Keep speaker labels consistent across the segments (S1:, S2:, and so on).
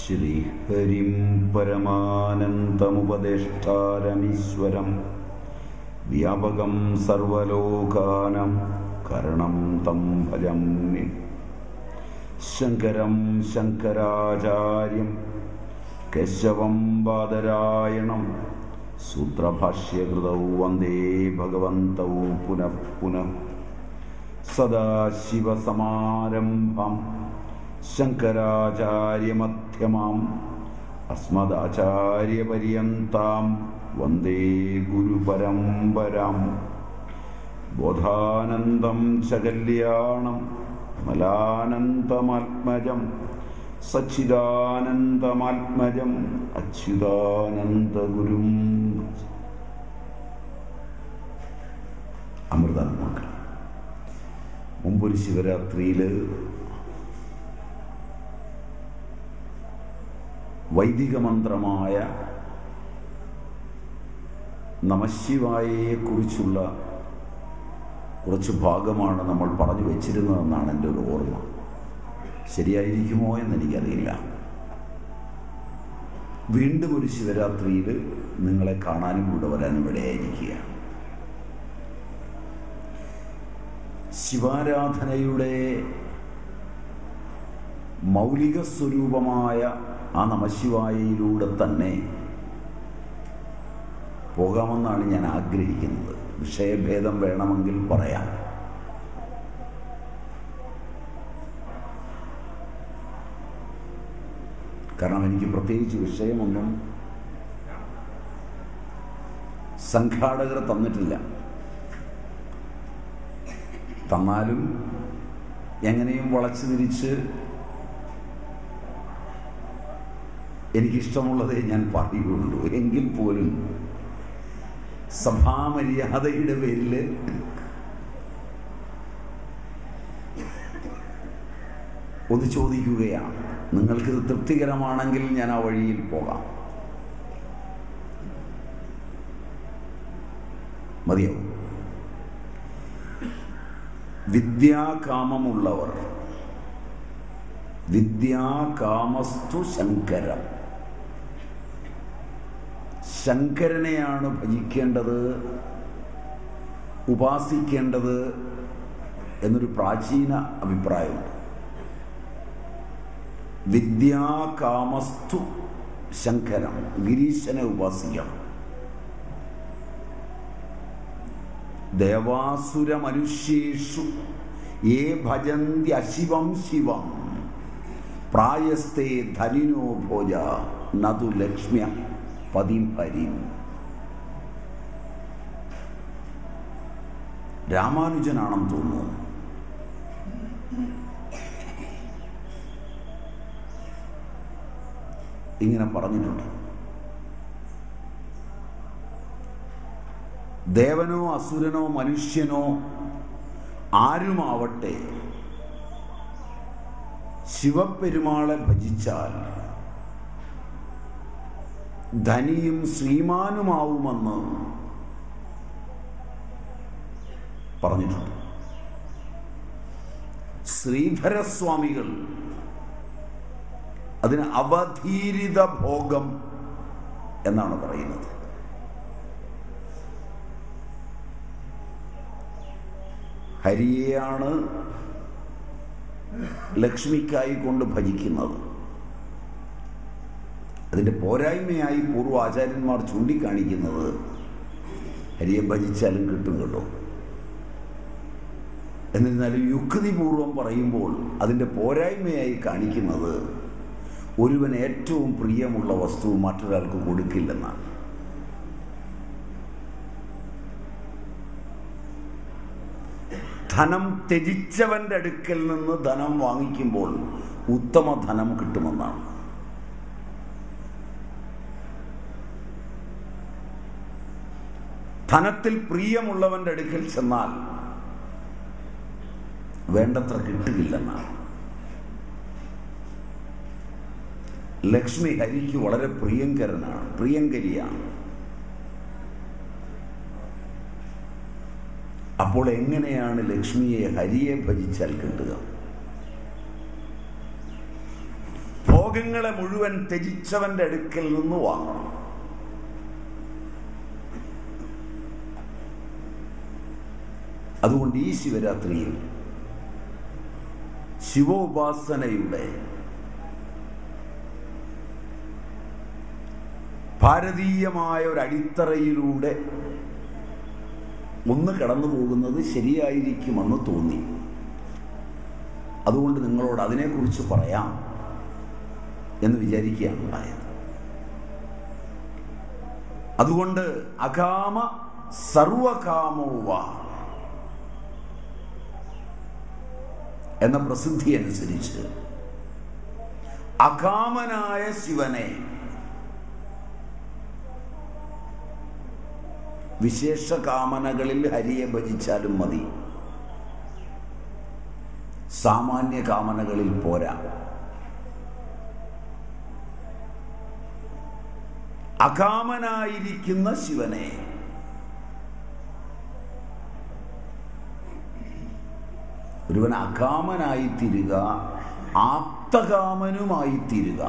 S1: ശ്രീഹരിം പരമാനന്തമുപദേഷ്ടാരമീശ്വരം വ്യാപകം സർവലോകാനം കരണം തം ഭജന്മി ശങ്കരം ശങ്കരാചാര്യം കേശവം ബാദരായണം സൂത്രഭാഷ്യകൃതൗ വന്ദേ ഭഗവന്തൗ പുനഃ പുനഃ സദാശിവസമാരംഭം ശങ്കരാചാര്യമധ്യമാം അസ്മദാചാര്യപര്യന്താം വന്ദേ ഗുരുപരമ്പരാം ബോധാനന്ദം ച കല്യാണം മലാനന്ദമാത്മജം സച്ചിദാനന്ദമാത്മജം അച്യുതാനന്ദഗുരും അമൃതാത്മാക്കൾ മുമ്പൊരു ശിവരാത്രിയിൽ വൈദിക മന്ത്രമായ നമശിവായയെക്കുറിച്ചുള്ള കുറച്ച് ഭാഗമാണ് നമ്മൾ പറഞ്ഞു വെച്ചിരുന്നതെന്നാണ് എൻ്റെ ഒരു ഓർമ്മ ശരിയായിരിക്കുമോ എന്ന് എനിക്കറിയില്ല വീണ്ടും ഒരു ശിവരാത്രിയിൽ നിങ്ങളെ കാണാനും ഇവിടെ വരാനും ഇടയായിരിക്കുക ശിവാരാധനയുടെ മൗലിക സ്വരൂപമായ ആ നമശിവായയിലൂടെ തന്നെ പോകാമെന്നാണ് ഞാൻ ആഗ്രഹിക്കുന്നത് വിഷയഭേദം വേണമെങ്കിൽ പറയാം കാരണം എനിക്ക് പ്രത്യേകിച്ച് വിഷയമൊന്നും സംഘാടകർ തന്നിട്ടില്ല തന്നാലും എങ്ങനെയും വളച്ചു തിരിച്ച് എനിക്കിഷ്ടമുള്ളതേ ഞാൻ പറയുകയുള്ളൂ എങ്കിൽ പോലും സഭാമര്യാദയുടെ പേരിൽ ഒന്ന് ചോദിക്കുകയാണ് നിങ്ങൾക്കിത് തൃപ്തികരമാണെങ്കിൽ ഞാൻ ആ വഴിയിൽ പോകാം മതിയോ വിദ്യാകാമമുള്ളവർ വിദ്യാകാമസ്തു ശങ്കരം ശങ്കരനെയാണ് ഭജിക്കേണ്ടത് ഉപാസിക്കേണ്ടത് എന്നൊരു പ്രാചീന അഭിപ്രായമുണ്ട് വിദ്യാകാമസ്തു ശങ്കരം ഗിരീശനെ ഉപാസിക്കണം ദേവാസുര മനുഷ്യേഷു ഏ ഭജന്തി അശിവം ശിവം പ്രായസ്തേ ധനിനോ ഭോജ നതു ലക്ഷ്മ്യ പതിം ഹരിം രാമാനുജനാണെന്ന് തോന്നുന്നു ഇങ്ങനെ പറഞ്ഞിട്ടുണ്ട് ദേവനോ അസുരനോ മനുഷ്യനോ ആരുമാവട്ടെ ശിവപെരുമാളെ ഭജിച്ചാൽ ധനിയും ശ്രീമാനുമാവുമെന്ന് പറഞ്ഞിട്ടുണ്ട് ശ്രീധരസ്വാമികൾ അതിന് അവധീരിത ഭോഗം എന്നാണ് പറയുന്നത് ഹരിയെയാണ് ലക്ഷ്മിക്കായി കൊണ്ട് ഭജിക്കുന്നത് അതിൻ്റെ പോരായ്മയായി പൂർവ്വ ആചാര്യന്മാർ ചൂണ്ടിക്കാണിക്കുന്നത് ഹരിയെ ഭജിച്ചാലും കിട്ടും കേട്ടോ എന്നിരുന്നാലും യുക്തിപൂർവം പറയുമ്പോൾ അതിൻ്റെ പോരായ്മയായി കാണിക്കുന്നത് ഒരുവൻ ഏറ്റവും പ്രിയമുള്ള വസ്തു മറ്റൊരാൾക്ക് കൊടുക്കില്ലെന്നാണ് ധനം ത്യജിച്ചവന്റെ അടുക്കൽ നിന്ന് ധനം വാങ്ങിക്കുമ്പോൾ ഉത്തമ ധനം കിട്ടുമെന്നാണ് ധനത്തിൽ പ്രിയമുള്ളവന്റെ അടുക്കൽ ചെന്നാൽ വേണ്ടത്ര കിട്ടുകയില്ലെന്നാണ് ലക്ഷ്മി ഹരിക്ക് വളരെ പ്രിയങ്കരനാണ് പ്രിയങ്കരിയാണ് അപ്പോൾ എങ്ങനെയാണ് ലക്ഷ്മിയെ ഹരിയെ ഭജിച്ചാൽ കിട്ടുക ഭോഗ ഭോഗങ്ങളെ മുഴുവൻ ത്യജിച്ചവന്റെ അടുക്കൽ നിന്ന് വാങ്ങണം അതുകൊണ്ട് ഈ ശിവരാത്രിയിൽ ശിവോപാസനയുടെ ഭാരതീയമായ ഒരു അടിത്തറയിലൂടെ ഒന്ന് കടന്നു പോകുന്നത് ശരിയായിരിക്കുമെന്ന് തോന്നി അതുകൊണ്ട് നിങ്ങളോട് അതിനെക്കുറിച്ച് പറയാം എന്ന് വിചാരിക്കുകയാണ് ഉണ്ടായത് അതുകൊണ്ട് അകാമ സർവകാമോവ എന്ന പ്രസിദ്ധി അനുസരിച്ച് അകാമനായ ശിവനെ വിശേഷ കാമനകളിൽ ഹരിയെ ഭജിച്ചാലും മതി സാമാന്യ കാമനകളിൽ പോരാ അകാമനായിരിക്കുന്ന ശിവനെ ഒരുവൻ അകാമനായിത്തീരുക ആപ്തകാമനുമായിത്തീരുക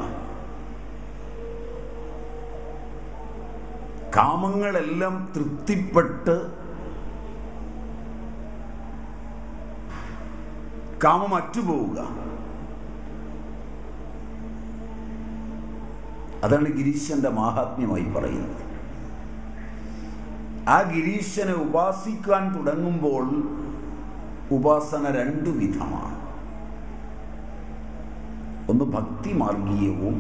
S1: കാമങ്ങളെല്ലാം തൃപ്തിപ്പെട്ട് കാമം അറ്റുപോവുക അതാണ് ഗിരീശന്റെ മാഹാത്മ്യമായി പറയുന്നത് ആ ഗിരീശനെ ഉപാസിക്കാൻ തുടങ്ങുമ്പോൾ ഉപാസന രണ്ടു വിധമാണ് ഒന്ന് ഭക്തിമാർഗീയവും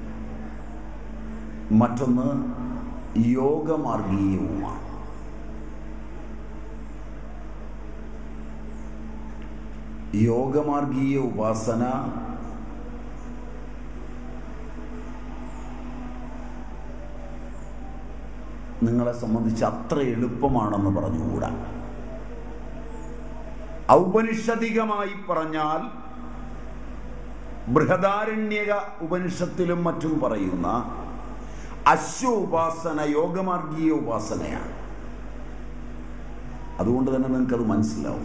S1: മറ്റൊന്ന് യോഗമാർഗീയവുമാണ് യോഗമാർഗീയ ഉപാസന നിങ്ങളെ സംബന്ധിച്ച് അത്ര എളുപ്പമാണെന്ന് പറഞ്ഞുകൂടാ ഔപനിഷദികമായി പറഞ്ഞാൽ ബൃഹദാരണ്യക ഉപനിഷത്തിലും മറ്റും പറയുന്ന അശ്വ ഉപാസന യോഗമാർഗീയ ഉപാസനയാണ് അതുകൊണ്ട് തന്നെ നിങ്ങൾക്കത് മനസ്സിലാവും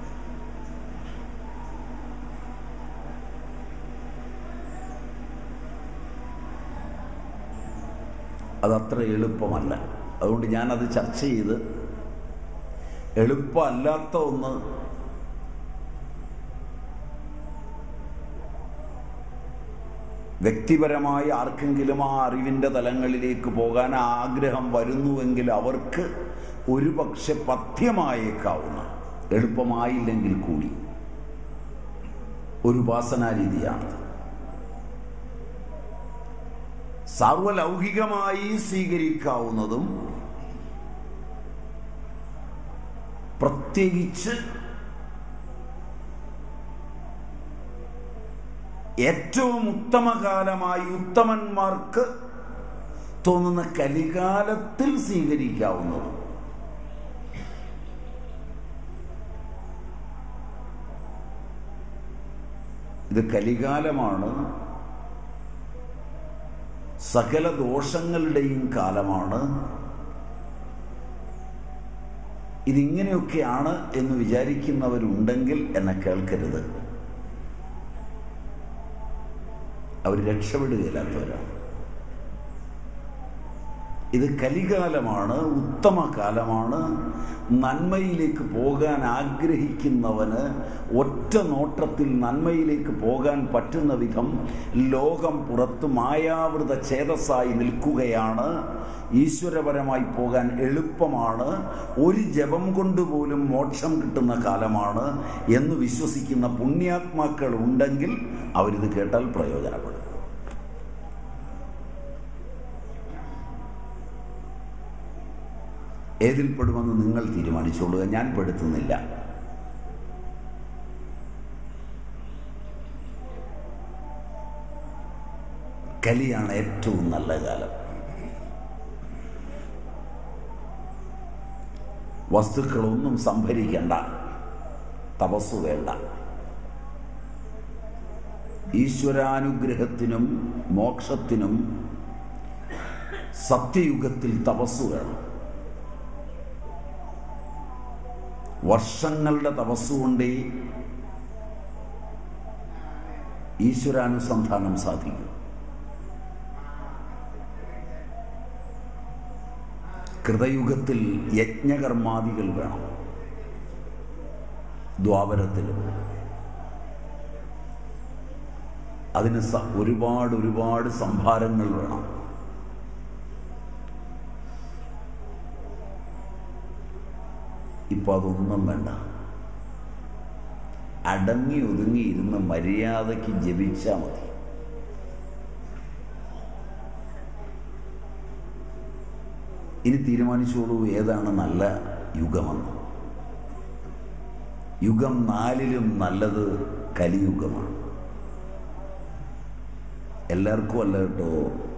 S1: അതത്ര എളുപ്പമല്ല അതുകൊണ്ട് ഞാനത് ചർച്ച ചെയ്ത് എളുപ്പമല്ലാത്ത ഒന്ന് വ്യക്തിപരമായി ആർക്കെങ്കിലും ആ അറിവിൻ്റെ തലങ്ങളിലേക്ക് പോകാൻ ആഗ്രഹം വരുന്നുവെങ്കിൽ അവർക്ക് ഒരു പക്ഷെ പഥ്യമായേക്കാവുന്ന എളുപ്പമായില്ലെങ്കിൽ കൂടി ഒരു ഉപാസനാരീതിയാണ് സാർവലൗകികമായി സ്വീകരിക്കാവുന്നതും പ്രത്യേകിച്ച് ഏറ്റവും ഉത്തമകാലമായി ഉത്തമന്മാർക്ക് തോന്നുന്ന കലികാലത്തിൽ സ്വീകരിക്കാവുന്നതും ഇത് കലികാലമാണ് സകല ദോഷങ്ങളുടെയും കാലമാണ് ഇതിങ്ങനെയൊക്കെയാണ് എന്ന് വിചാരിക്കുന്നവരുണ്ടെങ്കിൽ എന്നെ കേൾക്കരുത് അവർ രക്ഷപ്പെടുകയില്ലാത്തവരാണ് ഇത് കലികാലമാണ് ഉത്തമ കാലമാണ് നന്മയിലേക്ക് പോകാൻ ആഗ്രഹിക്കുന്നവന് ഒറ്റ നോട്ടത്തിൽ നന്മയിലേക്ക് പോകാൻ പറ്റുന്ന വിധം ലോകം പുറത്ത് മായാവൃത ചേതസ്സായി നിൽക്കുകയാണ് ഈശ്വരപരമായി പോകാൻ എളുപ്പമാണ് ഒരു ജപം കൊണ്ടുപോലും മോക്ഷം കിട്ടുന്ന കാലമാണ് എന്ന് വിശ്വസിക്കുന്ന പുണ്യാത്മാക്കൾ ഉണ്ടെങ്കിൽ അവരിത് കേട്ടാൽ പ്രയോജനപ്പെടും ഏതിൽ പെടുമെന്ന് നിങ്ങൾ തീരുമാനിച്ചോളുക ഞാൻ പെടുത്തുന്നില്ല കലിയാണ് ഏറ്റവും നല്ല കാലം വസ്തുക്കളൊന്നും സംഭരിക്കണ്ട തപസ് വേണ്ട ഈശ്വരാനുഗ്രഹത്തിനും മോക്ഷത്തിനും സത്യയുഗത്തിൽ തപസ് വേണം വർഷങ്ങളുടെ തപസ്സുകൊണ്ടേ ഈശ്വരാനുസന്ധാനം സാധിക്കും കൃതയുഗത്തിൽ യജ്ഞകർമാദികൾ വേണം ദ്വാപരത്തിലും അതിന് സ- ഒരുപാട് ഒരുപാട് സംഭാരങ്ങൾ വേണം ഇപ്പൊ അതൊന്നും വേണ്ട അടങ്ങി ഒതുങ്ങി ഇരുന്ന് മര്യാദയ്ക്ക് ജപിച്ചാൽ മതി ഇനി തീരുമാനിച്ചോളൂ ഏതാണ് നല്ല യുഗമെന്ന് യുഗം നാലിലും നല്ലത് കലിയുഗമാണ് എല്ലാവർക്കും അല്ല കേട്ടോ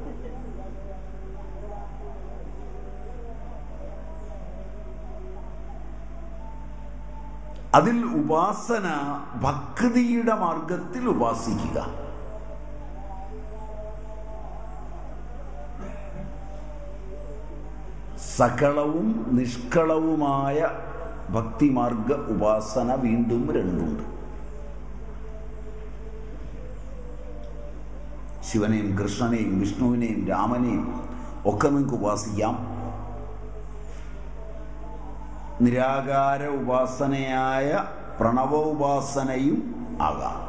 S1: അതിൽ ഉപാസന ഭക്തിയുടെ മാർഗത്തിൽ ഉപാസിക്കുക സകളവും നിഷ്കളവുമായ ഭക്തിമാർഗ ഉപാസന വീണ്ടും രണ്ടുണ്ട് ശിവനെയും കൃഷ്ണനെയും വിഷ്ണുവിനെയും രാമനെയും ഒക്കെ നിങ്ങൾക്ക് ഉപാസിക്കാം നിരാകാര ഉപാസനയായ പ്രണവ ഉപാസനയും ആകാം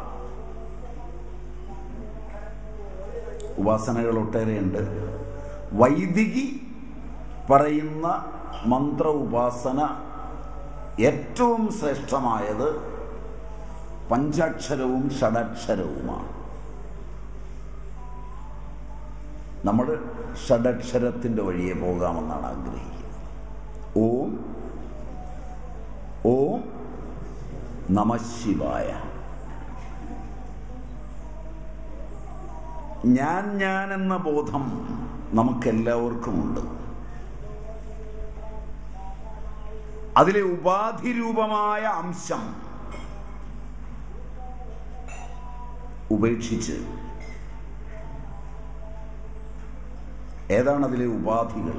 S1: ഉപാസനകൾ ഒട്ടേറെയുണ്ട് വൈദികി പറയുന്ന മന്ത്ര ഉപാസന ഏറ്റവും ശ്രേഷ്ഠമായത് പഞ്ചാക്ഷരവും ഷഡക്ഷരവുമാണ് നമ്മൾ ഷഡക്ഷരത്തിൻ്റെ വഴിയെ പോകാമെന്നാണ് ആഗ്രഹിക്കുന്നത് ഓം ഓം നമശിവായ ഞാൻ ഞാൻ എന്ന ബോധം നമുക്കെല്ലാവർക്കുമുണ്ട് അതിലെ ഉപാധിരൂപമായ അംശം ഉപേക്ഷിച്ച് ഏതാണ് അതിലെ ഉപാധികൾ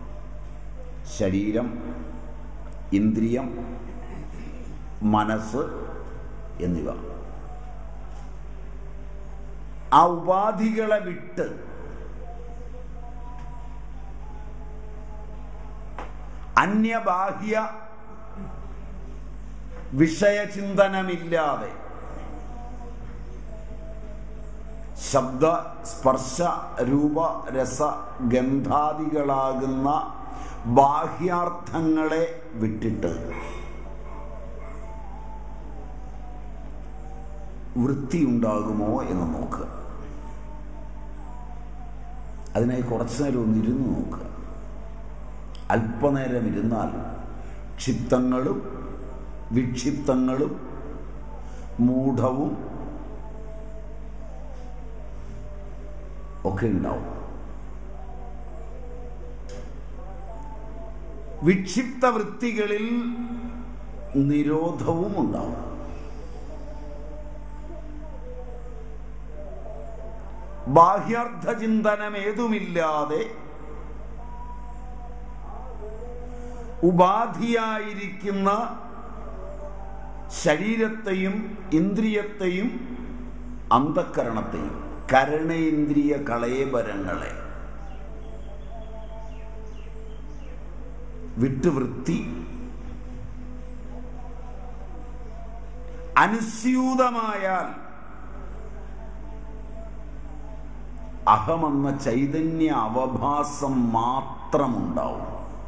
S1: ശരീരം ഇന്ദ്രിയം മനസ്സ് എന്നിവ ആ ഉപാധികളെ വിട്ട് അന്യബാഹ്യ വിഷയചിന്തനമില്ലാതെ ശബ്ദ സ്പർശ രൂപ രസ ഗന്ധാദികളാകുന്ന ബാഹ്യാർത്ഥങ്ങളെ വിട്ടിട്ട് വൃത്തിയുണ്ടാകുമോ എന്ന് നോക്കുക അതിനായി കുറച്ചു നേരം ഒന്ന് ഇരുന്ന് നോക്കുക അല്പനേരം ഇരുന്നാൽ ക്ഷിപ്തങ്ങളും വിക്ഷിപ്തങ്ങളും മൂഢവും ഒക്കെ ഉണ്ടാവും വിക്ഷിപ്ത വൃത്തികളിൽ നിരോധവും ഉണ്ടാവും ബാഹ്യാർത്ഥ ചിന്തനം ഏതുമില്ലാതെ ഉപാധിയായിരിക്കുന്ന ശരീരത്തെയും ഇന്ദ്രിയത്തെയും അന്ധക്കരണത്തെയും കരണേന്ദ്രിയ കളയപരങ്ങളെ വിട്ടുവൃത്തി അനുസ്യൂതമായാൽ അഹമെന്ന ചൈതന്യ അവഭാസം മാത്രമുണ്ടാവും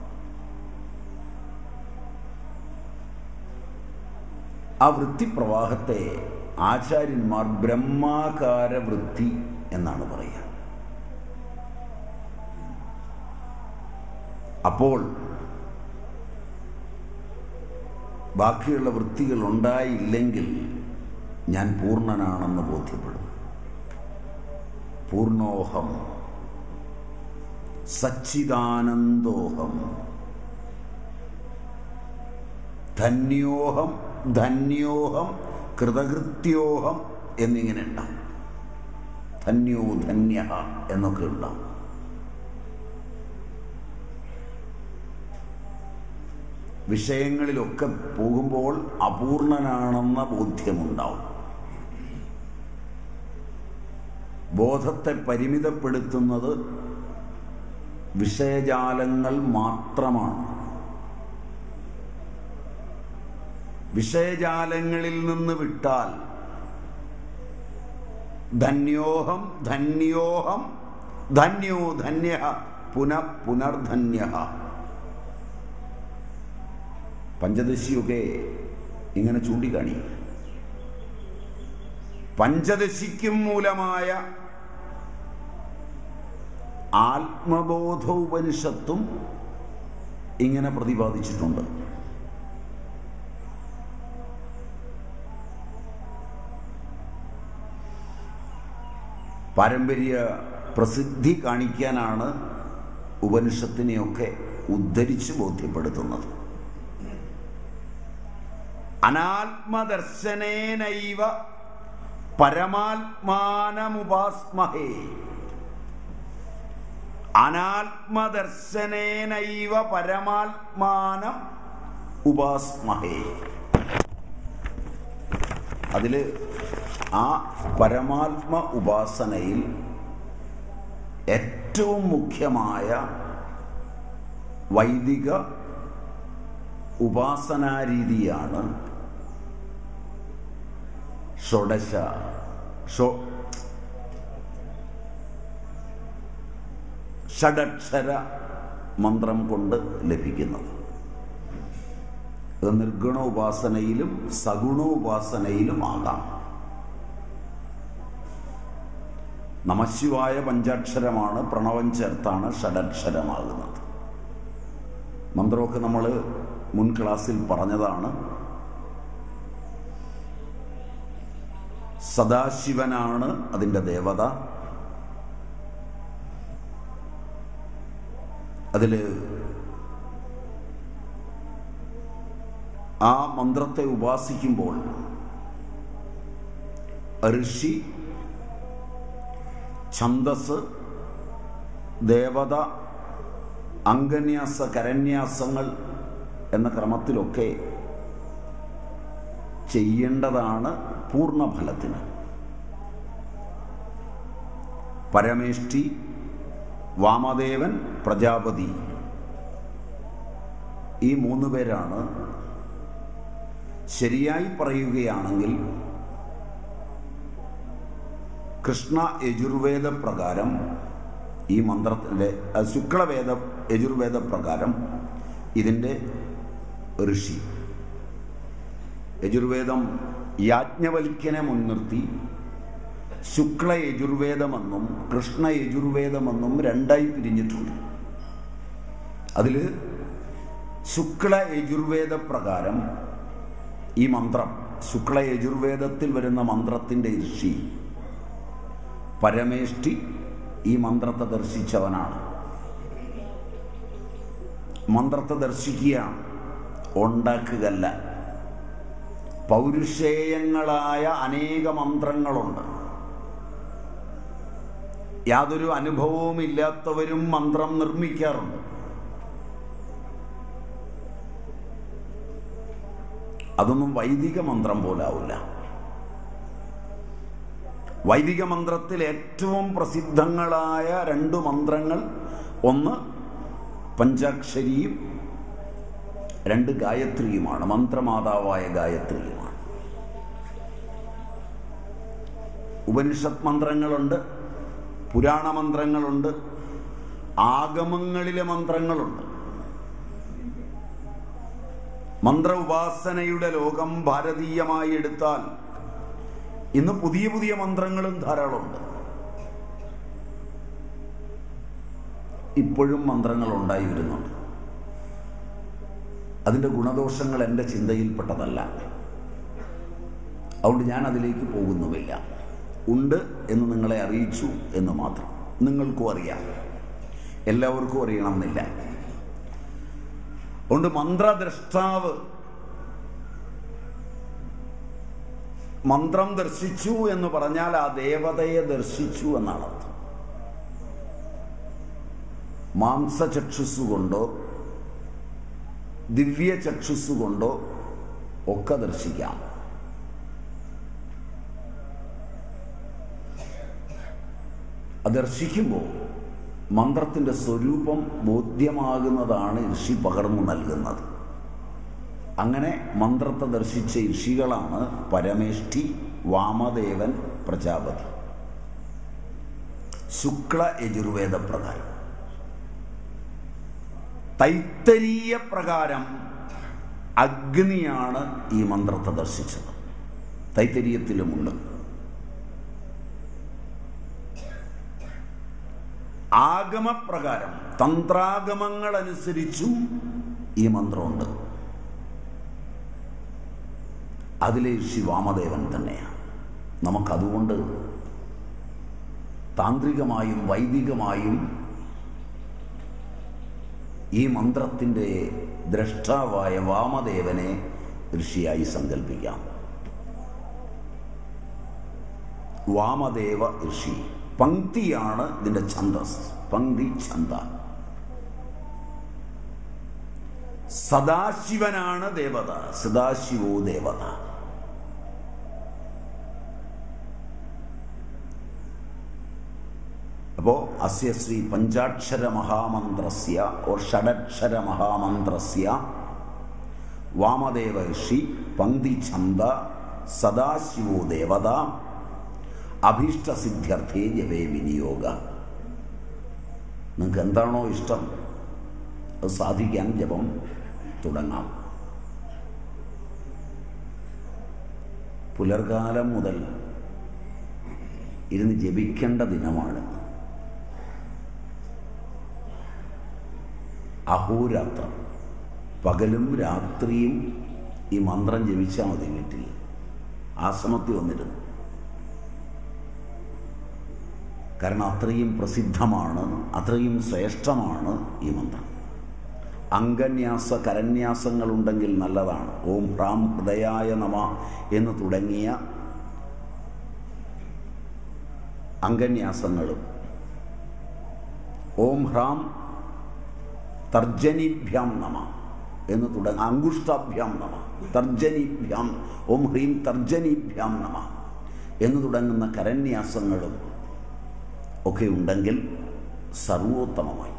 S1: ആ വൃത്തിപ്രവാഹത്തെ ആചാര്യന്മാർ ബ്രഹ്മാകാര വൃത്തി എന്നാണ് പറയുക അപ്പോൾ ബാക്കിയുള്ള വൃത്തികൾ ഉണ്ടായില്ലെങ്കിൽ ഞാൻ പൂർണ്ണനാണെന്ന് ബോധ്യപ്പെടും പൂർണോഹം സച്ചിദാനന്ദോഹം ധന്യോഹം ധന്യോഹം കൃതകൃത്യോഹം എന്നിങ്ങനെ ഉണ്ടാവും ധന്യോ ധന്യ എന്നൊക്കെ ഉണ്ടാവും വിഷയങ്ങളിലൊക്കെ പോകുമ്പോൾ അപൂർണനാണെന്ന ബോധ്യമുണ്ടാവും ബോധത്തെ പരിമിതപ്പെടുത്തുന്നത് വിഷയജാലങ്ങൾ മാത്രമാണ് വിഷയജാലങ്ങളിൽ നിന്ന് വിട്ടാൽ ധന്യോഹം ധന്യോഹം ധന്യോ ധന്യ പുന പുനർധന്യ പഞ്ചദശിയൊക്കെ ഇങ്ങനെ ചൂണ്ടിക്കാണി പഞ്ചദശിക്കും മൂലമായ ആത്മബോധ ഉപനിഷത്തും ഇങ്ങനെ പ്രതിപാദിച്ചിട്ടുണ്ട് പാരമ്പര്യ പ്രസിദ്ധി കാണിക്കാനാണ് ഉപനിഷത്തിനെയൊക്കെ ഉദ്ധരിച്ച് ബോധ്യപ്പെടുത്തുന്നത് അനാത്മദർശനേനൈവ പരമാത്മാനമുപാസ്മഹേ അനാത്മദർശനേനൈവ പരമാത്മാനം ഉപാസ്മഹേ അതിൽ ആ പരമാത്മ ഉപാസനയിൽ ഏറ്റവും മുഖ്യമായ വൈദിക ഉപാസനാരീതിയാണ് ഷോഡശ ഷോ ഷഡക്ഷര മന്ത്രം കൊണ്ട് ലഭിക്കുന്നത് അത് നിർഗുണ ഉപാസനയിലും സഗുണ ഉപാസനയിലും ആകാം നമശിവായ പഞ്ചാക്ഷരമാണ് പ്രണവം ചേർത്താണ് ഷഡക്ഷരമാകുന്നത് മന്ത്രമൊക്കെ നമ്മൾ മുൻ ക്ലാസ്സിൽ പറഞ്ഞതാണ് സദാശിവനാണ് അതിൻ്റെ ദേവത അതിൽ ആ മന്ത്രത്തെ ഉപാസിക്കുമ്പോൾ ഋഷി ഛന്ദസ് ദേവത അംഗന്യാസ കരന്യാസങ്ങൾ എന്ന ക്രമത്തിലൊക്കെ ചെയ്യേണ്ടതാണ് പൂർണ്ണഫലത്തിന് പരമേഷ്ടി വാമദേവൻ പ്രജാപതി ഈ മൂന്ന് പേരാണ് ശരിയായി പറയുകയാണെങ്കിൽ കൃഷ്ണ യജുർവേദ പ്രകാരം ഈ മന്ത്രത്തിൻ്റെ ശുക്ലവേദ യജുർവേദ പ്രകാരം ഇതിൻ്റെ ഋഷി യജുർവേദം യാജ്ഞവൽക്യനെ മുൻനിർത്തി ശുക്ല യജുർവേദമെന്നും കൃഷ്ണ യജുർവേദമെന്നും രണ്ടായി പിരിഞ്ഞിട്ടുണ്ട് അതിൽ ശുക്ല യജുർവേദ പ്രകാരം ഈ മന്ത്രം ശുക്ല യജുർവേദത്തിൽ വരുന്ന മന്ത്രത്തിൻ്റെ ഋഷി പരമേഷ്ടി ഈ മന്ത്രത്തെ ദർശിച്ചവനാണ് മന്ത്രത്തെ ദർശിക്കുകയാണ് ഉണ്ടാക്കുകയല്ല പൗരുഷേയങ്ങളായ അനേക മന്ത്രങ്ങളുണ്ട് യാതൊരു അനുഭവവും ഇല്ലാത്തവരും മന്ത്രം നിർമ്മിക്കാറുണ്ട് അതൊന്നും വൈദിക മന്ത്രം പോലാവില്ല വൈദിക മന്ത്രത്തിൽ ഏറ്റവും പ്രസിദ്ധങ്ങളായ രണ്ട് മന്ത്രങ്ങൾ ഒന്ന് പഞ്ചാക്ഷരിയും രണ്ട് ഗായത്രിയുമാണ് മന്ത്രമാതാവായ ഗായത്രിയുമാണ് ഉപനിഷത്ത് മന്ത്രങ്ങളുണ്ട് പുരാണ മന്ത്രങ്ങളുണ്ട് ആഗമങ്ങളിലെ മന്ത്രങ്ങളുണ്ട് മന്ത്ര ഉപാസനയുടെ ലോകം ഭാരതീയമായി എടുത്താൽ ഇന്ന് പുതിയ പുതിയ മന്ത്രങ്ങളും ധാരാളമുണ്ട് ഇപ്പോഴും മന്ത്രങ്ങൾ ഉണ്ടായി വരുന്നുണ്ട് അതിൻ്റെ ഗുണദോഷങ്ങൾ എൻ്റെ ചിന്തയിൽപ്പെട്ടതല്ല അതുകൊണ്ട് ഞാൻ അതിലേക്ക് പോകുന്നുമില്ല ഉണ്ട് എന്ന് നിങ്ങളെ അറിയിച്ചു എന്ന് മാത്രം നിങ്ങൾക്കും അറിയാം എല്ലാവർക്കും അറിയണമെന്നില്ല അതുകൊണ്ട് മന്ത്രദ്രഷ്ടാവ് മന്ത്രം ദർശിച്ചു എന്ന് പറഞ്ഞാൽ ആ ദേവതയെ ദർശിച്ചു എന്നാണ് അർത്ഥം മാംസചക്ഷുസ് കൊണ്ടോ ദിവ്യ ചക്ഷുസ് കൊണ്ടോ ഒക്കെ ദർശിക്കാം അത് ദർശിക്കുമ്പോൾ മന്ത്രത്തിൻ്റെ സ്വരൂപം ബോധ്യമാകുന്നതാണ് ഋഷി പകർന്നു നൽകുന്നത് അങ്ങനെ മന്ത്രത്തെ ദർശിച്ച ഋഷികളാണ് പരമേഷ്ഠി വാമദേവൻ പ്രജാപതി ശുക്ല യജുർവേദ പ്രകാരം തൈത്തരീയ പ്രകാരം അഗ്നിയാണ് ഈ മന്ത്രത്തെ ദർശിച്ചത് തൈത്തരീയത്തിലുമുണ്ട് ആഗമപ്രകാരം തന്ത്രാഗമങ്ങൾ അനുസരിച്ചും ഈ മന്ത്രമുണ്ട് അതിലെ ഋഷി വാമദേവൻ തന്നെയാണ് നമുക്കതുകൊണ്ട് താന്ത്രികമായും വൈദികമായും ഈ മന്ത്രത്തിൻ്റെ ദ്രഷ്ടാവായ വാമദേവനെ ഋഷിയായി സങ്കല്പിക്കാം വാമദേവ ഋഷി പങ്ക്തിയാണ് ഇതിൻ്റെ ഛന്ദസ് പങ്ക്തി ഛന്ദ സദാശിവനാണ് ദേവത സദാശിവോ ദേവത അപ്പോ അസ്യ ശ്രീ പഞ്ചാക്ഷര മഹാമന്ത്രസ്യ ഓർ ഷഡക്ഷര മഹാമന്ത്രസ്യ വാമദേവ ഋഷി പങ്ക്തി ഛന്ദ സദാശിവോ ദേവത അഭീഷ്ടസിദ്ധ്യർത്ഥേ ജപേ വിനിയോഗ നിങ്ങൾക്ക് എന്താണോ ഇഷ്ടം അത് സാധിക്കാൻ ജപം തുടങ്ങാം പുലർകാലം മുതൽ ഇരുന്ന് ജപിക്കേണ്ട ദിനമാണ് അഹോരാത്രം പകലും രാത്രിയും ഈ മന്ത്രം ജപിച്ചാൽ മതി വീട്ടിൽ ആശ്രമത്തിൽ വന്നിരുന്നു കാരണം അത്രയും പ്രസിദ്ധമാണ് അത്രയും ശ്രേഷ്ഠമാണ് ഈ മന്ത്രം അംഗന്യാസ കരന്യാസങ്ങളുണ്ടെങ്കിൽ നല്ലതാണ് ഓം ഹ്രാം ഹൃദയായ നമ എന്ന് തുടങ്ങിയ അംഗന്യാസങ്ങളും ഓം ഹ്രാം തർജനിഭ്യാം നമ എന്ന് തുടങ്ങ അങ്കുഷ്ടാഭ്യാം നമ തർജനിഭ്യാം ഓം ഹ്രീം തർജനിഭ്യാം നമ എന്ന് തുടങ്ങുന്ന കരന്യാസങ്ങളും ഒക്കെ ഉണ്ടെങ്കിൽ സർവോത്തമമായി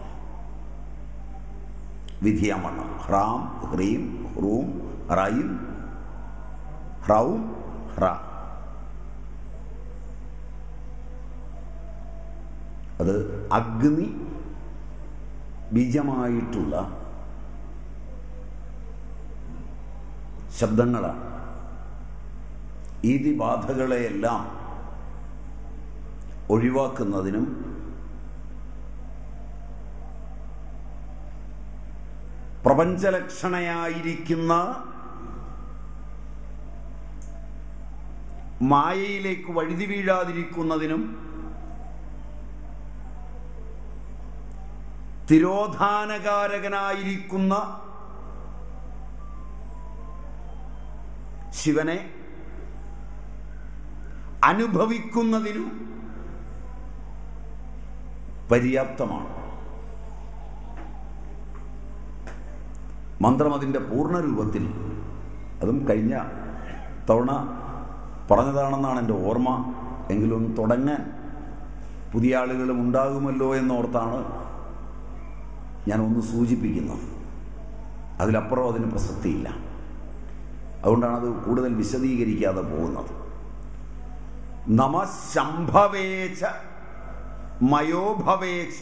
S1: വിധിയാമണ്ണം ഹ്രാം ഹ്രീം ഹ്രൂം ഹ്രൈം ഹ്രൗം ഹ്ര അത് അഗ്നി ബീജമായിട്ടുള്ള ശബ്ദങ്ങളാണ് ഈതിബാധകളെയെല്ലാം ഒഴിവാക്കുന്നതിനും പ്രപഞ്ചലക്ഷണയായിരിക്കുന്ന മായയിലേക്ക് വഴുതി വീഴാതിരിക്കുന്നതിനും തിരോധാനകാരകനായിരിക്കുന്ന ശിവനെ അനുഭവിക്കുന്നതിനും പര്യാപ്തമാണ് മന്ത്രം അതിൻ്റെ പൂർണ്ണരൂപത്തിൽ അതും കഴിഞ്ഞ തവണ പറഞ്ഞതാണെന്നാണ് എൻ്റെ ഓർമ്മ എങ്കിലും തുടങ്ങാൻ പുതിയ ആളുകളും ഉണ്ടാകുമല്ലോ എന്നോർത്താണ് ഞാൻ ഒന്ന് സൂചിപ്പിക്കുന്നത് അതിലപ്പുറം അതിന് പ്രസക്തിയില്ല അതുകൊണ്ടാണ് അത് കൂടുതൽ വിശദീകരിക്കാതെ പോകുന്നത് നമ ശംഭവേച്ച മയോഭവേച്ച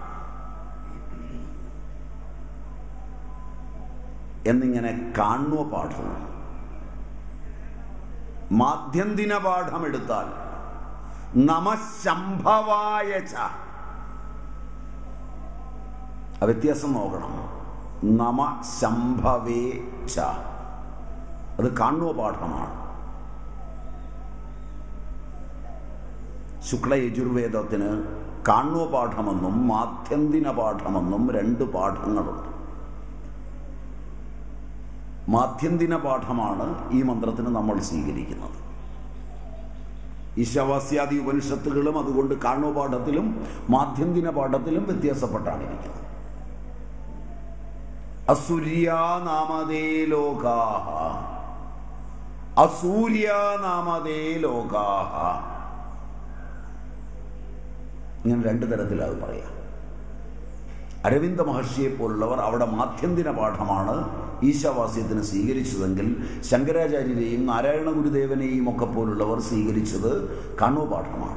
S1: എന്നിങ്ങനെ കാണുക പാഠവും മാധ്യന്തിന പാഠം എടുത്താൽ നമശംഭവായ ച ആ വ്യത്യാസം നോക്കണം നമ ശംഭവേ ച അത് കാണുക പാഠമാണ് ശുക്ല യജുർവേദത്തിന് കാണുക പാഠമെന്നും മാധ്യന്തിന പാഠമെന്നും രണ്ട് പാഠങ്ങളുണ്ട് മാധ്യന്തിന പാഠമാണ് ഈ മന്ത്രത്തിന് നമ്മൾ സ്വീകരിക്കുന്നത് ഈശാവാസ്യാദി ഉപനിഷത്തുകളും അതുകൊണ്ട് കാണുക പാഠത്തിലും മാധ്യന്തിന പാഠത്തിലും വ്യത്യാസപ്പെട്ടാണ് ഇരിക്കുന്നത് അസൂര്യാനാമതേ ലോകാഹ അസൂര്യാനാമതേ ലോകാഹ ഇങ്ങനെ രണ്ട് തരത്തിലത് പറയാം അരവിന്ദ മഹർഷിയെ പോലുള്ളവർ അവിടെ മാധ്യന്തിന പാഠമാണ് ഈശാവാസ്യത്തിന് സ്വീകരിച്ചതെങ്കിൽ ശങ്കരാചാര്യരെയും നാരായണ ഗുരുദേവനെയും ഒക്കെ പോലുള്ളവർ സ്വീകരിച്ചത് കണ്ണു പാഠമാണ്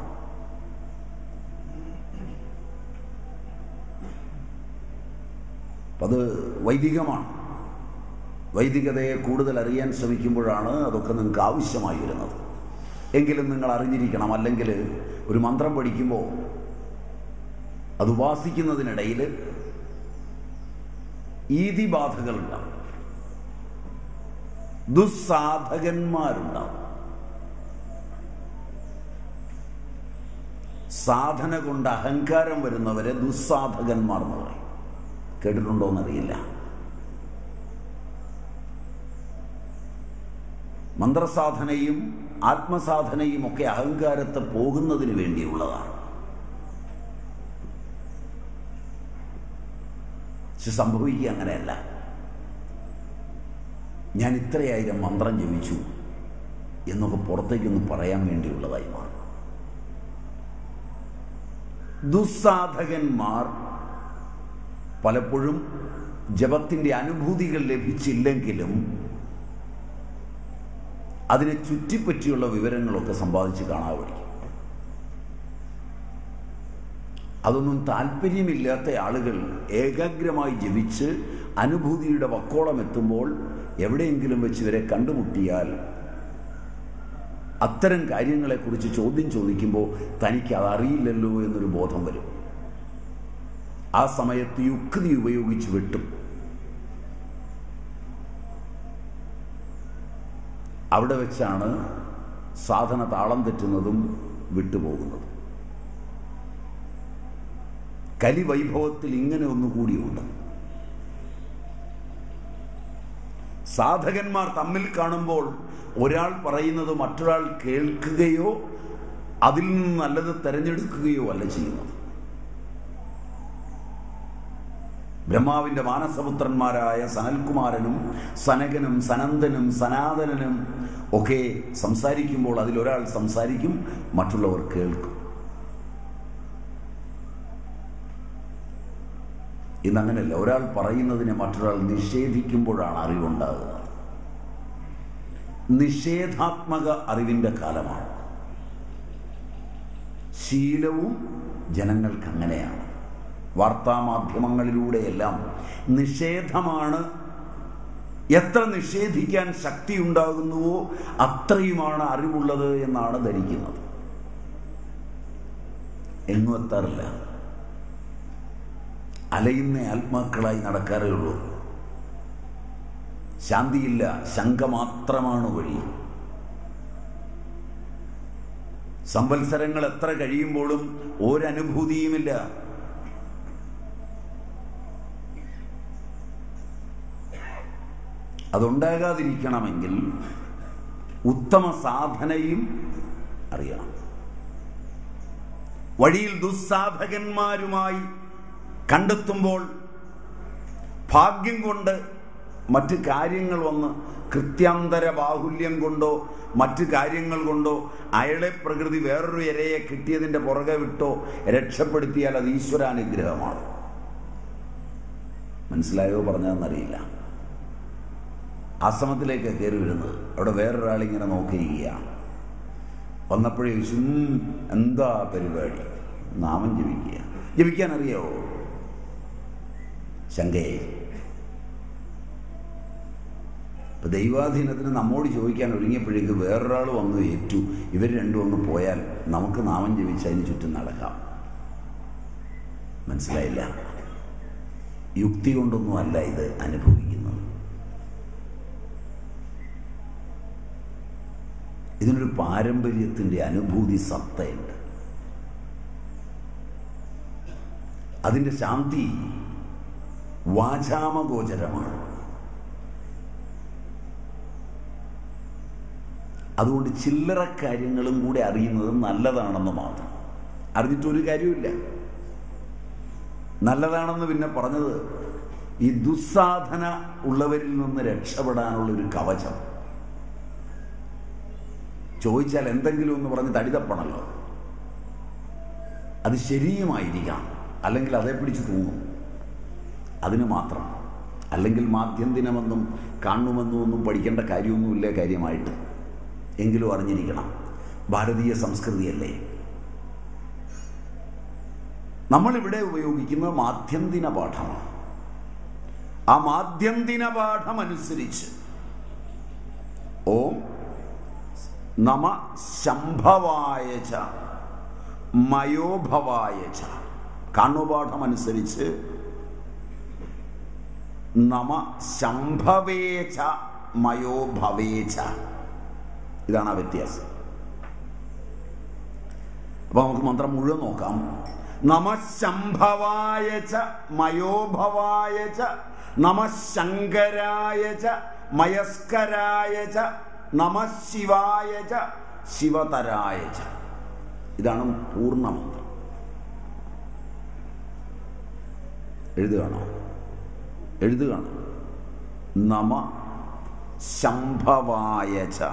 S1: അത് വൈദികമാണ് വൈദികതയെ കൂടുതൽ അറിയാൻ ശ്രമിക്കുമ്പോഴാണ് അതൊക്കെ നിങ്ങൾക്ക് ആവശ്യമായി വരുന്നത് എങ്കിലും നിങ്ങൾ അറിഞ്ഞിരിക്കണം അല്ലെങ്കിൽ ഒരു മന്ത്രം പഠിക്കുമ്പോൾ അത് ഉപാസിക്കുന്നതിനിടയിൽ ഈതിബാധകളുണ്ടാവും ദുസ്സാധകന്മാരുണ്ടാവും സാധന കൊണ്ട് അഹങ്കാരം വരുന്നവരെ ദുസ്സാധകന്മാർ എന്ന് പറയും കേട്ടിട്ടുണ്ടോ എന്നറിയില്ല മന്ത്രസാധനയും ആത്മസാധനയും ഒക്കെ അഹങ്കാരത്തെ പോകുന്നതിന് വേണ്ടിയുള്ളതാണ് പക്ഷെ സംഭവിക്കുക അങ്ങനെയല്ല ഞാൻ ഇത്രയായിരം മന്ത്രം ജപിച്ചു എന്നൊക്കെ പുറത്തേക്കൊന്ന് പറയാൻ വേണ്ടിയുള്ളതായി മാറും ദുസ്സാധകന്മാർ പലപ്പോഴും ജപത്തിൻ്റെ അനുഭൂതികൾ ലഭിച്ചില്ലെങ്കിലും അതിനെ ചുറ്റിപ്പറ്റിയുള്ള വിവരങ്ങളൊക്കെ സമ്പാദിച്ച് കാണാൻ പഠിക്കും അതൊന്നും താല്പര്യമില്ലാത്ത ആളുകൾ ഏകാഗ്രമായി ജപിച്ച് അനുഭൂതിയുടെ വക്കോളം എത്തുമ്പോൾ എവിടെയെങ്കിലും വെച്ച് ഇവരെ കണ്ടുമുട്ടിയാൽ അത്തരം കാര്യങ്ങളെക്കുറിച്ച് ചോദ്യം ചോദിക്കുമ്പോൾ തനിക്ക് അതറിയില്ലല്ലോ എന്നൊരു ബോധം വരും ആ സമയത്ത് യുക്തി ഉപയോഗിച്ച് വെട്ടും അവിടെ വെച്ചാണ് സാധന താളം തെറ്റുന്നതും വിട്ടുപോകുന്നതും കലിവൈഭവത്തിൽ ഇങ്ങനെ ഒന്നുകൂടിയുണ്ട് സാധകന്മാർ തമ്മിൽ കാണുമ്പോൾ ഒരാൾ പറയുന്നത് മറ്റൊരാൾ കേൾക്കുകയോ അതിൽ നിന്ന് നല്ലത് തിരഞ്ഞെടുക്കുകയോ അല്ല ചെയ്യുന്നത് ബ്രഹ്മാവിന്റെ മാനസപുത്രന്മാരായ സനൽകുമാരനും സനകനും സനന്ദനും സനാതനനും ഒക്കെ സംസാരിക്കുമ്പോൾ അതിലൊരാൾ സംസാരിക്കും മറ്റുള്ളവർ കേൾക്കും ഇന്നങ്ങനെയല്ല ഒരാൾ പറയുന്നതിനെ മറ്റൊരാൾ നിഷേധിക്കുമ്പോഴാണ് അറിവുണ്ടാകുന്നത് നിഷേധാത്മക അറിവിൻ്റെ കാലമാണ് ശീലവും ജനങ്ങൾക്ക് അങ്ങനെയാണ് വാർത്താമാധ്യമങ്ങളിലൂടെയെല്ലാം നിഷേധമാണ് എത്ര നിഷേധിക്കാൻ ശക്തി ഉണ്ടാകുന്നുവോ അത്രയുമാണ് അറിവുള്ളത് എന്നാണ് ധരിക്കുന്നത് എങ്ങും എത്താറില്ല അലയുന്ന ആത്മാക്കളായി നടക്കാറേ ഉള്ളൂ ശാന്തിയില്ല ശങ്ക മാത്രമാണ് വഴി സംവത്സരങ്ങൾ എത്ര കഴിയുമ്പോഴും ഒരനുഭൂതിയുമില്ല അതുണ്ടാകാതിരിക്കണമെങ്കിൽ ഉത്തമ സാധനയും അറിയണം വഴിയിൽ ദുസ്സാധകന്മാരുമായി കണ്ടെത്തുമ്പോൾ ഭാഗ്യം കൊണ്ട് മറ്റ് കാര്യങ്ങൾ വന്ന് കൃത്യാന്തര ബാഹുല്യം കൊണ്ടോ മറ്റ് കാര്യങ്ങൾ കൊണ്ടോ അയാളെ പ്രകൃതി വേറൊരു ഇരയെ കിട്ടിയതിൻ്റെ പുറകെ വിട്ടോ രക്ഷപ്പെടുത്തിയാൽ അത് ഈശ്വരാനുഗ്രഹമാണ് മനസ്സിലായോ പറഞ്ഞതെന്നറിയില്ല ആശ്രമത്തിലേക്ക് കയറി വരുന്നത് അവിടെ വേറൊരാളിങ്ങനെ നോക്കിയിരിക്കുകയാണ് വന്നപ്പോഴേ ചോദിച്ചു "ഉം, എന്താ പരിപാടി നാമം ജപിക്കുക ജപിക്കാൻ അറിയാവോ ശങ്കയെ ഇപ്പൊ ദൈവാധീനത്തിന് നമ്മോട് ചോദിക്കാൻ ഒരുങ്ങിയപ്പോഴേക്ക് വേറൊരാൾ വന്നു ഏറ്റു ഇവർ രണ്ടും ഒന്ന് പോയാൽ നമുക്ക് നാമം ജപിച്ച് അതിന് ചുറ്റും നടക്കാം മനസ്സിലായില്ല യുക്തി കൊണ്ടൊന്നും അല്ല ഇത് അനുഭവിക്കുന്നത് ഇതിനൊരു പാരമ്പര്യത്തിൻ്റെ അനുഭൂതി സത്തയുണ്ട് അതിൻ്റെ ശാന്തി വാചാമഗോചരമാണ് അതുകൊണ്ട് ചില്ലറ കാര്യങ്ങളും കൂടെ അറിയുന്നത് നല്ലതാണെന്ന് മാത്രം അറിഞ്ഞിട്ടൊരു കാര്യമില്ല നല്ലതാണെന്ന് പിന്നെ പറഞ്ഞത് ഈ ദുസ്സാധന ഉള്ളവരിൽ നിന്ന് രക്ഷപ്പെടാനുള്ള ഒരു കവചം ചോദിച്ചാൽ എന്തെങ്കിലും എന്ന് പറഞ്ഞ് തടിതപ്പണല്ലോ അത് ശരിയുമായിരിക്കാം അല്ലെങ്കിൽ അതേ പിടിച്ച് തൂങ്ങും അതിന് മാത്രം അല്ലെങ്കിൽ മാധ്യന്തിനമെന്നും കാണുമെന്നും ഒന്നും പഠിക്കേണ്ട കാര്യമൊന്നുമില്ല കാര്യമായിട്ട് എങ്കിലും അറിഞ്ഞിരിക്കണം ഭാരതീയ സംസ്കൃതിയല്ലേ നമ്മളിവിടെ ഉപയോഗിക്കുന്ന മാധ്യന്തിന പാഠമാണ് ആ മാധ്യന്തിന പാഠം അനുസരിച്ച് ഓം നമ ശംഭവായ ച മയോഭവായ ച കാണുപാഠം അനുസരിച്ച് നമ ശംഭവേച്ച മയോഭവേച്ച ഇതാണ് ആ വ്യത്യാസം അപ്പൊ നമുക്ക് മന്ത്രം മുഴുവൻ നോക്കാം നമ ശംഭവായ ച മയോഭവായ ച നമ ശങ്കരായ ച മയസ്കരായ ച നമ ശിവായ ച ശിവതരായ ച ഇതാണ് പൂർണ്ണമന്ത്രം എഴുതുകയാണോ എഴുതുകയാണ് നമ ശംഭവായ ച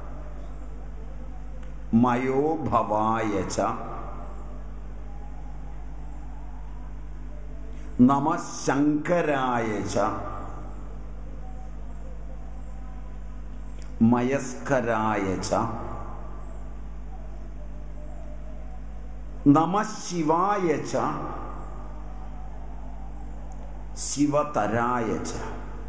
S1: മയോഭവായ ച നമ ശങ്കരായ ച മയസ്കരായ ച നമ ശിവായ ച ശിവതരായ ച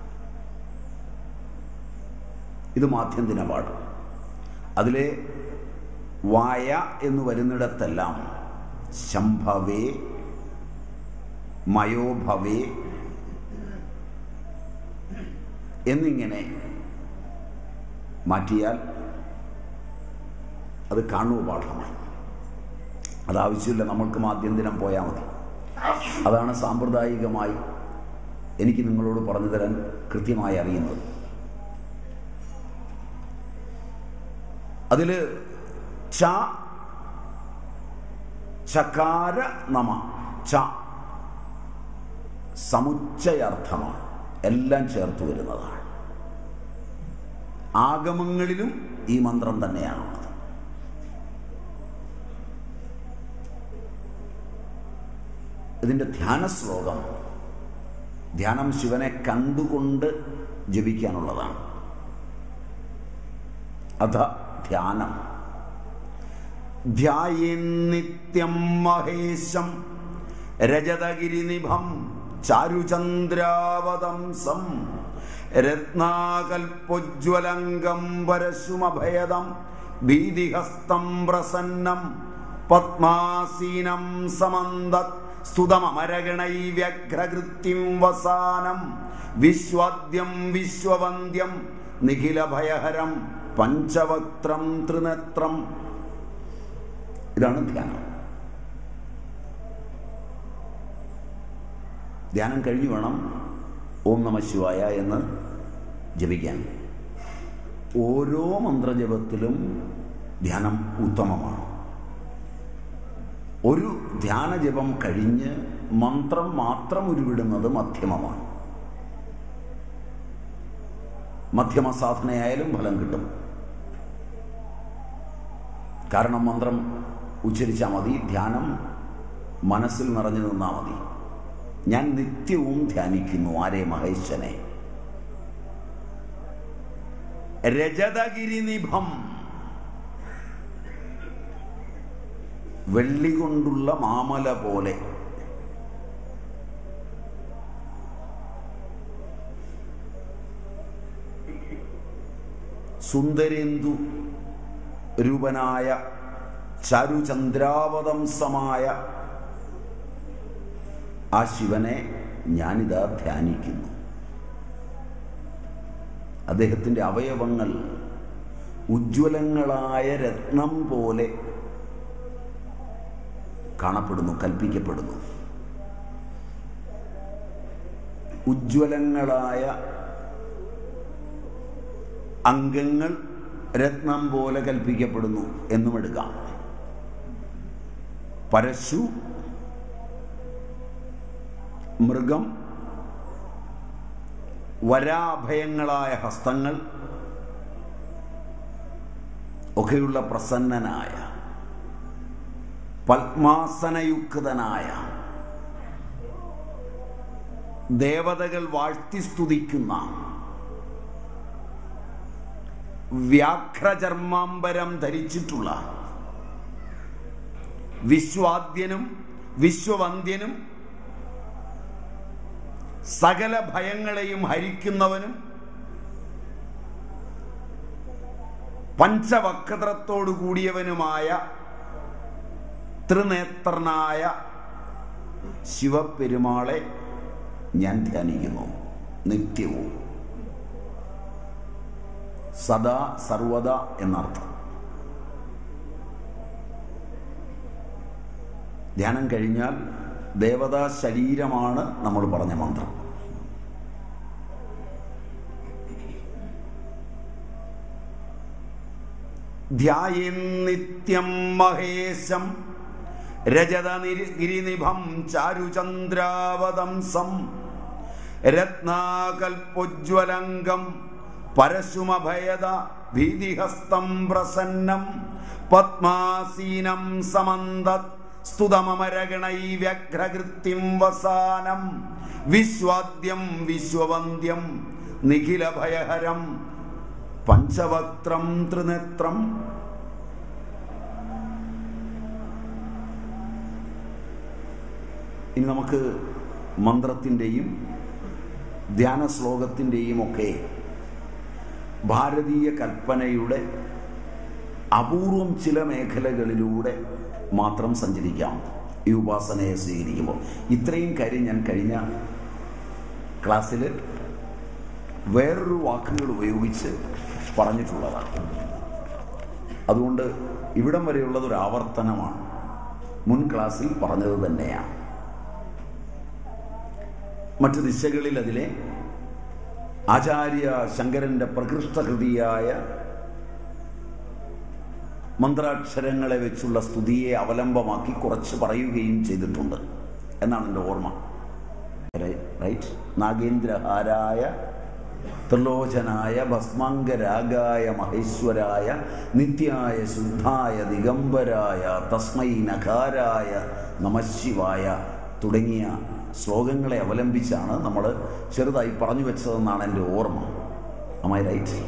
S1: ഇത് മാധ്യന്തിന പാഠം അതിലെ വായ എന്ന് വരുന്നിടത്തെല്ലാം ശംഭവേ മയോഭവേ എന്നിങ്ങനെ മാറ്റിയാൽ അത് കാണുക പാഠമായി അതാവശ്യമില്ല നമ്മൾക്ക് മാധ്യന്തിനം പോയാൽ മതി അതാണ് സാമ്പ്രദായികമായി എനിക്ക് നിങ്ങളോട് പറഞ്ഞു തരാൻ കൃത്യമായി അറിയുന്നത് അതിൽ ച ചകാര നമ ച സമുച്ചയാർത്ഥമാണ് എല്ലാം ചേർത്ത് വരുന്നതാണ് ആഗമങ്ങളിലും ഈ മന്ത്രം തന്നെയാണുള്ളത് ഇതിൻ്റെ ധ്യാന ശ്ലോകം ധ്യാനം ശിവനെ കണ്ടുകൊണ്ട് ജപിക്കാനുള്ളതാണ് അഥ ധ്യാനം ധ്യായേന്നിത്യം മഹേശം രജതഗിരിനിഭം ചാരുചന്ദ്രാവതംസം രത്നാകൽപ്പോജ്വലംഗം പരശുമഭയദം ഭീതിഹസ്തം പ്രസന്നം പത്മാസീനം സമന്തത് സ്തുതമരഗണൈ വ്യഘ്രകൃത്യം വസാനം വിശ്വാദ്യം വിശ്വവന്ദ്യം നിഖിലഭയഹരം പഞ്ചവക്ത്രം ത്രിനേത്രം ഇതാണ് ധ്യാനം ധ്യാനം കഴിഞ്ഞു വേണം ഓം നമ ശിവായ എന്ന് ജപിക്കാൻ ഓരോ മന്ത്രജപത്തിലും ധ്യാനം ഉത്തമമാണ് ഒരു ധ്യാനജപം കഴിഞ്ഞ് മന്ത്രം മാത്രം ഉരുവിടുന്നത് മധ്യമമാണ് മധ്യമ സാധനയായാലും ഫലം കിട്ടും കാരണം മന്ത്രം ഉച്ചരിച്ചാൽ മതി ധ്യാനം മനസ്സിൽ നിറഞ്ഞു നിന്നാൽ മതി ഞാൻ നിത്യവും ധ്യാനിക്കുന്നു ആരെ മഹേശ്വനെ രജതഗിരിനിഭം വെള്ളി കൊണ്ടുള്ള മാമല പോലെ സുന്ദരേന്ദു രൂപനായ ചരുചന്ദ്രാവതംസമായ ആ ശിവനെ ഞാനിതാ ധ്യാനിക്കുന്നു അദ്ദേഹത്തിൻ്റെ അവയവങ്ങൾ ഉജ്ജ്വലങ്ങളായ രത്നം പോലെ കാണപ്പെടുന്നു കൽപ്പിക്കപ്പെടുന്നു ഉജ്ജ്വലങ്ങളായ അംഗങ്ങൾ രത്നം പോലെ കൽപ്പിക്കപ്പെടുന്നു എന്നും എടുക്കാം പരശു മൃഗം വരാഭയങ്ങളായ ഹസ്തങ്ങൾ ഒക്കെയുള്ള പ്രസന്നനായ പത്മാസനയുക്തനായ ദേവതകൾ വാഴ്ത്തി സ്തുതിക്കുന്ന വ്യാഘ്രചർമാംബരം ധരിച്ചിട്ടുള്ള വിശ്വാദ്യനും വിശ്വവന്ധ്യനും സകല ഭയങ്ങളെയും ഹരിക്കുന്നവനും പഞ്ചവക്രത്തോടു കൂടിയവനുമായ ത്രിനേത്രനായ ശിവപെരുമാളെ ഞാൻ ധ്യാനിക്കുന്നു നിത്യവും സദാ സർവദ എന്നർത്ഥം ധ്യാനം കഴിഞ്ഞാൽ ദേവതാ ശരീരമാണ് നമ്മൾ പറഞ്ഞ മന്ത്രം ധ്യായൻ നിത്യം മഹേശം രജതഗിരിനിഭം ചാരുചന്ദ്രാവതംസം രത്നാകൽപ്പോജ്വലംഗം പരശുമഭയദ ഭീതിഹസ്തം പ്രസന്നം പത്മാസീനം സമന്തത് സ്തുതമരഗണൈ വ്യഘ്രകൃത്യം വസാനം വിശ്വാദ്യം വിശ്വവന്ധ്യം നിഖിലഭയഹരം പഞ്ചവക്ത്രം ത്രിനേത്രം ഇനി നമുക്ക് മന്ത്രത്തിൻ്റെയും ധ്യാന ശ്ലോകത്തിൻ്റെയും ഒക്കെ ഭാരതീയ കൽപ്പനയുടെ അപൂർവം ചില മേഖലകളിലൂടെ മാത്രം സഞ്ചരിക്കാം ഈ ഉപാസനയെ സ്വീകരിക്കുമ്പോൾ ഇത്രയും കാര്യം ഞാൻ കഴിഞ്ഞ ക്ലാസ്സിൽ വേറൊരു വാക്കുകൾ ഉപയോഗിച്ച് പറഞ്ഞിട്ടുള്ളതാണ് അതുകൊണ്ട് ഇവിടം വരെയുള്ളത് ഒരു ആവർത്തനമാണ് മുൻ ക്ലാസ്സിൽ പറഞ്ഞത് തന്നെയാണ് മറ്റു ദിശകളിൽ അതിലെ ആചാര്യ ശങ്കരന്റെ പ്രകൃഷ്ടകൃതിയായ മന്ത്രാക്ഷരങ്ങളെ വെച്ചുള്ള സ്തുതിയെ അവലംബമാക്കി കുറച്ച് പറയുകയും ചെയ്തിട്ടുണ്ട് എന്നാണ് എൻ്റെ ഓർമ്മ റൈറ്റ് നാഗേന്ദ്രഹാരായ ത്രിലോചനായ ഭസ്മാംഗരാഗായ മഹേശ്വരായ നിത്യായ ശുദ്ധായ ദിഗംബരായ തസ്മൈ നഖാരായ നമശിവായ തുടങ്ങിയ ശ്ലോകങ്ങളെ അവലംബിച്ചാണ് നമ്മൾ ചെറുതായി പറഞ്ഞു വെച്ചതെന്നാണ് എൻ്റെ ഓർമ്മ അമ്മായി റൈറ്റ്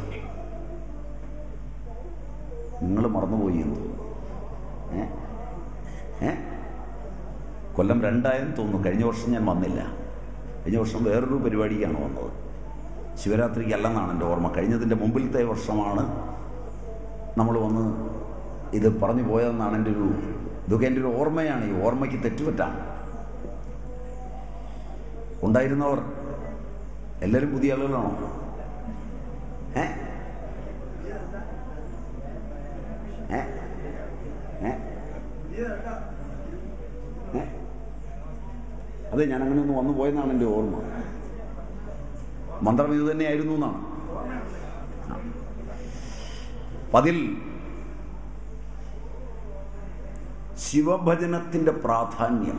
S1: നിങ്ങൾ മറന്നുപോയി എന്ന് ഏ ഏ കൊല്ലം രണ്ടായെന്ന് തോന്നുന്നു കഴിഞ്ഞ വർഷം ഞാൻ വന്നില്ല കഴിഞ്ഞ വർഷം വേറൊരു പരിപാടിക്കാണ് വന്നത് ശിവരാത്രിക്കല്ലെന്നാണ് എൻ്റെ ഓർമ്മ കഴിഞ്ഞതിൻ്റെ മുമ്പിലത്തെ വർഷമാണ് നമ്മൾ വന്ന് ഇത് പറഞ്ഞു പോയതെന്നാണ് എൻ്റെ ഒരു ഇതൊക്കെ എൻ്റെ ഒരു ഓർമ്മയാണ് ഈ ഓർമ്മയ്ക്ക് തെറ്റുപറ്റാണ് ഉണ്ടായിരുന്നവർ എല്ലാവരും പുതിയ ആളുകളാണോ ഏ ഏ ഏ ഏ അതെ ഞാൻ അങ്ങനെ ഒന്ന് വന്നു പോയെന്നാണ് എൻ്റെ ഓർമ്മ മന്ത്രം ഇത് തന്നെയായിരുന്നു എന്നാണ് അതിൽ ശിവഭജനത്തിൻ്റെ പ്രാധാന്യം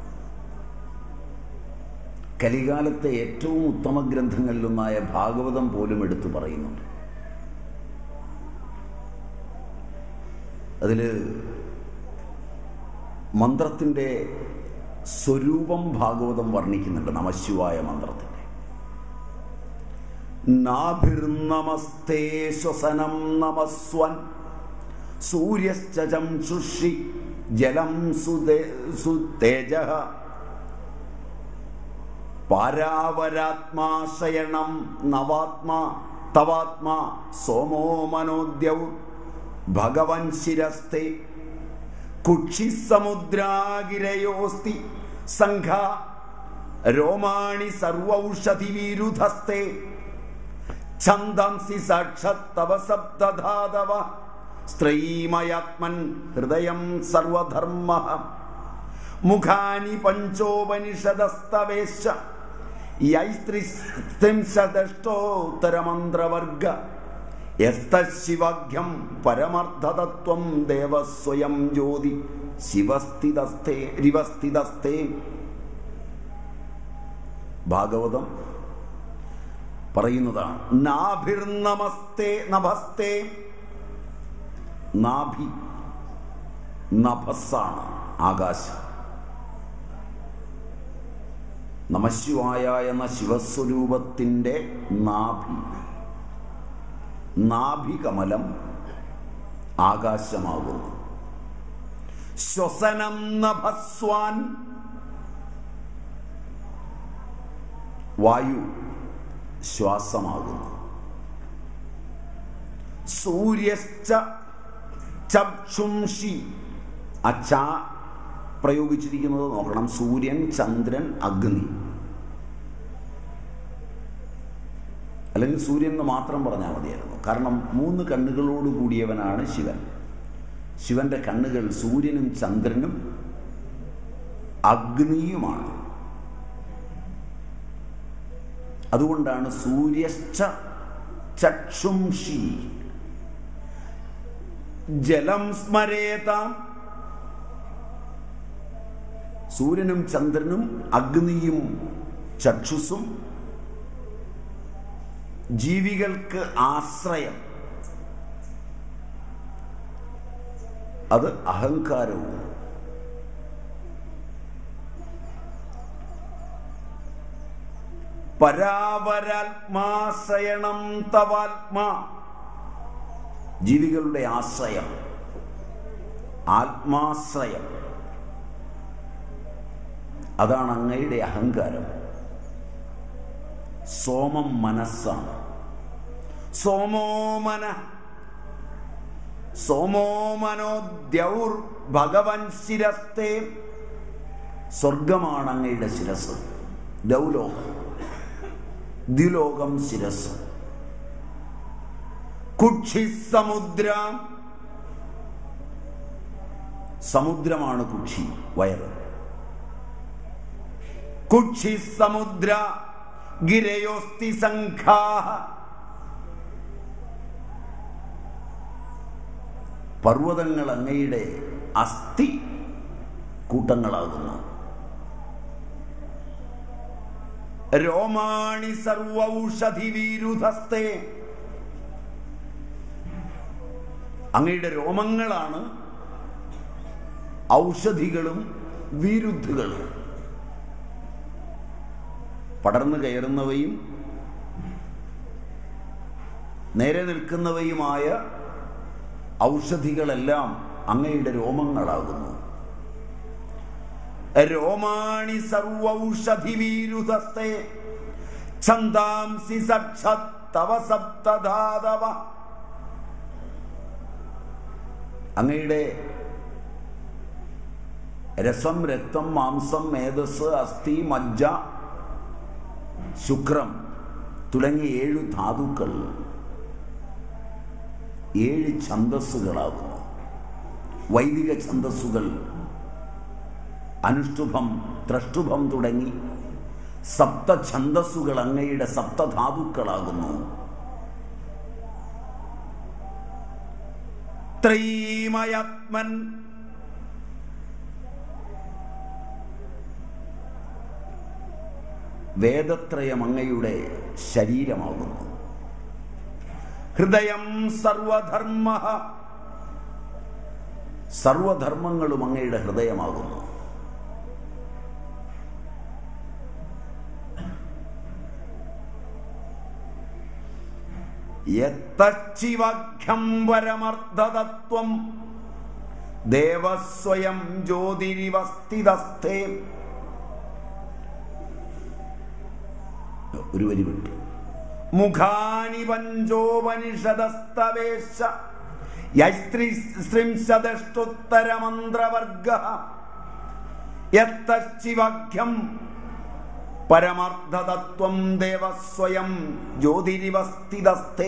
S1: കലികാലത്തെ ഏറ്റവും ഉത്തമ ഗ്രന്ഥങ്ങളിലൊന്നായ ഭാഗവതം പോലും എടുത്തു പറയുന്നുണ്ട് അതിൽ മന്ത്രത്തിൻ്റെ സ്വരൂപം ഭാഗവതം വർണ്ണിക്കുന്നുണ്ട് നമശിവായ മന്ത്രത്തിൻ്റെ നാഭിർനമസ്തേ ശ്വസനം നമസ്വൻ സൂര്യശ്ചംശുഷി ജലം സുതേ സുതേജ പാരാവരാത്മാശയണം നവാത്മാ തവാത്മാ സോമോ മനോദ്യൗ ഭഗവൻ ശിരസ്തേ കുക്ഷിസമുദ്രാഗിരയോസ്തി സംഘ രോമാണി സർവൗഷധിവിരുധസ്തേ ഛന്ദംസി സാക്ഷത്തവ സപ്തധാതവ സ്ത്രീമയാത്മൻ ഹൃദയം സർവധർമ്മ മുഖാനി പഞ്ചോപനിഷദസ്തവേശ യൈസ്ത്രിസ്ത്രിംശദഷ്ടോത്തരമന്ത്രവർഗ യസ്തശിവാഖ്യം പരമർത്ഥതത്വം ദേവസ്വയം ജ്യോതി ശിവസ്ഥിതസ്ഥേ രിവസ്ഥിതസ്ഥേ ഭാഗവതം പറയുന്നതാണ് നാഭിർനമസ്തേ നഭസ്തേ നാഭി നഭസ്സാണ് ആകാശം നമശിവായ എന്ന ശിവസ്വരൂപത്തിൻ്റെ നാഭി നാഭികമലം ആകാശമാകുന്നു ശ്വസനം നഭസ്വാൻ വായു ശ്വാസമാകുന്നു സൂര്യശ്ച ചക്ഷുംഷി അച്ച പ്രയോഗിച്ചിരിക്കുന്നത് നോക്കണം സൂര്യൻ ചന്ദ്രൻ അഗ്നി അല്ലെങ്കിൽ സൂര്യൻ എന്ന് മാത്രം പറഞ്ഞാൽ മതിയായിരുന്നു കാരണം മൂന്ന് കണ്ണുകളോട് കൂടിയവനാണ് ശിവൻ ശിവന്റെ കണ്ണുകൾ സൂര്യനും ചന്ദ്രനും അഗ്നിയുമാണ് അതുകൊണ്ടാണ് സൂര്യശ്ച ചക്ഷുംഷി ജലം സ്മരേതാം സൂര്യനും ചന്ദ്രനും അഗ്നിയും ചക്ഷുസും ജീവികൾക്ക് ആശ്രയം അത് അഹങ്കാരവും പരാവരാത്മാശയണം തവാത്മാ ജീവികളുടെ ആശ്രയം ആത്മാശ്രയം അതാണ് അങ്ങയുടെ അഹങ്കാരം സോമം മനസ്സാണ് സോമോമന സോമോമനോദ്യൗർ ഭഗവൻ ശിരസ്തേ സ്വർഗമാണ് അങ്ങയുടെ ശിരസ് ദൗലോകം ദ്വിലോകം ശിരസ് കുക്ഷി സമുദ്ര സമുദ്രമാണ് കുക്ഷി വയറ് കുക്ഷി സമുദ്ര ഗിരയോസ്തി സംഘാ പർവ്വതങ്ങൾ അങ്ങയുടെ അസ്ഥി കൂട്ടങ്ങളാകുന്നു രോമാണി സർവൌഷധി വീരുധസ്തേ അങ്ങയുടെ രോമങ്ങളാണ് ഔഷധികളും വീരുദ്ധുകളും പടർന്നു കയറുന്നവയും നേരെ നിൽക്കുന്നവയുമായ ഔഷധികളെല്ലാം അങ്ങയുടെ രോമങ്ങളാകുന്നു രോമാണി സർവൌഷധി വീരുധസ്തേ ഛന്ദാംസി സക്ഷത്തവ സപ്തധാതവ അങ്ങയുടെ രസം രക്തം മാംസം മേധസ് അസ്ഥി മജ്ജ ശുക്രം തുടങ്ങിയ ഏഴു ധാതുക്കൾ ഏഴ് ഛന്ദസ്സുകളാകുന്നു വൈദിക ഛന്ദസ്സുകൾ അനുഷ്ടുഭം ത്രഷ്ടുഭം തുടങ്ങി സപ്തഛന്ദസ്സുകൾ അങ്ങയുടെ സപ്തധാതുക്കളാകുന്നു ത്രൈമയാത്മൻ വേദത്രയം അങ്ങയുടെ ശരീരമാകുന്നു ഹൃദയം സർവധർമ്മ സർവധർമ്മങ്ങളും അങ്ങയുടെ ഹൃദയമാകുന്നു യത്തച്ചിവഖ്യം പരമർദ്ധതത്വം ദേവസ്വയം ജ്യോതിരിവസ്ഥിതസ്ഥേ ഒരു വരി വിട്ടു മുഖാനി പഞ്ചോപനിഷദസ്തവേശ യസ്ത്രിംശദഷ്ടുത്തരമന്ത്രവർഗ യത്തച്ചിവഖ്യം പരമാർത്ഥതത്വം ദേവസ്വയം ജ്യോതിരിവസ്ഥിതസ്ഥേ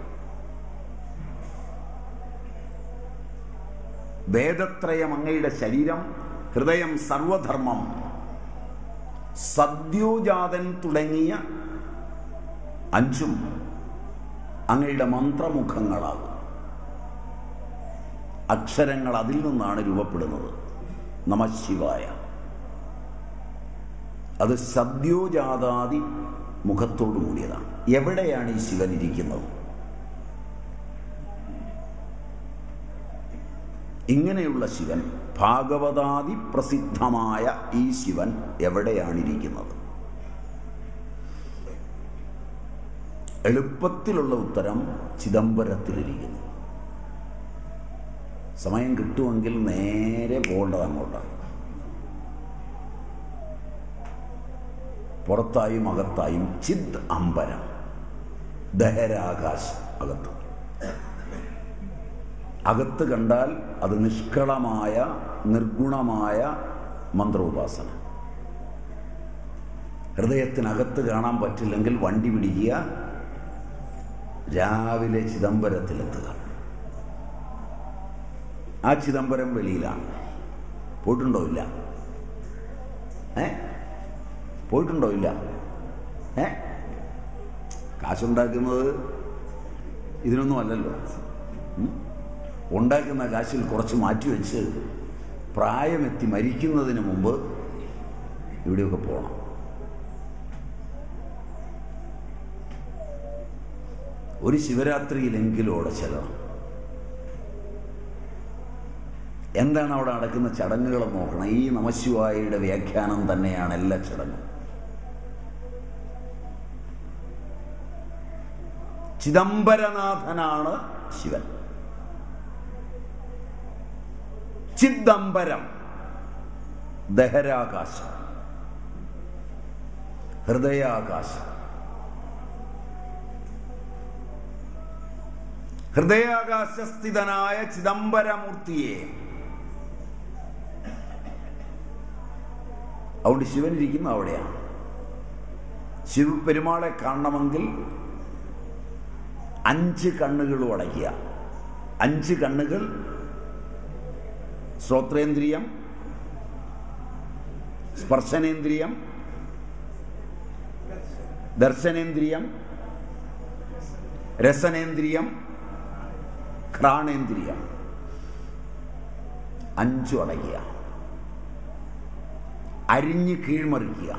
S1: വേദത്രയം അങ്ങയുടെ ശരീരം ഹൃദയം സർവധർമ്മം സദ്യോജാതൻ തുടങ്ങിയ അഞ്ചും അങ്ങയുടെ മന്ത്രമുഖങ്ങളാകും അക്ഷരങ്ങൾ അതിൽ നിന്നാണ് രൂപപ്പെടുന്നത് നമശിവായ അത് സദ്യോജാതാദി മുഖത്തോടു കൂടിയതാണ് എവിടെയാണ് ഈ ശിവൻ ഇരിക്കുന്നത് ഇങ്ങനെയുള്ള ശിവൻ ഭാഗവതാദി പ്രസിദ്ധമായ ഈ ശിവൻ എവിടെയാണ് ഇരിക്കുന്നത് എളുപ്പത്തിലുള്ള ഉത്തരം ചിദംബരത്തിലിരിക്കുന്നു സമയം കിട്ടുമെങ്കിൽ നേരെ പോകേണ്ടത് അങ്ങോട്ടാണ് പുറത്തായും അകത്തായും ചിദ് അമ്പരം ദഹരാകാശം അകത്ത് അകത്ത് കണ്ടാൽ അത് നിഷ്കളമായ നിർഗുണമായ മന്ത്രോപാസന ഹൃദയത്തിനകത്ത് കാണാൻ പറ്റില്ലെങ്കിൽ വണ്ടി പിടിക്കുക രാവിലെ ചിദംബരത്തിലെത്തുക ആ ചിദംബരം വെളിയിലാണ് പോയിട്ടുണ്ടോ ഇല്ല ഏ പോയിട്ടുണ്ടോ ഇല്ല ഏ കാശുണ്ടാക്കുന്നത് ഇതിനൊന്നും അല്ലല്ലോ ഉം? ഉണ്ടാക്കുന്ന കാശിൽ കുറച്ച് മാറ്റിവെച്ച് പ്രായമെത്തി മരിക്കുന്നതിന് മുമ്പ് ഇവിടെയൊക്കെ പോകണം ഒരു ശിവരാത്രിയിലെങ്കിലും അവിടെ ചെല്ലണം എന്താണ് അവിടെ നടക്കുന്ന ചടങ്ങുകൾ നോക്കണം ഈ നമശിവായയുടെ വ്യാഖ്യാനം തന്നെയാണ് എല്ലാ ചടങ്ങും ചിദംബരനാഥനാണ് ശിവൻ ചിദംബരം ദഹരാകാശം ഹൃദയാകാശം ഹൃദയാകാശസ്ഥിതനായ ചിദംബരമൂർത്തിയെ അതുകൊണ്ട് ശിവൻ ഇരിക്കുന്ന അവിടെയാണ് ശിവപെരുമാളെ കാണണമെങ്കിൽ അഞ്ച് കണ്ണുകളും അടയ്ക്കുക അഞ്ച് കണ്ണുകൾ ശ്രോത്രേന്ദ്രിയം സ്പർശനേന്ദ്രിയം ദർശനേന്ദ്രിയം രസനേന്ദ്രിയം ഘ്രാണേന്ദ്രിയം അഞ്ചു അടയ്ക്കുക അരിഞ്ഞ് കീഴ്മറിക്കുക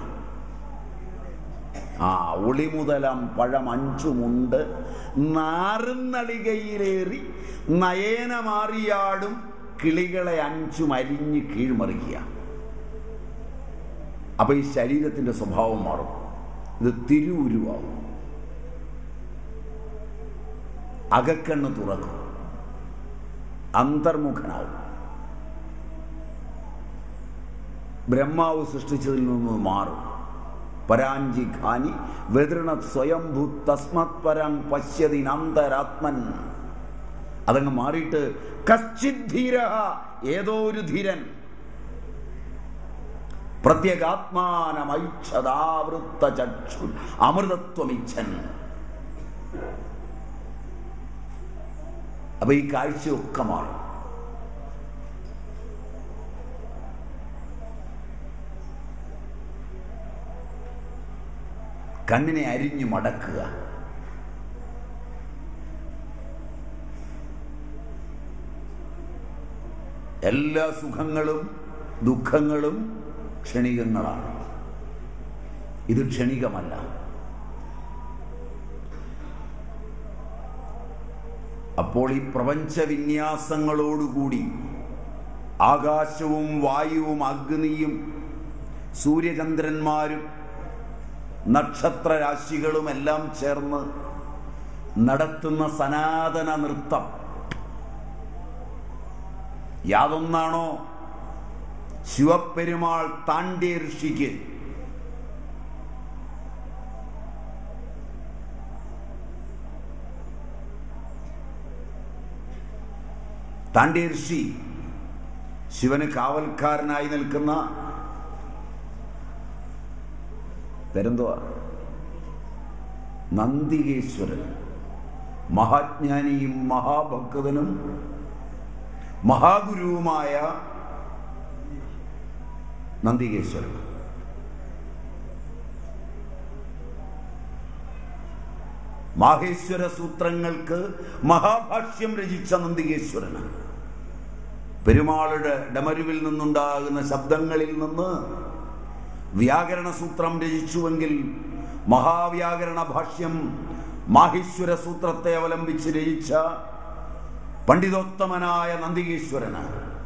S1: ആ ഒളി മുതലം പഴം അഞ്ചുമുണ്ട് നാറുന്നളികയിലേറി നയനമാറിയാടും കിളികളെ അഞ്ചും അരിഞ്ഞ് കീഴ്മറിക്കുക അപ്പൊ ഈ ശരീരത്തിന്റെ സ്വഭാവം മാറും ഇത് തിരുവുരുവാകും അകക്കണ്ണ് തുറക്കും അന്തർമുഖനാവും ബ്രഹ്മാവ് സൃഷ്ടിച്ചതിൽ നിന്ന് മാറും പരാഞ്ചി ഖാനി വെതൃണ സ്വയംഭൂ തസ്മത് പരം പശ്യതിനന്തരാത്മൻ അതങ്ങ് മാറിയിട്ട് കശ്ചിത് ധീര ഏതോ ഒരു ധീരൻ പ്രത്യേകാത്മാനമൈച്ഛതാവൃത്ത ചക്ഷു അമൃതത്വമിച്ഛൻ അപ്പൊ ഈ കാഴ്ചയൊക്കെ മാറും കണ്ണിനെ അരിഞ്ഞു മടക്കുക എല്ലാ സുഖങ്ങളും ദുഃഖങ്ങളും ക്ഷണികങ്ങളാണ് ഇത് ക്ഷണികമല്ല അപ്പോൾ ഈ പ്രപഞ്ച വിന്യാസങ്ങളോടുകൂടി ആകാശവും വായുവും അഗ്നിയും സൂര്യചന്ദ്രന്മാരും നക്ഷത്രരാശികളും എല്ലാം ചേർന്ന് നടത്തുന്ന സനാതന നൃത്തം യാതൊന്നാണോ ശിവപെരുമാൾ താണ്ഡ്യ ഋഷിക്ക് താണ്ഡ്യ ഋഷി ശിവന് കാവൽക്കാരനായി നിൽക്കുന്ന പേരെന്തുവാ നന്ദികേശ്വരൻ മഹാജ്ഞാനിയും മഹാഭക്തനും മഹാഗുരുവുമായ നന്ദികേശ്വരൻ മാഹേശ്വര സൂത്രങ്ങൾക്ക് മഹാഭാഷ്യം രചിച്ച നന്ദികേശ്വരന് പെരുമാളുടെ ഡമരുവിൽ നിന്നുണ്ടാകുന്ന ശബ്ദങ്ങളിൽ നിന്ന് വ്യാകരണ സൂത്രം രചിച്ചുവെങ്കിൽ മഹാവ്യാകരണ ഭാഷ്യം മാഹേശ്വര സൂത്രത്തെ അവലംബിച്ച് രചിച്ച പണ്ഡിതോത്തമനായ നന്ദികേശ്വരന്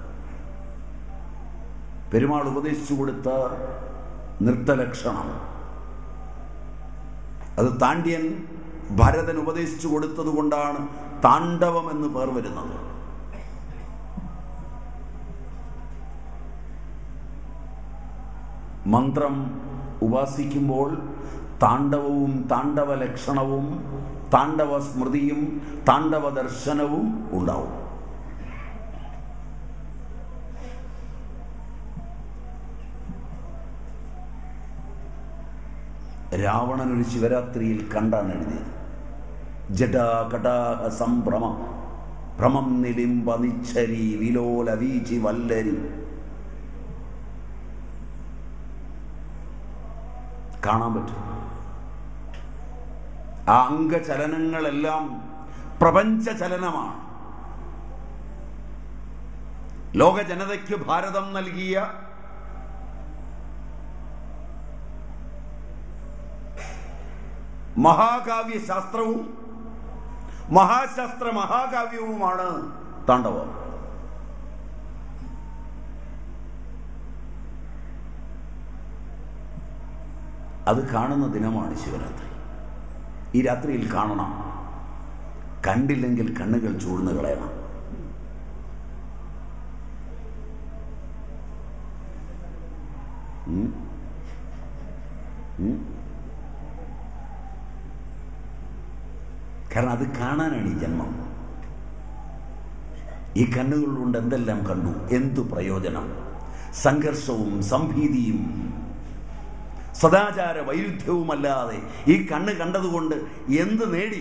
S1: പെരുമാൾ ഉപദേശിച്ചു കൊടുത്ത നൃത്തലക്ഷണം അത് താണ്ഡ്യൻ ഭരതൻ ഉപദേശിച്ചു കൊടുത്തത് കൊണ്ടാണ് താണ്ഡവം എന്ന് പേർ വരുന്നത് മന്ത്രം ഉപാസിക്കുമ്പോൾ താണ്ഡവവും താണ്ഡവ ലക്ഷണവും താണ്ഡവ സ്മൃതിയും താണ്ഡവ ദർശനവും ഉണ്ടാവും രാവണൻ ഒരു ശിവരാത്രിയിൽ കണ്ടാണ് എഴുതിയത് ജടാകടാഹ സംഭ്രമ ഭ്രമം നിലിംബ നിച്ചരി വിലോല വീചി വല്ലരി കാണാൻ പറ്റും ആ അംഗചലനങ്ങളെല്ലാം പ്രപഞ്ച ചലനമാണ് ലോക ജനതയ്ക്ക് ഭാരതം നൽകിയ മഹാകാവ്യ ശാസ്ത്രവും മഹാശാസ്ത്ര മഹാകാവ്യവുമാണ് താണ്ഡവം അത് കാണുന്ന ദിനമാണ് ശിവരാത്രി ഈ രാത്രിയിൽ കാണണം കണ്ടില്ലെങ്കിൽ കണ്ണുകൾ ചൂഴ്ന്നു കളയണം ഉം? ഉം? കാരണം അത് കാണാനാണ് ഈ ജന്മം ഈ കണ്ണുകൾ കൊണ്ട് എന്തെല്ലാം കണ്ടു എന്തു പ്രയോജനം സംഘർഷവും സംഭീതിയും സദാചാര വൈരുദ്ധ്യവുമല്ലാതെ ഈ കണ്ണ് കണ്ടതുകൊണ്ട് എന്ത് നേടി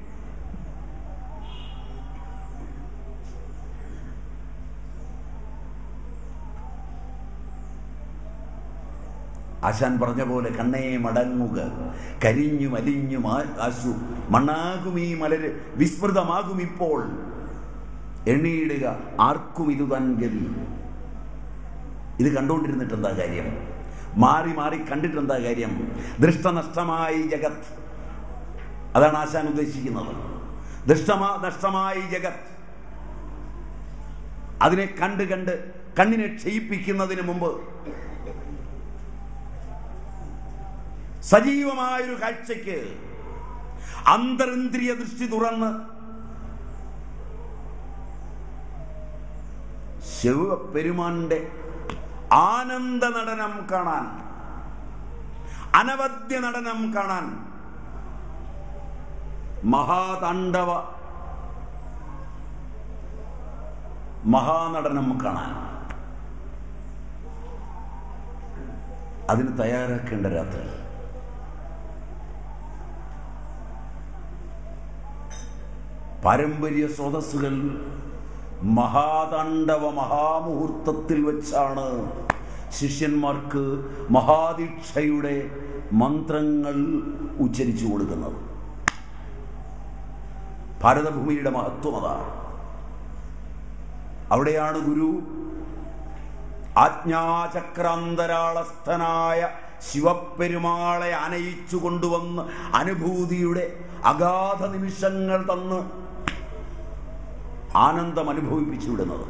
S1: ആശാൻ പറഞ്ഞ പോലെ കണ്ണേ മടങ്ങുക കരിഞ്ഞു മലിഞ്ഞു മാ- ആശു മണ്ണാകും ഈ മലര് വിസ്മൃതമാകും ഇപ്പോൾ എണ്ണിയിടുക ആർക്കും ഇത് തൻ ഗതി ഇത് കണ്ടുകൊണ്ടിരുന്നിട്ട് എന്താ കാര്യം മാറി മാറി കണ്ടിട്ട് എന്താ കാര്യം ദൃഷ്ടനഷ്ടമായി ജഗത് അതാണ് ആശാൻ ഉദ്ദേശിക്കുന്നത് ദൃഷ്ടമാ നഷ്ടമായി ജഗത് അതിനെ കണ്ട് കണ്ട് കണ്ണിനെ ക്ഷയിപ്പിക്കുന്നതിന് മുമ്പ് സജീവമായൊരു കാഴ്ചയ്ക്ക് അന്തരിന്ദ്രിയ ദൃഷ്ടി തുറന്ന് ശിവപെരുമാന്റെ ആനന്ദ നടനം കാണാൻ അനവദ്യ നടനം കാണാൻ മഹാതാണ്ഡവ മഹാനടനം കാണാൻ അതിന് തയ്യാറാക്കേണ്ട രാത്രി പാരമ്പര്യ സ്രോതസ്സുകൾ മഹാതാണ്ഡവ മഹാമുഹൂർത്തത്തിൽ വെച്ചാണ് ശിഷ്യന്മാർക്ക് മഹാദീക്ഷയുടെ മന്ത്രങ്ങൾ ഉച്ചരിച്ചു കൊടുക്കുന്നത് ഭാരതഭൂമിയുടെ മഹത്വം അതാണ് അവിടെയാണ് ഗുരു ആജ്ഞാചക്രാന്തരാളസ്ഥനായ ശിവപ്പെരുമാളെ അനയിച്ചു കൊണ്ടുവന്ന് അനുഭൂതിയുടെ അഗാധ നിമിഷങ്ങൾ തന്ന് ആനന്ദം അനുഭവിപ്പിച്ചു വിടുന്നത്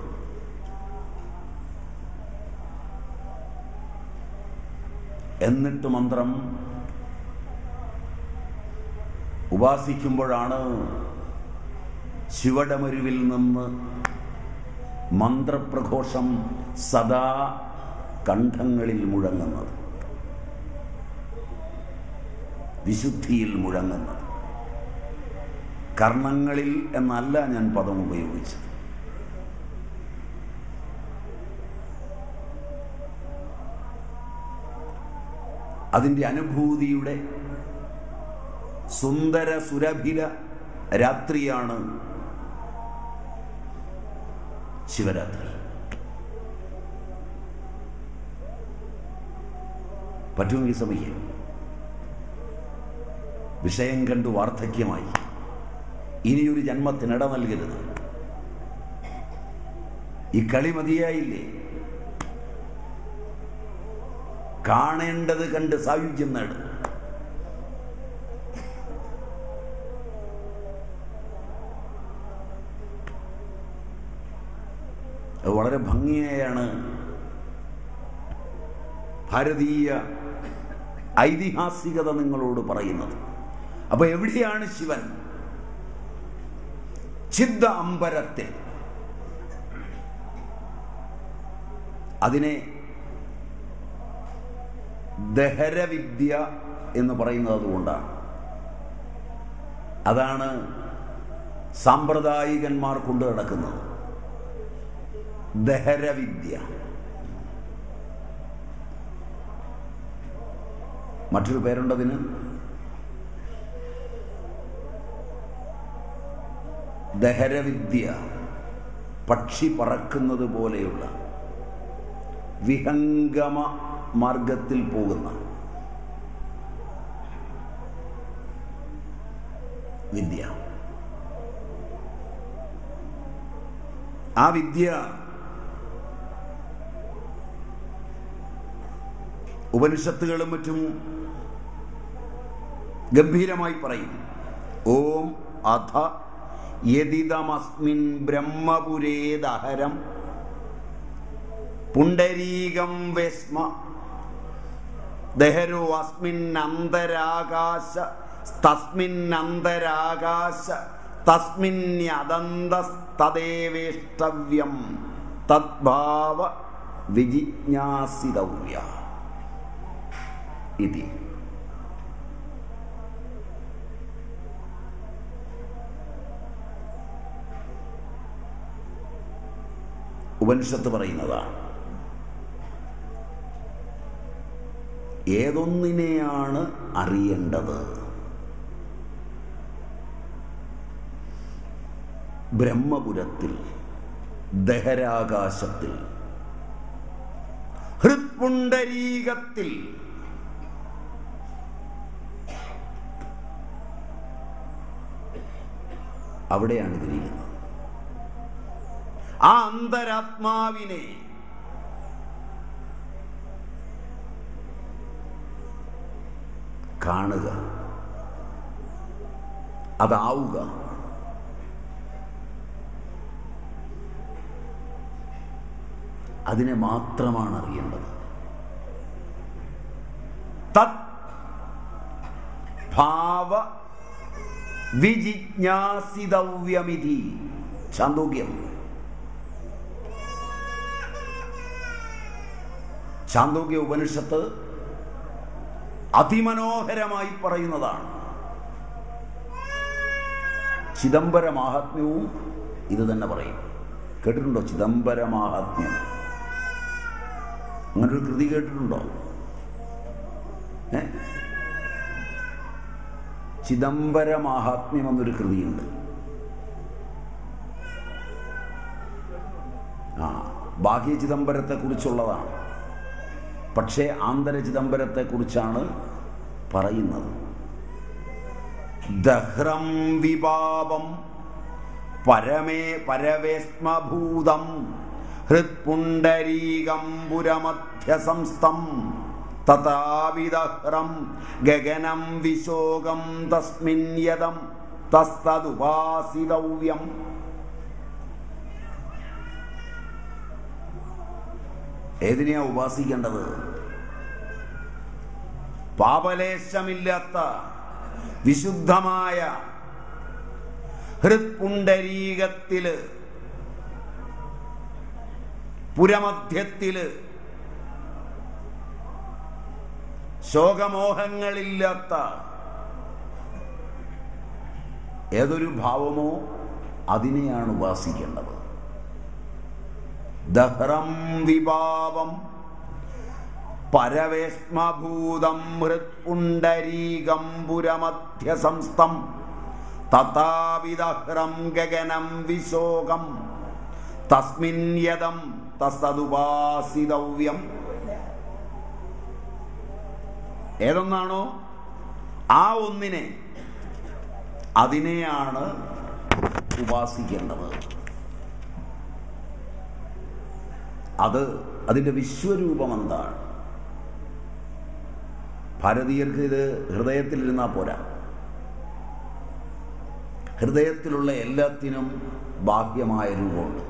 S1: എന്നിട്ട് മന്ത്രം ഉപാസിക്കുമ്പോഴാണ് ശിവടമരുവിൽ നിന്ന് മന്ത്രപ്രഘോഷം സദാ കണ്ഠങ്ങളിൽ മുഴങ്ങുന്നത് വിശുദ്ധിയിൽ മുഴങ്ങുന്നത് കർണങ്ങളിൽ എന്നല്ല ഞാൻ പദം ഉപയോഗിച്ചത് അതിൻ്റെ അനുഭൂതിയുടെ സുന്ദര സുരഭില രാത്രിയാണ് ശിവരാത്രി പറ്റുമെങ്കിൽ ശ്രമിക്കുക വിഷയം കണ്ടു വാർദ്ധക്യമായി ഇനിയൊരു ജന്മത്തിനിട നൽകരുത് ഈ കളി മതിയായില്ലേ കാണേണ്ടത് കണ്ട് സായുജ്യം നേടും അത് വളരെ ഭംഗിയായാണ് ഭാരതീയ ഐതിഹാസികത നിങ്ങളോട് പറയുന്നത് അപ്പൊ എവിടെയാണ് ശിവൻ ചിദ്ദ അമ്പരത്തിൽ അതിനെ ദഹരവിദ്യ എന്ന് പറയുന്നത് അതുകൊണ്ടാണ് അതാണ് സാമ്പ്രദായികന്മാർ കൊണ്ടു നടക്കുന്നത് ദഹരവിദ്യ മറ്റൊരു പേരുണ്ടതിന് ദഹരവിദ്യ പക്ഷി പറക്കുന്നത് പോലെയുള്ള വിഹംഗമ മാർഗത്തിൽ പോകുന്ന വിദ്യ ആ വിദ്യ ഉപനിഷത്തുകളും മറ്റും ഗംഭീരമായി പറയും ഓം അഥ യതിതമസ്മിൻ ബ്രഹ്മപുരേദഹരം പുണ്ടരീകം വെസ്മ ദഹരോ അസ്മിൻ അന്തരാകാശ തസ്മിൻ അന്തരാകാശ തസ്മിന്യദന്തസ്തദേവേഷ്ടവ്യം തദ്ഭാവ വിജിജ്ഞാസിതവ്യ ഇതി ഉപനിഷത്ത് പറയുന്നതാണ് ഏതൊന്നിനെയാണ് അറിയേണ്ടത് ബ്രഹ്മപുരത്തിൽ ദഹരാകാശത്തിൽ ഹൃത്പുണ്ടരീകത്തിൽ അവിടെയാണ് ഇതിരിക്കുന്നത് ആ അന്തരാത്മാവിനെ കാണുക അതാവുക അതിനെ മാത്രമാണ് അറിയേണ്ടത് തത് ഭാവ വിജിജ്ഞാസിതവ്യമിതി ചാന്തോക്യം ചാന്തോക്യ ഉപനിഷത്ത് അതിമനോഹരമായി പറയുന്നതാണ് ചിദംബര മാഹാത്മ്യവും ഇത് തന്നെ പറയും കേട്ടിട്ടുണ്ടോ ചിദംബര മാഹാത്മ്യം അങ്ങനൊരു കൃതി കേട്ടിട്ടുണ്ടോ ഏ ചിദംബര മാഹാത്മ്യം എന്നൊരു കൃതിയുണ്ട് ആ ബാഹ്യ ചിദംബരത്തെ കുറിച്ചുള്ളതാണ് പക്ഷേ ആന്തര ചിദംബരത്തെ കുറിച്ചാണ് പറയുന്നത് ദഹ്രം വിപാപം പരമേ പരവേസ്മഭൂതം ഹൃത്പുണ്ടരീകം പുരമധ്യസംസ്ഥം തഥാവിദഹ്രം ഗഗനം വിശോകം തസ്മിൻ യദം തസ്തതുപാസിതവ്യം ഏതിനെയാ ഉപാസിക്കേണ്ടത് പാപലേശമില്ലാത്ത വിശുദ്ധമായ ഹൃത്പുണ്ടരീകത്തില് പുരമധ്യത്തില് ശോകമോഹങ്ങളില്ലാത്ത ഏതൊരു ഭാവമോ അതിനെയാണ് ഉപാസിക്കേണ്ടത് ദഹ്രം വിഭാവം പരവേസ്മഭൂതം ഹൃത്പുണ്ടരീകം പുരമധ്യസംസ്ഥം തഥാവിദഹ്രം ഗഗനം വിശോകം തസ്മിൻ യദം തസ്തതുപാസിതവ്യം ഏതൊന്നാണോ ആ ഒന്നിനെ അതിനെയാണ് ഉപാസിക്കേണ്ടത് അത് അതിൻ്റെ വിശ്വരൂപം എന്താണ് ഭാരതീയർക്ക് ഇത് ഹൃദയത്തിലിരുന്നാൽ പോരാ ഹൃദയത്തിലുള്ള എല്ലാത്തിനും ബാഹ്യമായ രൂപമുണ്ട്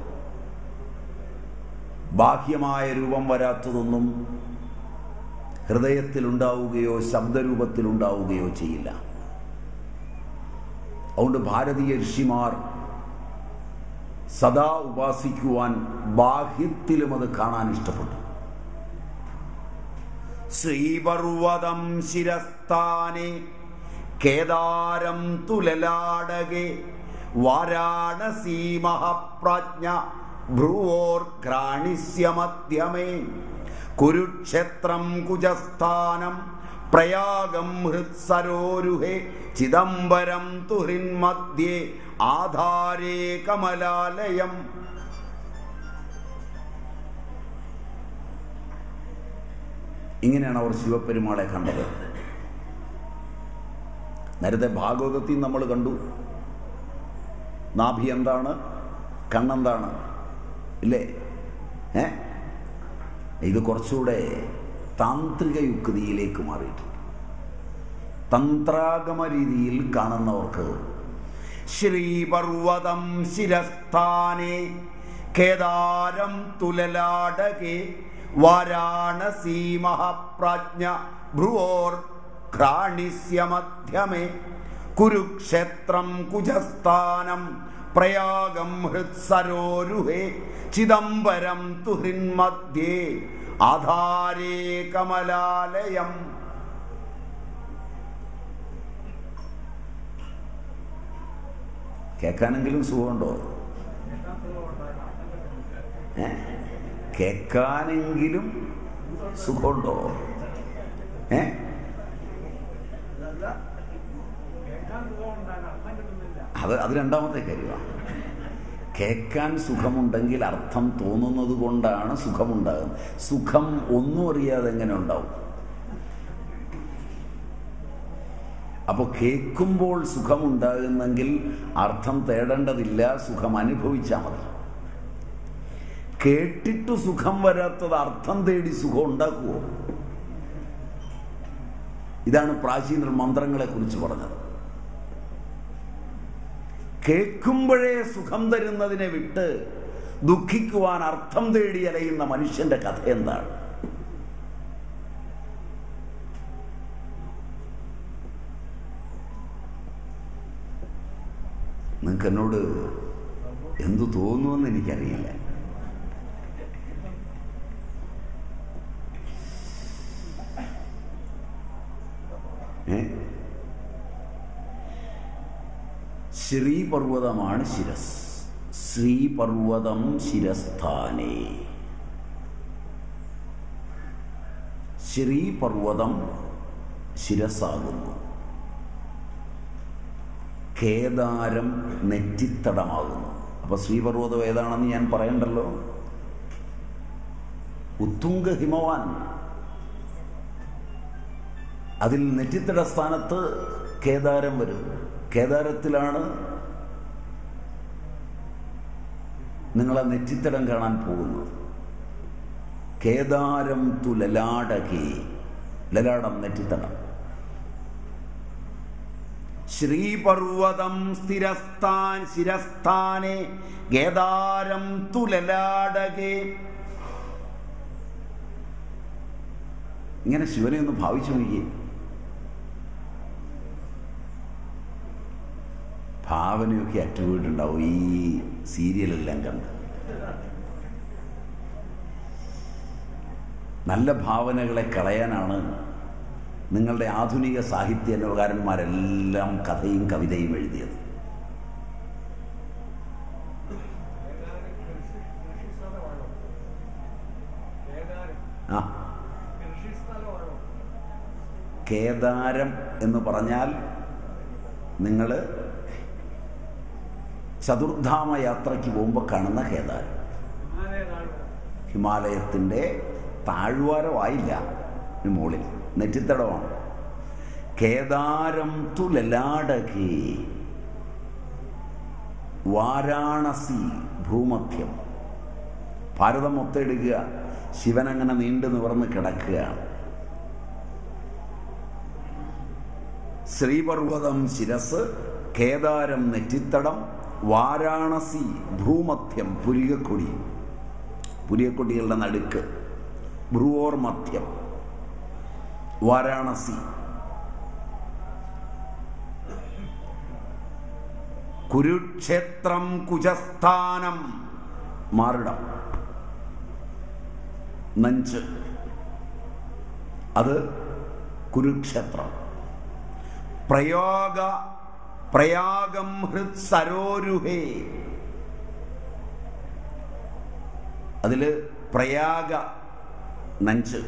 S1: ബാഹ്യമായ രൂപം വരാത്തതൊന്നും ഹൃദയത്തിലുണ്ടാവുകയോ ശബ്ദരൂപത്തിലുണ്ടാവുകയോ ചെയ്യില്ല അതുകൊണ്ട് ഭാരതീയ ഋഷിമാർ സദാ ഉപാസിക്കുവാൻ ബാഹ്യത്തിലും അത് കാണാൻ ഇഷ്ടപ്പെട്ടു ശ്രീപർവതം ശിരസ്ഥാനെ കേദാരം തുലലാടകെ വാരാണസീ മഹപ്രജ്ഞ ഭ്രുവോർഘ്രാണിസ്യ മധ്യമേ കുരുക്ഷേത്രം കുജസ്ഥാനം പ്രയാഗം ഹൃത്സരോരുഹേ ചിദംബരം തുഹൃന്മധ്യേ ആധാരേ കമലാലയം ഇങ്ങനെയാണ് അവർ ശിവപെരുമാളെ കണ്ടത് നേരത്തെ ഭാഗവതത്തിൽ നമ്മൾ കണ്ടു നാഭി എന്താണ് കണ്ണെന്താണ് ഇല്ലേ ഏ ഇത് കുറച്ചുകൂടെ താന്ത്രിക യുക്തിയിലേക്ക് മാറിയിട്ടുണ്ട് തന്ത്രാഗമ രീതിയിൽ കാണുന്നവർക്ക് ശ്രീപർവതം ശിരസ്ഥാനെ കേദാരം തുലലാടകെ വാരാണസീ മഹാപ്രാജ്ഞ ഭ്രുവോർ ഘ്രാണിസ്യ മധ്യമേ കുരുക്ഷേത്രം കുജസ്ഥാനം പ്രയാഗം ഹൃത്സരോരുഹേ ചിദംബരം തുഹൃന്മധ്യേ ആധാരേ കമലാലയം കേൾക്കാനെങ്കിലും സുഖമുണ്ടോ ഏ കേൾക്കാനെങ്കിലും സുഖമുണ്ടോ ഏ അത് അത് രണ്ടാമത്തെ കാര്യമാണ് കേൾക്കാൻ സുഖമുണ്ടെങ്കിൽ അർത്ഥം തോന്നുന്നത് കൊണ്ടാണ് സുഖമുണ്ടാകുന്നത് സുഖം ഒന്നും അറിയാതെ എങ്ങനെ ഉണ്ടാവും അപ്പോൾ കേൾക്കുമ്പോൾ സുഖമുണ്ടാകുന്നെങ്കിൽ അർത്ഥം തേടേണ്ടതില്ല സുഖം അനുഭവിച്ചാൽ മതി കേട്ടിട്ട് സുഖം വരാത്തത് അർത്ഥം തേടി സുഖം ഉണ്ടാക്കുമോ ഇതാണ് പ്രാചീന മന്ത്രങ്ങളെ കുറിച്ച് പറഞ്ഞത് കേൾക്കുമ്പോഴേ സുഖം തരുന്നതിനെ വിട്ട് ദുഃഖിക്കുവാൻ അർത്ഥം തേടി അലയുന്ന മനുഷ്യന്റെ കഥ എന്താണ് നിങ്ങൾക്ക് എന്നോട് എന്തു തോന്നുമെന്ന് എനിക്കറിയില്ല ഏ ശ്രീപർവതമാണ് ശിരസ് ശ്രീപർവതം ശിരസ്ഥാനേ ശ്രീപർവതം ശിരസാകുന്നു കേദാരം നെറ്റിത്തടമാകുന്നു അപ്പൊ ശ്രീപർവ്വതം ഏതാണെന്ന് ഞാൻ പറയണ്ടല്ലോ ഉത്തുംഗ ഹിമവാൻ അതിൽ നെറ്റിത്തട സ്ഥാനത്ത് കേദാരം വരും കേദാരത്തിലാണ് നിങ്ങളെ നെറ്റിത്തടം കാണാൻ പോകുന്നത് കേദാരം തു ലലാടകേ ലലാടം നെറ്റിത്തടം ശ്രീപർവതം സ്ഥിരസ്ഥാൻ ശിരസ്ഥാനെ കേദാരം തുലലാടകെ ഇങ്ങനെ ശിവനെ ഒന്ന് ഭാവിച്ചു നോക്കിയേ ഭാവനയൊക്കെ അറ്റുപോയിട്ടുണ്ടാവും ഈ സീരിയലെല്ലാം കണ്ട് നല്ല ഭാവനകളെ കളയാനാണ് നിങ്ങളുടെ ആധുനിക സാഹിത്യകാരന്മാരെല്ലാം കഥയും കവിതയും എഴുതിയത് ആ കേദാരം എന്ന് പറഞ്ഞാൽ നിങ്ങൾ ചതുർധാമ യാത്രയ്ക്ക് പോകുമ്പോൾ കാണുന്ന കേദാരം ഹിമാലയത്തിൻ്റെ താഴ്വാരമായില്ല മുകളിൽ നെറ്റിത്തടമാണ് കേദാരം തു ലലാടകി വാരാണസി ഭൂമധ്യം ഭാരതം മൊത്തം എടുക്കുക ശിവൻ അങ്ങനെ നീണ്ടു നിവർന്ന് കിടക്കുകയാണ് ശ്രീപർവതം ശിരസ് കേദാരം നെറ്റിത്തടം വാരാണസി ഭൂമധ്യം പുരികക്കൊടി പുരികക്കൊടികളുടെ നടുക്ക് ഭ്രുവോർ മധ്യം വാരാണസി കുരുക്ഷേത്രം കുജസ്ഥാനം മാറിടം നഞ്ച് അത് കുരുക്ഷേത്രം പ്രയോഗ പ്രയാഗം ഹൃത് സരോരുഹേ അതില് പ്രയാഗ നഞ്ച്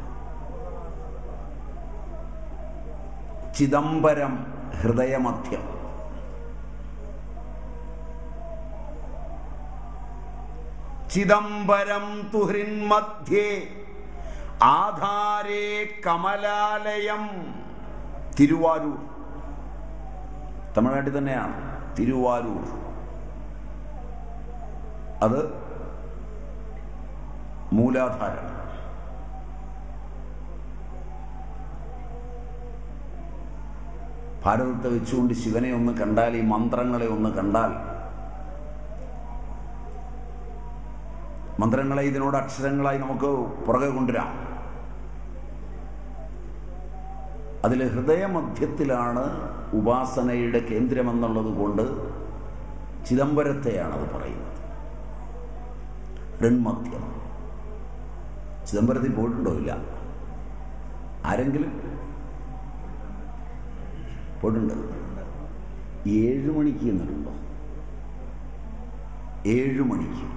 S1: ചിദംബരം ഹൃദയമധ്യം ചിദംബരം തുഹൃന്മധ്യേ ആധാരേ കമലാലയം തിരുവാരൂർ തമിഴ്നാട്ടിൽ തന്നെയാണ് തിരുവാരൂർ അത് മൂലാധാരം ഭാരതത്തെ വെച്ചുകൊണ്ട് ശിവനെ ഒന്ന് കണ്ടാൽ ഈ മന്ത്രങ്ങളെ ഒന്ന് കണ്ടാൽ മന്ത്രങ്ങളെ ഇതിനോട് അക്ഷരങ്ങളായി നമുക്ക് പുറകെ കൊണ്ടുവരാം അതിൽ ഹൃദയമധ്യത്തിലാണ് ഉപാസനയുടെ കേന്ദ്രമെന്നുള്ളത് കൊണ്ട് ചിദംബരത്തെയാണ് അത് പറയുന്നത് ഋൺമധ്യം ചിദംബരത്തിൽ പോയിട്ടുണ്ടോ ഇല്ല ആരെങ്കിലും പോയിട്ടുണ്ട് ഏഴു മണിക്ക് എന്നിട്ടുണ്ടോ ഏഴു മണിക്ക്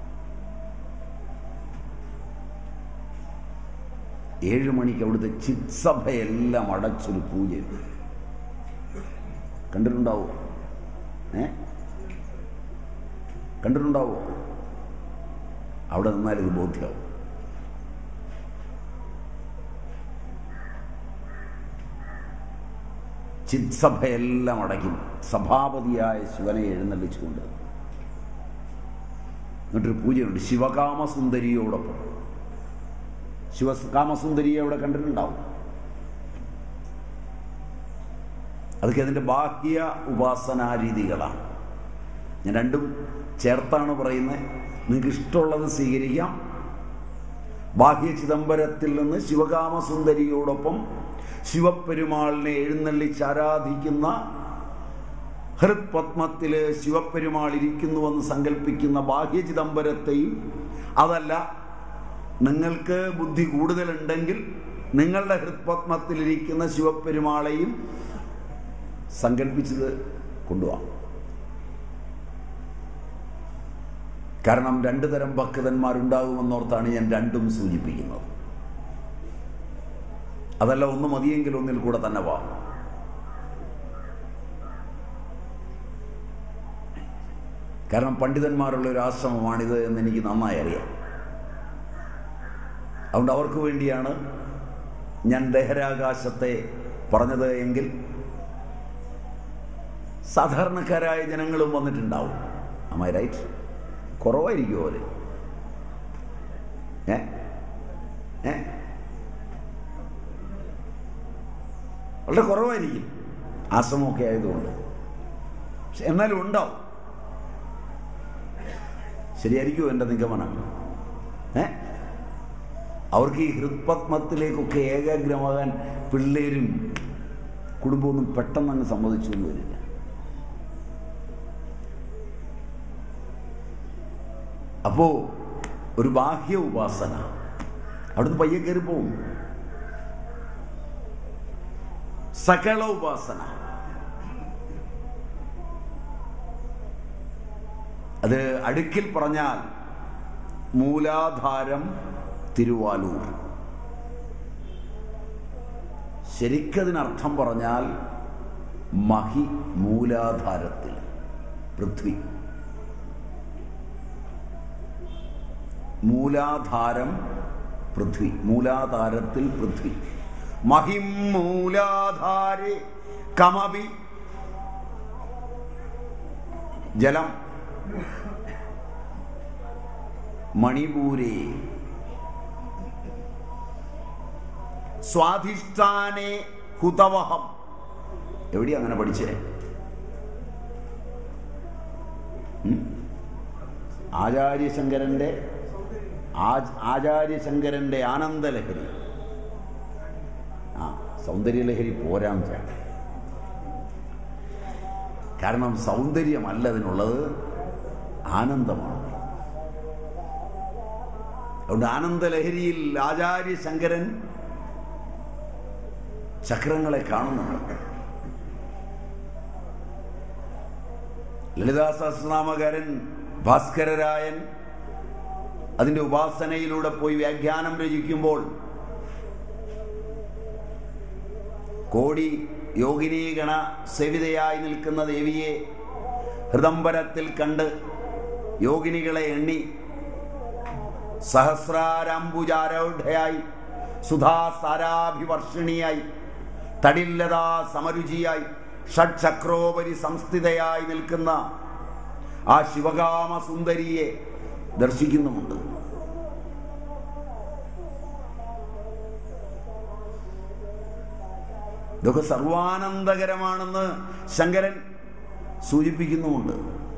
S1: ഏഴു മണിക്ക് അവിടുത്തെ ചിത്സഭയെല്ലാം അടച്ചൊരു പൂജ കണ്ടിട്ടുണ്ടാവോ ഏ കണ്ടിട്ടുണ്ടാവോ അവിടെ നിന്നാൽ ഇത് ബോധ്യമാവും ചിത്സഭയെല്ലാം അടയ്ക്കും സഭാപതിയായ ശിവനെ എഴുന്നള്ളിച്ചുകൊണ്ട് എന്നിട്ടൊരു പൂജയുണ്ട് ശിവകാമസുന്ദരിയോടൊപ്പം ശിവകാമസുന്ദരിയെ അവിടെ കണ്ടിട്ടുണ്ടാവും അതൊക്കെ അതിൻ്റെ ബാഹ്യ ഉപാസനാ രീതികളാണ് ഞാൻ രണ്ടും ചേർത്താണ് പറയുന്നത് നിങ്ങൾക്ക് ഇഷ്ടമുള്ളത് സ്വീകരിക്കാം ബാഹ്യ ചിദംബരത്തിൽ നിന്ന് ശിവകാമസുന്ദരിയോടൊപ്പം ശിവപ്പെരുമാളിനെ എഴുന്നള്ളിച്ച് ആരാധിക്കുന്ന ഹൃത്പത്മത്തില് ശിവപ്പെരുമാൾ ഇരിക്കുന്നുവെന്ന് സങ്കല്പിക്കുന്ന ബാഹ്യ ചിദംബരത്തെയും അതല്ല നിങ്ങൾക്ക് ബുദ്ധി കൂടുതലുണ്ടെങ്കിൽ നിങ്ങളുടെ ഹൃത്പത്മത്തിലിരിക്കുന്ന ശിവപ്പെരുമാളെയും സങ്കല്പിച്ചത് കൊണ്ടുപോകാം കാരണം രണ്ടു തരം ഭക്തന്മാരുണ്ടാകുമെന്നോർത്താണ് ഞാൻ രണ്ടും സൂചിപ്പിക്കുന്നത് അതല്ല ഒന്ന് മതിയെങ്കിൽ ഒന്നിൽ കൂടെ തന്നെ വാ കാരണം പണ്ഡിതന്മാരുള്ള ഒരു ആശ്രമമാണിത് എന്ന് എനിക്ക് നന്നായി അറിയാം അതുകൊണ്ട് അവർക്ക് വേണ്ടിയാണ് ഞാൻ ബഹിരാകാശത്തെ പറഞ്ഞത് എങ്കിൽ സാധാരണക്കാരായ ജനങ്ങളും വന്നിട്ടുണ്ടാവും അമ്മായി റൈറ്റ് കുറവായിരിക്കും അവര് ഏ ഏ വളരെ കുറവായിരിക്കും ആശ്രമമൊക്കെ ആയതുകൊണ്ട് പക്ഷെ എന്നാലും ഉണ്ടാവും ശരിയായിരിക്കുമോ എൻ്റെ നിഗമനം ഏ അവർക്ക് ഈ ഹൃത്പത്മത്തിലേക്കൊക്കെ ഏകാഗ്രമാകാൻ പിള്ളേരും കുടുംബമൊന്നും പെട്ടെന്ന് അങ്ങ് സമ്മതിച്ചു എന്ന് വരില്ല അപ്പോ ഒരു ബാഹ്യ ഉപാസന അവിടുന്ന് പയ്യെ കയറി പോവും സകല ഉപാസന അത് അടുക്കിൽ പറഞ്ഞാൽ മൂലാധാരം തിരുവാലൂർ ശരിക്കതിനർത്ഥം പറഞ്ഞാൽ മഹി മൂലാധാരത്തിൽ പൃഥ്വി മൂലാധാരം പൃഥ്വി മൂലാധാരത്തിൽ പൃഥ്വി മഹിം മൂലാധാരെ കമപി ജലം മണിപൂരേ സ്വാധിഷ്ഠാനെ ഹുതവഹം എവിടെയാ അങ്ങനെ പഠിച്ചേ ഉം? ആചാര്യശങ്കരന്റെ ആച്- ആചാര്യശങ്കരന്റെ ആനന്ദലഹരി ആ സൗന്ദര്യലഹരി പോരാം ചേട്ടൻ കാരണം സൗന്ദര്യമല്ല അതിനുള്ളത് ആനന്ദമാണ് അതുകൊണ്ട് ആനന്ദലഹരിയിൽ ആചാര്യ ശങ്കരൻ ചക്രങ്ങളെ കാണുന്നുണ്ട് ലളിതാ സഹസ്രനാമകാരൻ ഭാസ്കരരായൻ അതിന്റെ ഉപാസനയിലൂടെ പോയി വ്യാഖ്യാനം രചിക്കുമ്പോൾ കോടി യോഗിനീഗണ സേവിതയായി നിൽക്കുന്ന ദേവിയെ ഹൃദംബരത്തിൽ കണ്ട് യോഗിനികളെ എണ്ണി സഹസ്രാരംബുജാരൂഢയായി സുധാസാരാഭിവർഷിണിയായി തടില്ലതാ സമരുചിയായി ഷഡ്ചക്രോപരി സംസ്ഥിതയായി നിൽക്കുന്ന ആ ശിവകാമ സുന്ദരിയെ ദർശിക്കുന്നുമുണ്ട് ഇതൊക്കെ സർവാനന്ദകരമാണെന്ന് ശങ്കരൻ സൂചിപ്പിക്കുന്നുമുണ്ട്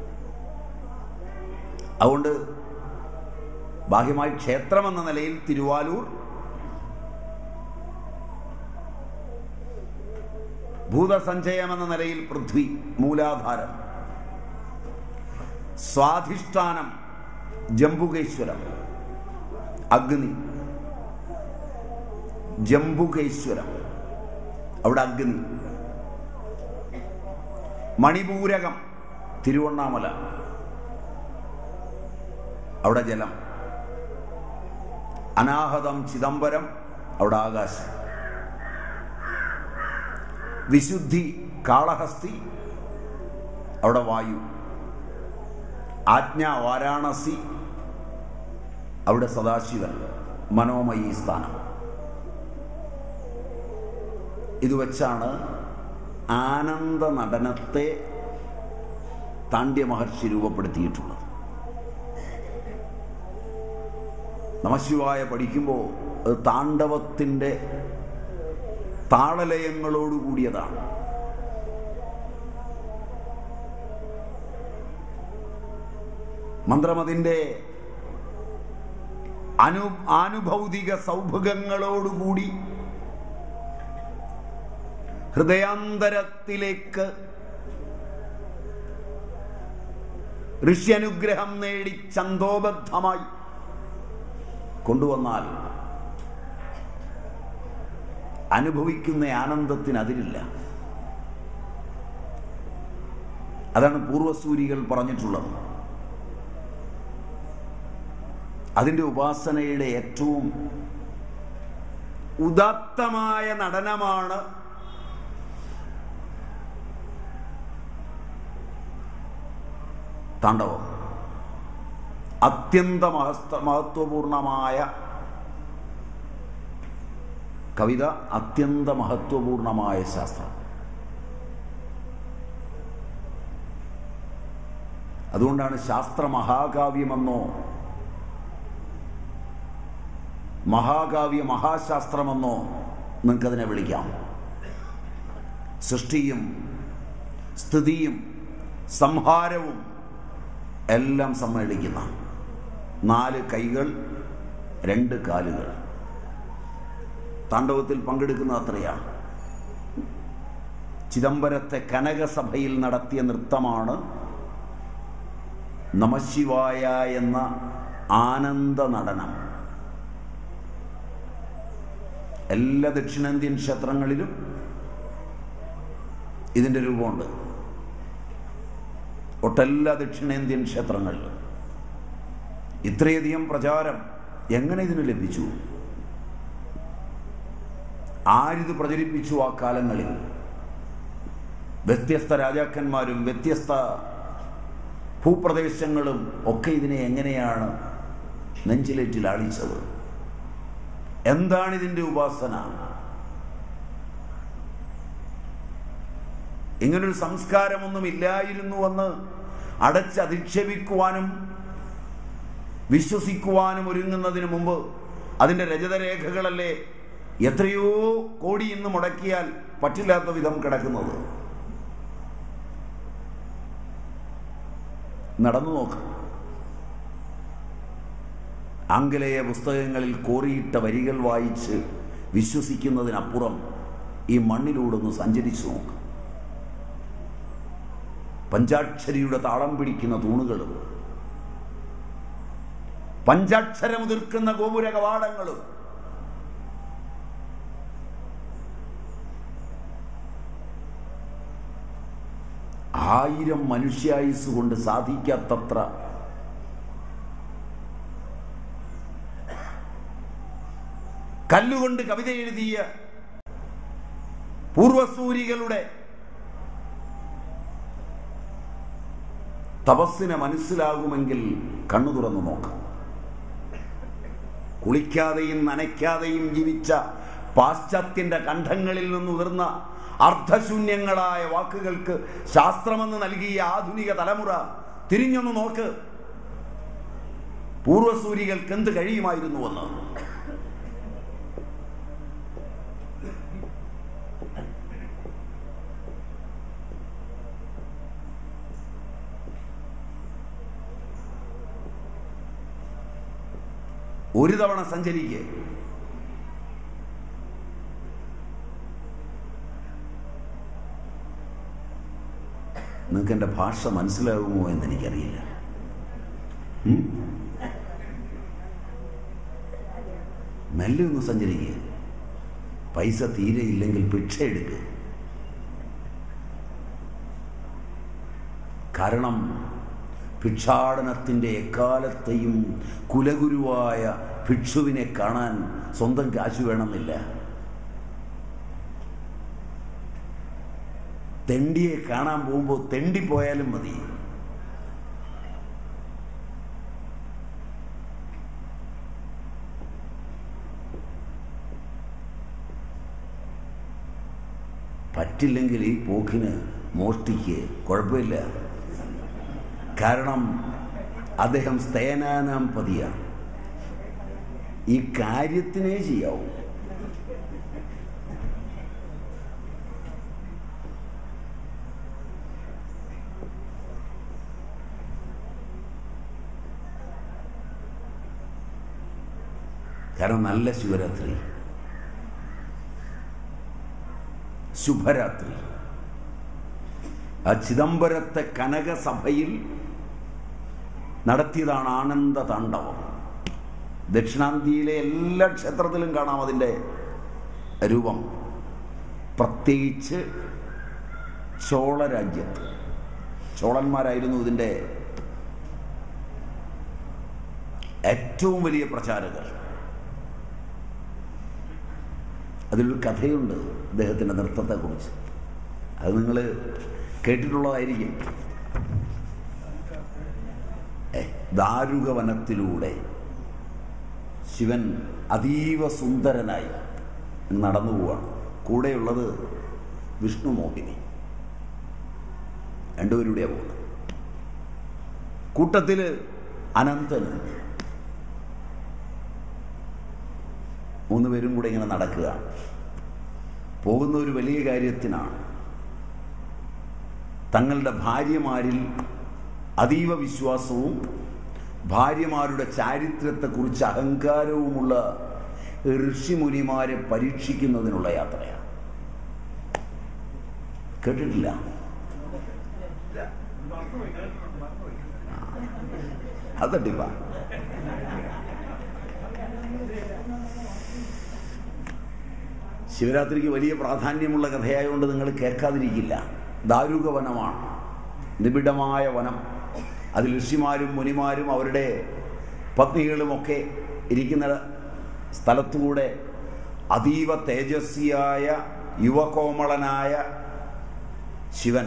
S1: അതുകൊണ്ട് ബാഹ്യമായി ക്ഷേത്രമെന്ന നിലയിൽ തിരുവാലൂർ ഭൂതസഞ്ചയമെന്ന നിലയിൽ പൃഥ്വി മൂലാധാരം സ്വാധിഷ്ഠാനം ജംബുകേശ്വരം അഗ്നി ജംബുകേശ്വരം അവിടെ അഗ്നി മണിപൂരകം തിരുവണ്ണാമല അവിടെ ജലം അനാഹതം ചിദംബരം അവിടെ ആകാശം വിശുദ്ധി കാളഹസ്തി അവിടെ വായു ആജ്ഞ വാരാണസി അവിടെ സദാശിവൻ മനോമയി സ്ഥാനം ഇത് വച്ചാണ് ആനന്ദ നടനത്തെ താണ്ഡ്യ മഹർഷി രൂപപ്പെടുത്തിയിട്ടുള്ളത് നമശിവായ പഠിക്കുമ്പോൾ അത് താണ്ഡവത്തിൻ്റെ താളലയങ്ങളോടുകൂടിയതാണ് മന്ത്രമതിൻ്റെ അനു ആനുഭൗതിക സൗഭഗങ്ങളോടുകൂടി ഹൃദയാന്തരത്തിലേക്ക് ഋഷ്യനുഗ്രഹം നേടി ചന്തോബദ്ധമായി കൊണ്ടുവന്നാൽ അനുഭവിക്കുന്ന ആനന്ദത്തിന് അതിരില്ല അതാണ് പൂർവസൂരികൾ പറഞ്ഞിട്ടുള്ളത് അതിൻ്റെ ഉപാസനയുടെ ഏറ്റവും ഉദാത്തമായ നടനമാണ് താണ്ഡവം അത്യന്ത മഹസ്ത മഹത്വപൂർണമായ കവിത അത്യന്ത മഹത്വപൂർണമായ ശാസ്ത്രം അതുകൊണ്ടാണ് ശാസ്ത്ര മഹാകാവ്യമെന്നോ മഹാകാവ്യ മഹാശാസ്ത്രമെന്നോ നിങ്ങൾക്കതിനെ വിളിക്കാം സൃഷ്ടിയും സ്ഥിതിയും സംഹാരവും എല്ലാം സമ്മേളിക്കുന്ന നാല് കൈകൾ രണ്ട് കാലുകൾ താണ്ഡവത്തിൽ പങ്കെടുക്കുന്നത് അത്രയാണ് ചിദംബരത്തെ കനകസഭയിൽ നടത്തിയ നൃത്തമാണ് നമശിവായ എന്ന ആനന്ദ നടനം എല്ലാ ദക്ഷിണേന്ത്യൻ ക്ഷേത്രങ്ങളിലും ഇതിൻ്റെ രൂപമുണ്ട് ഒട്ടെല്ലാ ദക്ഷിണേന്ത്യൻ ക്ഷേത്രങ്ങളിലും ഇത്രയധികം പ്രചാരം എങ്ങനെ ഇതിന് ലഭിച്ചു ആരിത് പ്രചരിപ്പിച്ചു ആ കാലങ്ങളിൽ വ്യത്യസ്ത രാജാക്കന്മാരും വ്യത്യസ്ത ഭൂപ്രദേശങ്ങളും ഒക്കെ ഇതിനെ എങ്ങനെയാണ് നെഞ്ചിലേറ്റിൽ അളിച്ചത് എന്താണ് ഇതിൻ്റെ ഉപാസന ഇങ്ങനൊരു സംസ്കാരമൊന്നും ഇല്ലായിരുന്നുവെന്ന് അടച്ചധിക്ഷേപിക്കുവാനും വിശ്വസിക്കുവാനും ഒരുങ്ങുന്നതിന് മുമ്പ് അതിൻ്റെ രജതരേഖകളല്ലേ എത്രയോ കോടി ഇന്ന് മുടക്കിയാൽ പറ്റില്ലാത്ത വിധം കിടക്കുന്നത് നടന്നു നോക്ക് ആംഗലേയ പുസ്തകങ്ങളിൽ കോറിയിട്ട വരികൾ വായിച്ച് വിശ്വസിക്കുന്നതിനപ്പുറം ഈ മണ്ണിലൂടെ ഒന്ന് സഞ്ചരിച്ചു നോക്ക് പഞ്ചാക്ഷരിയുടെ താളം പിടിക്കുന്ന തൂണുകളും പഞ്ചാക്ഷരമുതിർക്കുന്ന ഗോപുര കവാടങ്ങളും ആയിരം മനുഷ്യായുസ് കൊണ്ട് സാധിക്കാത്തത്ര കല്ലുകൊണ്ട് കവിത എഴുതിയ പൂർവസൂരികളുടെ തപസ്സിനെ മനസ്സിലാകുമെങ്കിൽ കണ്ണു തുറന്നു നോക്കാം കുളിക്കാതെയും നനയ്ക്കാതെയും ജീവിച്ച പാശ്ചാത്യന്റെ കണ്ഠങ്ങളിൽ നിന്ന് ഉതിർന്ന അർത്ഥശൂന്യങ്ങളായ വാക്കുകൾക്ക് ശാസ്ത്രമെന്ന് നൽകിയ ആധുനിക തലമുറ തിരിഞ്ഞൊന്ന് നോക്ക് പൂർവസൂരികൾക്ക് എന്ത് കഴിയുമായിരുന്നുവെന്ന് ഒരു തവണ സഞ്ചരിക്കുക നിങ്ങൾക്ക് എൻ്റെ ഭാഷ മനസ്സിലാകുമോ എന്ന് എനിക്കറിയില്ല ഉം? മെല്ലെ ഒന്ന് സഞ്ചരിക്കുക പൈസ തീരെ ഇല്ലെങ്കിൽ ഭിക്ഷ എടുക്കുക കാരണം ഭിക്ഷാടനത്തിൻ്റെ എക്കാലത്തെയും കുലഗുരുവായ ഭിക്ഷുവിനെ കാണാൻ സ്വന്തം കാശ് വേണമെന്നില്ല തെണ്ടിയെ കാണാൻ പോകുമ്പോൾ തെണ്ടി പോയാലും മതി പറ്റില്ലെങ്കിൽ ഈ പോക്കിന് മോഷ്ടിക്ക് കുഴപ്പമില്ല കാരണം അദ്ദേഹം സ്തേനാനാം പതിയാണ് ഈ കാര്യത്തിനേ ചെയ്യാവൂ കാരണം നല്ല ശിവരാത്രി ശുഭരാത്രി ആ ചിദംബരത്തെ കനകസഭയിൽ നടത്തിയതാണ് ആനന്ദ താണ്ഡവം ദക്ഷിണാന്ത്യയിലെ എല്ലാ ക്ഷേത്രത്തിലും കാണാം അതിൻ്റെ രൂപം പ്രത്യേകിച്ച് ചോള രാജ്യത്ത് ചോളന്മാരായിരുന്നു ഇതിൻ്റെ ഏറ്റവും വലിയ പ്രചാരകർ അതിലൊരു കഥയുണ്ട് അദ്ദേഹത്തിൻ്റെ നൃത്തത്തെക്കുറിച്ച് അത് നിങ്ങൾ കേട്ടിട്ടുള്ളതായിരിക്കും ഏ, ദാരുകവനത്തിലൂടെ ശിവൻ അതീവ സുന്ദരനായി നടന്നു പോവാണ് കൂടെയുള്ളത് വിഷ്ണു മോഹിനി രണ്ടുപേരുടെയാണ് പോകുന്നത് കൂട്ടത്തിൽ അനന്തനും മൂന്ന് പേരും കൂടെ ഇങ്ങനെ നടക്കുക പോകുന്ന ഒരു വലിയ കാര്യത്തിനാണ് തങ്ങളുടെ ഭാര്യമാരിൽ അതീവ വിശ്വാസവും ഭാര്യമാരുടെ ചാരിത്രത്തെക്കുറിച്ച് അഹങ്കാരവുമുള്ള ഋഷിമുനിമാരെ പരീക്ഷിക്കുന്നതിനുള്ള യാത്രയാണ് കേട്ടിട്ടില്ല അത് തട്ടിപ്പാ ശിവരാത്രിക്ക് വലിയ പ്രാധാന്യമുള്ള കഥയായതുകൊണ്ട് നിങ്ങൾ കേൾക്കാതിരിക്കില്ല ദാരുക വനമാണ് നിബിഡമായ വനം അതിൽ ഋഷിമാരും മുനിമാരും അവരുടെ പത്നികളുമൊക്കെ ഇരിക്കുന്ന സ്ഥലത്തുകൂടെ അതീവ തേജസ്വിയായ യുവകോമളനായ ശിവൻ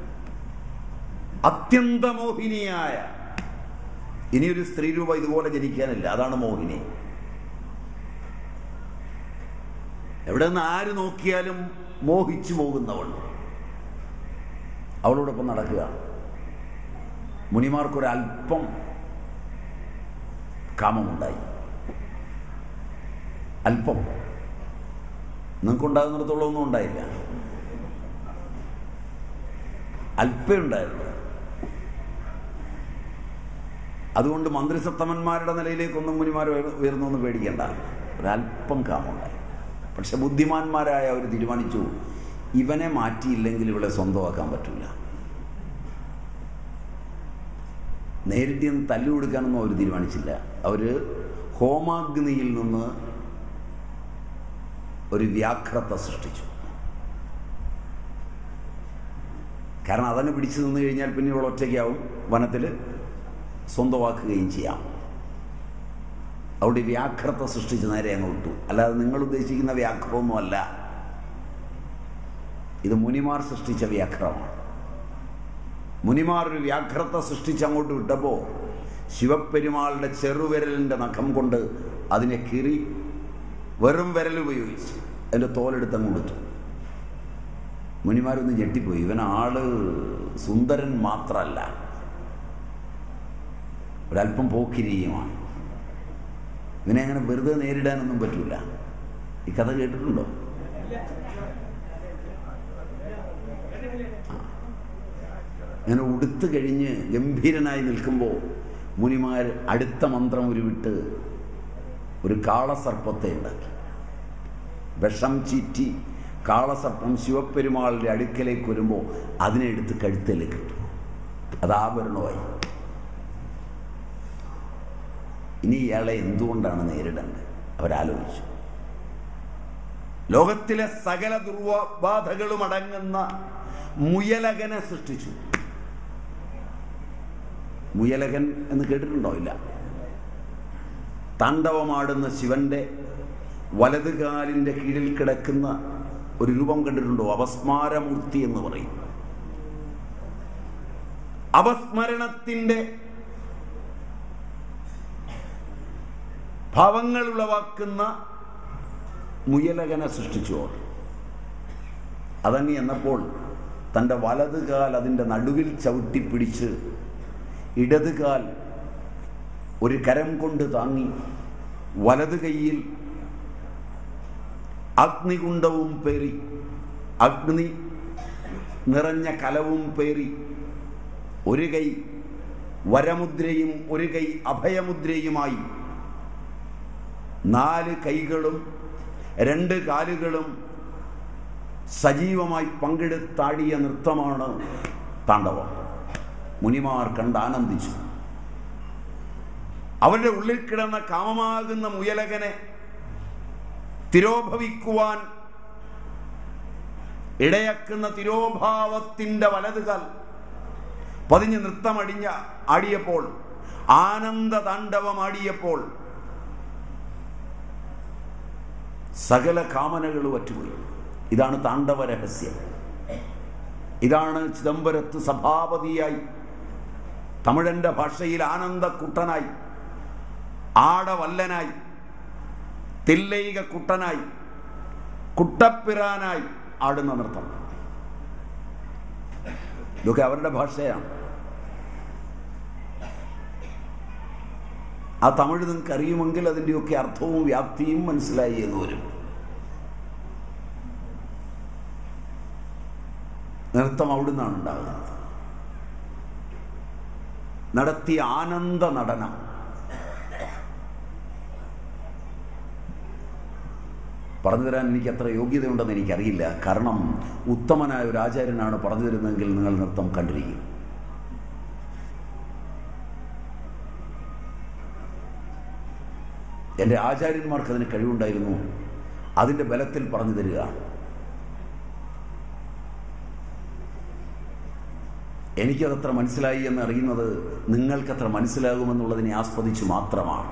S1: അത്യന്തമോഹിനിയായ ഇനിയൊരു സ്ത്രീരൂപ ഇതുപോലെ ജനിക്കാനില്ല അതാണ് മോഹിനി എവിടെ നിന്ന് ആര് നോക്കിയാലും മോഹിച്ചു പോകുന്നവൾ അവളോടൊപ്പം നടക്കുക മുനിമാർക്കൊരല്പം കാമമുണ്ടായി അല്പം നിങ്ങൾക്കുണ്ടാകുന്നിടത്തോളം ഒന്നും ഉണ്ടായില്ല അല്പേ ഉണ്ടായുള്ളൂ അതുകൊണ്ട് മന്ത്രിസത്തമന്മാരുടെ നിലയിലേക്കൊന്നും മുനിമാർ ഉയർ- ഉയർന്നൊന്നും പേടിക്കേണ്ട ഒരല്പം കാമുണ്ടായി പക്ഷെ ബുദ്ധിമാന്മാരായ അവർ തീരുമാനിച്ചു ഇവനെ മാറ്റിയില്ലെങ്കിൽ ഇവിടെ സ്വന്തമാക്കാൻ പറ്റില്ല നേരിട്ട് നിന്ന് തല്ലു കൊടുക്കാനൊന്നും അവർ തീരുമാനിച്ചില്ല അവർ ഹോമാഗ്നിയിൽ നിന്ന് ഒരു വ്യാഘ്രത സൃഷ്ടിച്ചു കാരണം അതങ്ങ് പിടിച്ചു നിന്ന് കഴിഞ്ഞാൽ പിന്നെ ഇവൾ ഒറ്റയ്ക്കാവും വനത്തിൽ സ്വന്തമാക്കുകയും ചെയ്യാം അവിടെ വ്യാഘ്രത സൃഷ്ടിച്ച് നേരെ അങ്ങ് വിട്ടു അല്ലാതെ നിങ്ങൾ ഉദ്ദേശിക്കുന്ന വ്യാഘ്രമൊന്നുമല്ല ഇത് മുനിമാർ സൃഷ്ടിച്ച വ്യാഘ്രമാണ് മുനിമാർ ഒരു വ്യാഘ്രത സൃഷ്ടിച്ച് അങ്ങോട്ട് വിട്ടപ്പോൾ ശിവപ്പെരുമാളുടെ ചെറുവിരലിൻ്റെ നഖം കൊണ്ട് അതിനെ കീറി വെറും വിരൽ ഉപയോഗിച്ച് അതിൻ്റെ തോലെടുത്ത് അങ്ങ് കൊടുത്തു മുനിമാരൊന്ന് ഞെട്ടിപ്പോയി ഇവൻ ആള് സുന്ദരൻ മാത്രമല്ല ഒരല്പം പോക്കിരിയുമാണ് ഇവനെ അങ്ങനെ വെറുതെ നേരിടാനൊന്നും പറ്റൂല ഈ കഥ കേട്ടിട്ടുണ്ടോ അങ്ങനെ ഉടുത്തു കഴിഞ്ഞ് ഗംഭീരനായി നിൽക്കുമ്പോൾ മുനിമാർ അടുത്ത മന്ത്രം ഉരുവിട്ട് ഒരു കാളസർപ്പത്തെ ഉണ്ടാക്കി വിഷം ചീറ്റി കാളസർപ്പം ശിവപ്പെരുമാളിൻ്റെ അടുക്കലേക്ക് വരുമ്പോൾ അതിനെ എടുത്ത് കഴുത്തേലേക്ക് ഇട്ടു അത് ആഭരണമായി ഇനി ഇയാളെ എന്തുകൊണ്ടാണ് നേരിടേണ്ടത് അവരാലോചിച്ചു ലോകത്തിലെ സകല ദുർബാധകളും അടങ്ങുന്ന മുയലകനെ സൃഷ്ടിച്ചു മുയലകൻ എന്ന് കേട്ടിട്ടുണ്ടോ ഇല്ല താണ്ഡവമാടുന്ന ശിവന്റെ വലതുകാലിൻ്റെ കീഴിൽ കിടക്കുന്ന ഒരു രൂപം കണ്ടിട്ടുണ്ടോ അപസ്മാരമൂർത്തി എന്ന് പറയും അപസ്മരണത്തിൻ്റെ ഭാവങ്ങൾ ഉളവാക്കുന്ന മുയലകനെ സൃഷ്ടിച്ചു അവർ അതങ്ങി എന്നപ്പോൾ തൻ്റെ വലതുകാൽ അതിൻ്റെ നടുവിൽ ചവിട്ടിപ്പിടിച്ച് ഇടതുകാൽ ഒരു കരം കൊണ്ട് താങ്ങി വലത് കൈയിൽ അഗ്നികുണ്ടവും പേറി അഗ്നി നിറഞ്ഞ കലവും പേറി ഒരു കൈ വരമുദ്രയും ഒരു കൈ അഭയമുദ്രയുമായി നാല് കൈകളും രണ്ട് കാലുകളും സജീവമായി പങ്കെടുത്താടിയ നൃത്തമാണ് താണ്ഡവം മുനിമാർ കണ്ട് ആനന്ദിച്ചു അവരുടെ ഉള്ളിൽ കിടന്ന കാമമാകുന്ന മുയലകനെ തിരോഭവിക്കുവാൻ ഇടയക്കുന്ന തിരോഭാവത്തിന്റെ വലതുകാൽ പതിഞ്ഞ് നൃത്തമടിഞ്ഞ ആടിയപ്പോൾ ആനന്ദ താണ്ഡവം ആടിയപ്പോൾ സകല കാമനകളും അറ്റുപോയി ഇതാണ് താണ്ഡവ രഹസ്യം ഇതാണ് ചിദംബരത്ത് സഭാപതിയായി തമിഴന്റെ ഭാഷയിൽ ആനന്ദക്കുട്ടനായി ആടവല്ലനായി തില്ലൈക കുട്ടനായി കുട്ടപ്പിറാനായി ആടുന്ന നൃത്തം ഇതൊക്കെ അവരുടെ ഭാഷയാണ് ആ തമിഴ് നിങ്ങൾക്ക് അറിയുമെങ്കിൽ അതിൻ്റെയൊക്കെ അർത്ഥവും വ്യാപ്തിയും മനസ്സിലായി എന്ന് വരും നൃത്തം അവിടുന്നാണ് ഉണ്ടാകുന്നത് നടത്തിയ ആനന്ദ നടനം പറഞ്ഞു തരാൻ എനിക്ക് അത്ര യോഗ്യതയുണ്ടെന്ന് എനിക്കറിയില്ല കാരണം ഉത്തമനായ ഒരു ആചാര്യനാണ് പറഞ്ഞു തരുന്നതെങ്കിൽ നിങ്ങൾ നൃത്തം കണ്ടിരിക്കും എൻ്റെ ആചാര്യന്മാർക്ക് അതിന് കഴിവുണ്ടായിരുന്നു അതിൻ്റെ ബലത്തിൽ പറഞ്ഞു തരിക എനിക്കതത്ര മനസ്സിലായി എന്ന് അറിയുന്നത് നിങ്ങൾക്കത്ര മനസ്സിലാകുമെന്നുള്ളതിനെ ആസ്പദിച്ചു മാത്രമാണ്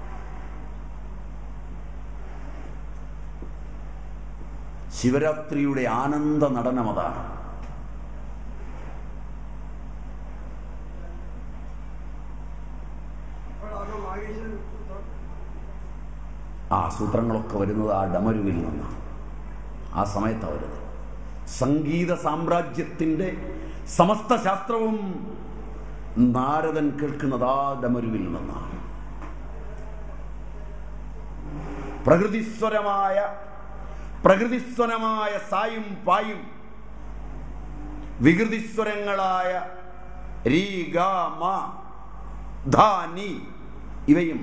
S1: ശിവരാത്രിയുടെ ആനന്ദ നടനം അതാണ് ആ സൂത്രങ്ങളൊക്കെ വരുന്നത് ആ ഡമരുവിൽ നിന്നാണ് ആ സമയത്താണ് വരുന്നത് സംഗീത സാമ്രാജ്യത്തിൻ്റെ സമസ്ത ശാസ്ത്രവും നാരദൻ കേൾക്കുന്നത് ആ ഡമരുവിൽ നിന്നാണ് പ്രകൃതിസ്വരമായ പ്രകൃതിസ്വരമായ സായും പായും വികൃതിസ്വരങ്ങളായ രീ ഗ മ ധ നി ഇവയും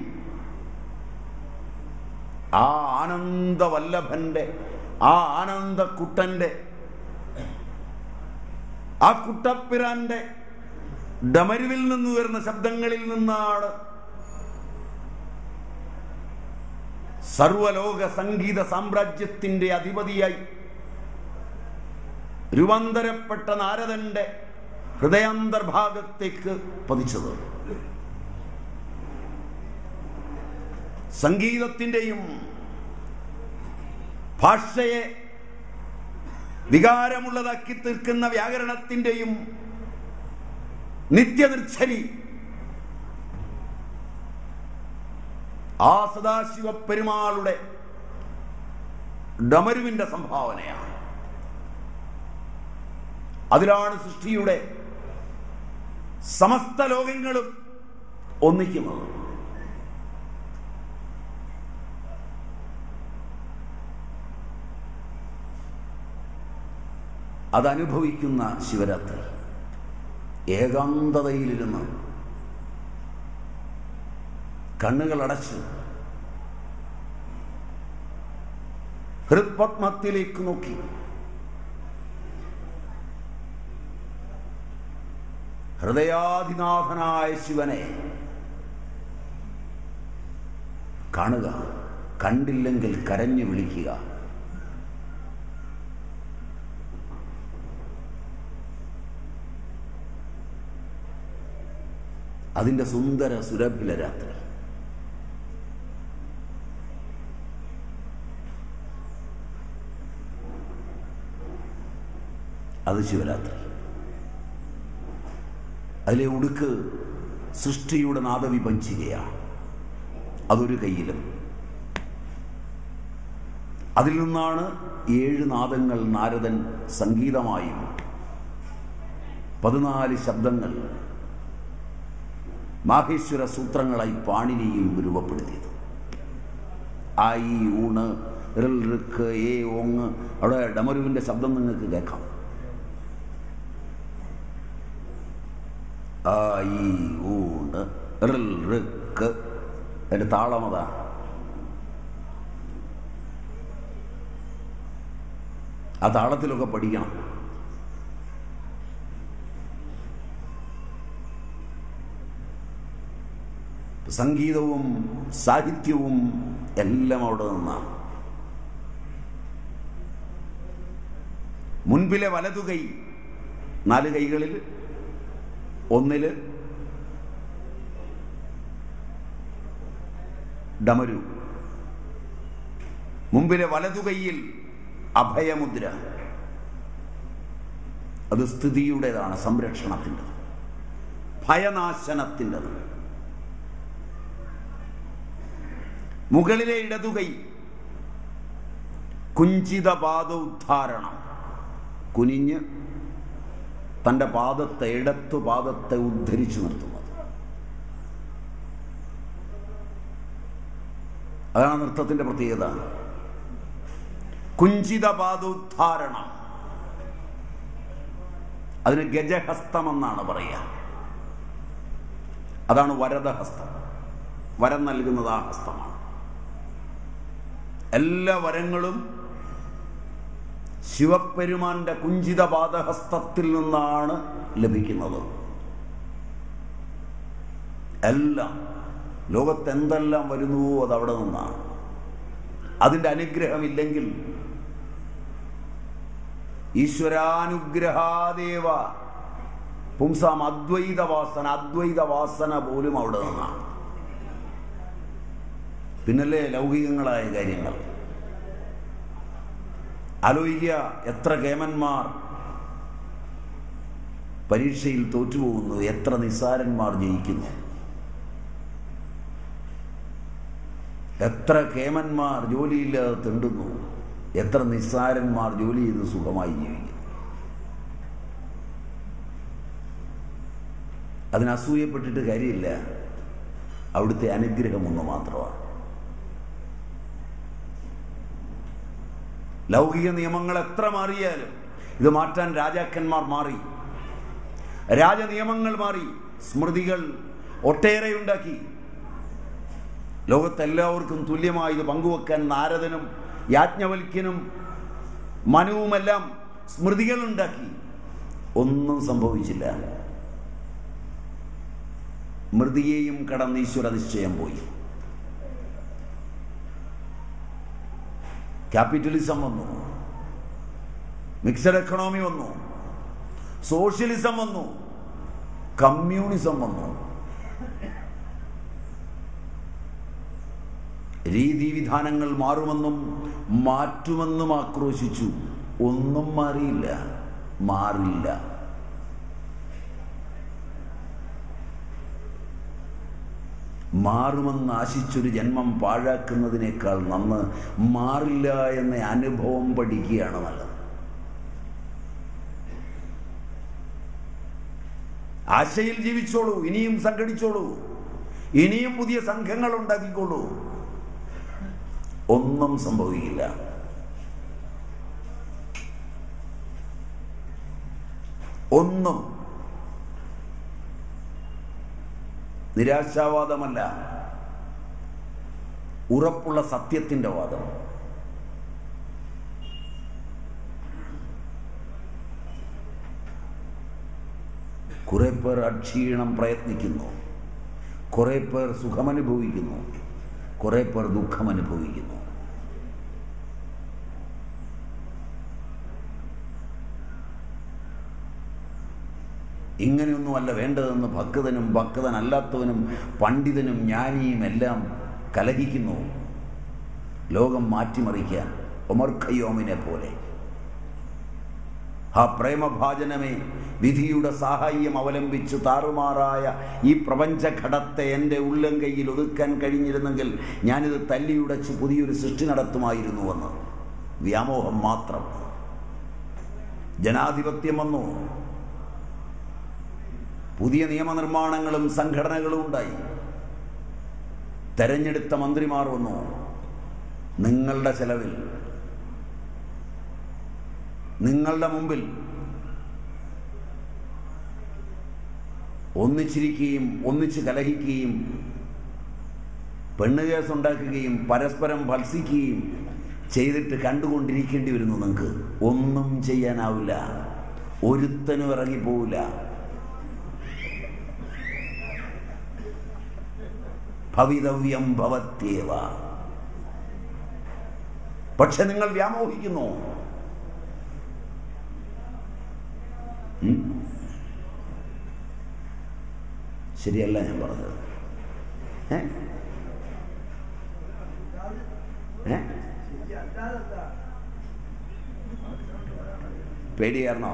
S1: ആ ആനന്ദവല്ലഭന്റെ ആ ആനന്ദക്കുട്ടന്റെ ആ കുട്ടപ്പിറാന്റെ ഡമരുവിൽ നിന്ന് വരുന്ന ശബ്ദങ്ങളിൽ നിന്നാണ് സർവലോക സംഗീത സാമ്രാജ്യത്തിന്റെ അധിപതിയായി രൂപാന്തരപ്പെട്ട നാരദന്റെ ഹൃദയാന്തർഭാഗത്തേക്ക് പതിച്ചത് സംഗീതത്തിൻ്റെയും ഭാഷയെ വികാരമുള്ളതാക്കി തീർക്കുന്ന വ്യാകരണത്തിൻ്റെയും നിത്യനിർച്ഛരി ആ സദാശിവ പെരുമാളുടെ ഡമരുവിന്റെ സംഭാവനയാണ് അതിലാണ് സൃഷ്ടിയുടെ സമസ്ത ലോകങ്ങളും ഒന്നിക്കുന്നത് അതനുഭവിക്കുന്ന ശിവരാത്രി ഏകാന്തതയിലിരുന്ന് കണ്ണുകൾ അടച്ച് ഹൃത്പത്മത്തിലേക്ക് നോക്കി ഹൃദയാധിനാഥനായ ശിവനെ കാണുക കണ്ടില്ലെങ്കിൽ കരഞ്ഞു വിളിക്കുക അതിൻ്റെ സുന്ദര സുരഭില രാത്രി അത് ശിവരാത്രി അതിലെ ഉടുക്ക് സൃഷ്ടിയുടെ നാദവിപഞ്ചികയാണ് അതൊരു കയ്യിലും അതിൽ നിന്നാണ് ഏഴ് നാദങ്ങൾ നാരദൻ സംഗീതമായും പതിനാല് ശബ്ദങ്ങൾ മാഹേശ്വര സൂത്രങ്ങളായി പാണിനിയും രൂപപ്പെടുത്തിയത് ആയി ഊണ് റിൽ ഋക്ക് ഏ ഓങ് അവിടെ ഡമരുവിൻ്റെ ശബ്ദം നിങ്ങൾക്ക് കേൾക്കാം ആയി ഊണ് റിൽ ഋക്ക് അതിൻ്റെ താളമതാ ആ താളത്തിലൊക്കെ പഠിക്കണം സംഗീതവും സാഹിത്യവും എല്ലാം അവിടെ നിന്നാണ് മുൻപിലെ വലതു കൈ നാല് കൈകളിൽ ഒന്നില് ഡമരു മുമ്പിലെ വലതു കൈയിൽ അഭയമുദ്ര അത് സ്ഥിതിയുടേതാണ് സംരക്ഷണത്തിൻ്റെ ഭയനാശനത്തിൻ്റെത് മുകളിലെ ഇടതുകൈ കുഞ്ചിത പാദ ഉദ്ധാരണം കുനിഞ്ഞ് തൻ്റെ പാദത്തെ ഇടത്തു പാദത്തെ ഉദ്ധരിച്ചു നിർത്തുന്നത് അതാണ് നൃത്തത്തിന്റെ പ്രത്യേകത കുഞ്ചിത പാദോദ്ധാരണം അതിന് ഗജഹസ്തം എന്നാണ് പറയുക അതാണ് വരദഹസ്തം വരം നൽകുന്നത് ആ ഹസ്തമാണ് എല്ലാ വരങ്ങളും ശിവപെരുമാന്റെ കുഞ്ചിത പാദഹസ്തത്തിൽ നിന്നാണ് ലഭിക്കുന്നത് എല്ലാം ലോകത്ത് എന്തെല്ലാം വരുന്നുവോ അത് അവിടെ നിന്നാണ് അതിൻ്റെ അനുഗ്രഹമില്ലെങ്കിൽ ഈശ്വരാനുഗ്രഹാദേവ പുംസാം അദ്വൈത വാസന അദ്വൈത വാസന പോലും അവിടെ നിന്നാണ് പിന്നല്ലേ ലൗകികങ്ങളായ കാര്യങ്ങൾ ആലോചിക്കുക എത്ര കേമന്മാർ പരീക്ഷയിൽ തോറ്റുപോകുന്നു എത്ര നിസ്സാരന്മാർ ജയിക്കുന്നു എത്ര കേമന്മാർ ജോലിയില്ലാതെ തിണ്ടുന്നു എത്ര നിസ്സാരന്മാർ ജോലി ചെയ്ത് സുഖമായി ജീവിക്കുന്നു അതിന് അസൂയപ്പെട്ടിട്ട് കാര്യമില്ല അവിടുത്തെ അനുഗ്രഹം ഒന്ന് മാത്രമാണ് ലൗകിക നിയമങ്ങൾ എത്ര മാറിയാലും ഇത് മാറ്റാൻ രാജാക്കന്മാർ മാറി രാജനിയമങ്ങൾ മാറി സ്മൃതികൾ ഒട്ടേറെ ഉണ്ടാക്കി ലോകത്തെല്ലാവർക്കും തുല്യമായി ഇത് പങ്കുവെക്കാൻ നാരദനും യാജ്ഞവൽക്യനും മനുവുമെല്ലാം സ്മൃതികൾ ഉണ്ടാക്കി ഒന്നും സംഭവിച്ചില്ല മൃതിയെയും കടന്ന് ഈശ്വര നിശ്ചയം പോയി ക്യാപിറ്റലിസം വന്നു മിക്സഡ് എക്കണോമി വന്നു സോഷ്യലിസം വന്നു കമ്മ്യൂണിസം വന്നു രീതിവിധാനങ്ങൾ മാറുമെന്നും മാറ്റുമെന്നും ആക്രോശിച്ചു ഒന്നും മാറിയില്ല മാറില്ല മാറുമെന്ന് ആശിച്ചൊരു ജന്മം പാഴാക്കുന്നതിനേക്കാൾ നന്ന് മാറില്ല എന്ന അനുഭവം പഠിക്കുകയാണ് നല്ലത് ആശയിൽ ജീവിച്ചോളൂ ഇനിയും സംഘടിച്ചോളൂ ഇനിയും പുതിയ സംഘങ്ങൾ ഉണ്ടാക്കിക്കോളൂ ഒന്നും സംഭവിക്കില്ല ഒന്നും നിരാശാവാദമല്ല ഉറപ്പുള്ള സത്യത്തിന്റെ വാദം കുറെ പേർ അക്ഷീണം പ്രയത്നിക്കുന്നു കുറെ പേർ സുഖമനുഭവിക്കുന്നു കുറെ പേർ ദുഃഖമനുഭവിക്കുന്നു ഇങ്ങനെയൊന്നുമല്ല വേണ്ടതെന്ന് ഭക്തനും ഭക്തനല്ലാത്തവനും പണ്ഡിതനും ജ്ഞാനിയും എല്ലാം കലഹിക്കുന്നു ലോകം മാറ്റിമറിക്കാൻ ഒമർ ഖയ്യോമിനെ പോലെ ആ പ്രേമഭാജനമേ വിധിയുടെ സാഹായ്യം അവലംബിച്ച് താറുമാറായ ഈ പ്രപഞ്ചഘടത്തെ എൻ്റെ ഉള്ളംകൈയിൽ ഒതുക്കാൻ കഴിഞ്ഞിരുന്നെങ്കിൽ ഞാനിത് തല്ലിയുടച്ച് പുതിയൊരു സൃഷ്ടി നടത്തുമായിരുന്നുവെന്ന് വ്യാമോഹം മാത്രം ജനാധിപത്യം വന്നു പുതിയ നിയമനിർമ്മാണങ്ങളും സംഘടനകളും ഉണ്ടായി തെരഞ്ഞെടുത്ത മന്ത്രിമാർ വന്നു നിങ്ങളുടെ ചെലവിൽ നിങ്ങളുടെ മുമ്പിൽ ഒന്നിച്ചിരിക്കുകയും ഒന്നിച്ച് കലഹിക്കുകയും പെണ്ണുകേസ് ഉണ്ടാക്കുകയും പരസ്പരം ഭത്സിക്കുകയും ചെയ്തിട്ട് കണ്ടുകൊണ്ടിരിക്കേണ്ടി വരുന്നു നിങ്ങൾക്ക് ഒന്നും ചെയ്യാനാവില്ല ഒരുത്തനും ഇറങ്ങിപ്പോവില്ല ഭവിതവ്യം ഭവത്യേവ പക്ഷെ നിങ്ങൾ വ്യാമോഹിക്കുന്നു ഉം? ശരിയല്ല ഞാൻ പറഞ്ഞത് ഏ ഏ പേടിയായിരുന്നോ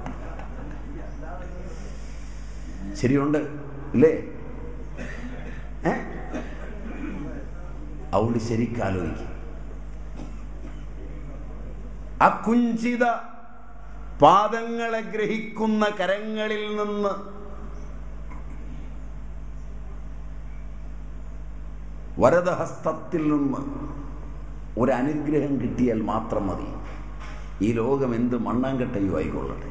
S1: ശരിയുണ്ട് ഇല്ലേ ഏ അതുകൊണ്ട് ശരിക്കാലോചിക്കും അക്കുഞ്ചിത പാദങ്ങളെ ഗ്രഹിക്കുന്ന കരങ്ങളിൽ നിന്ന് വരദഹസ്തത്തിൽ നിന്ന് ഒരു അനുഗ്രഹം കിട്ടിയാൽ മാത്രം മതി ഈ ലോകം എന്ത് മണ്ണാങ്കട്ടയും ആയിക്കൊള്ളട്ടെ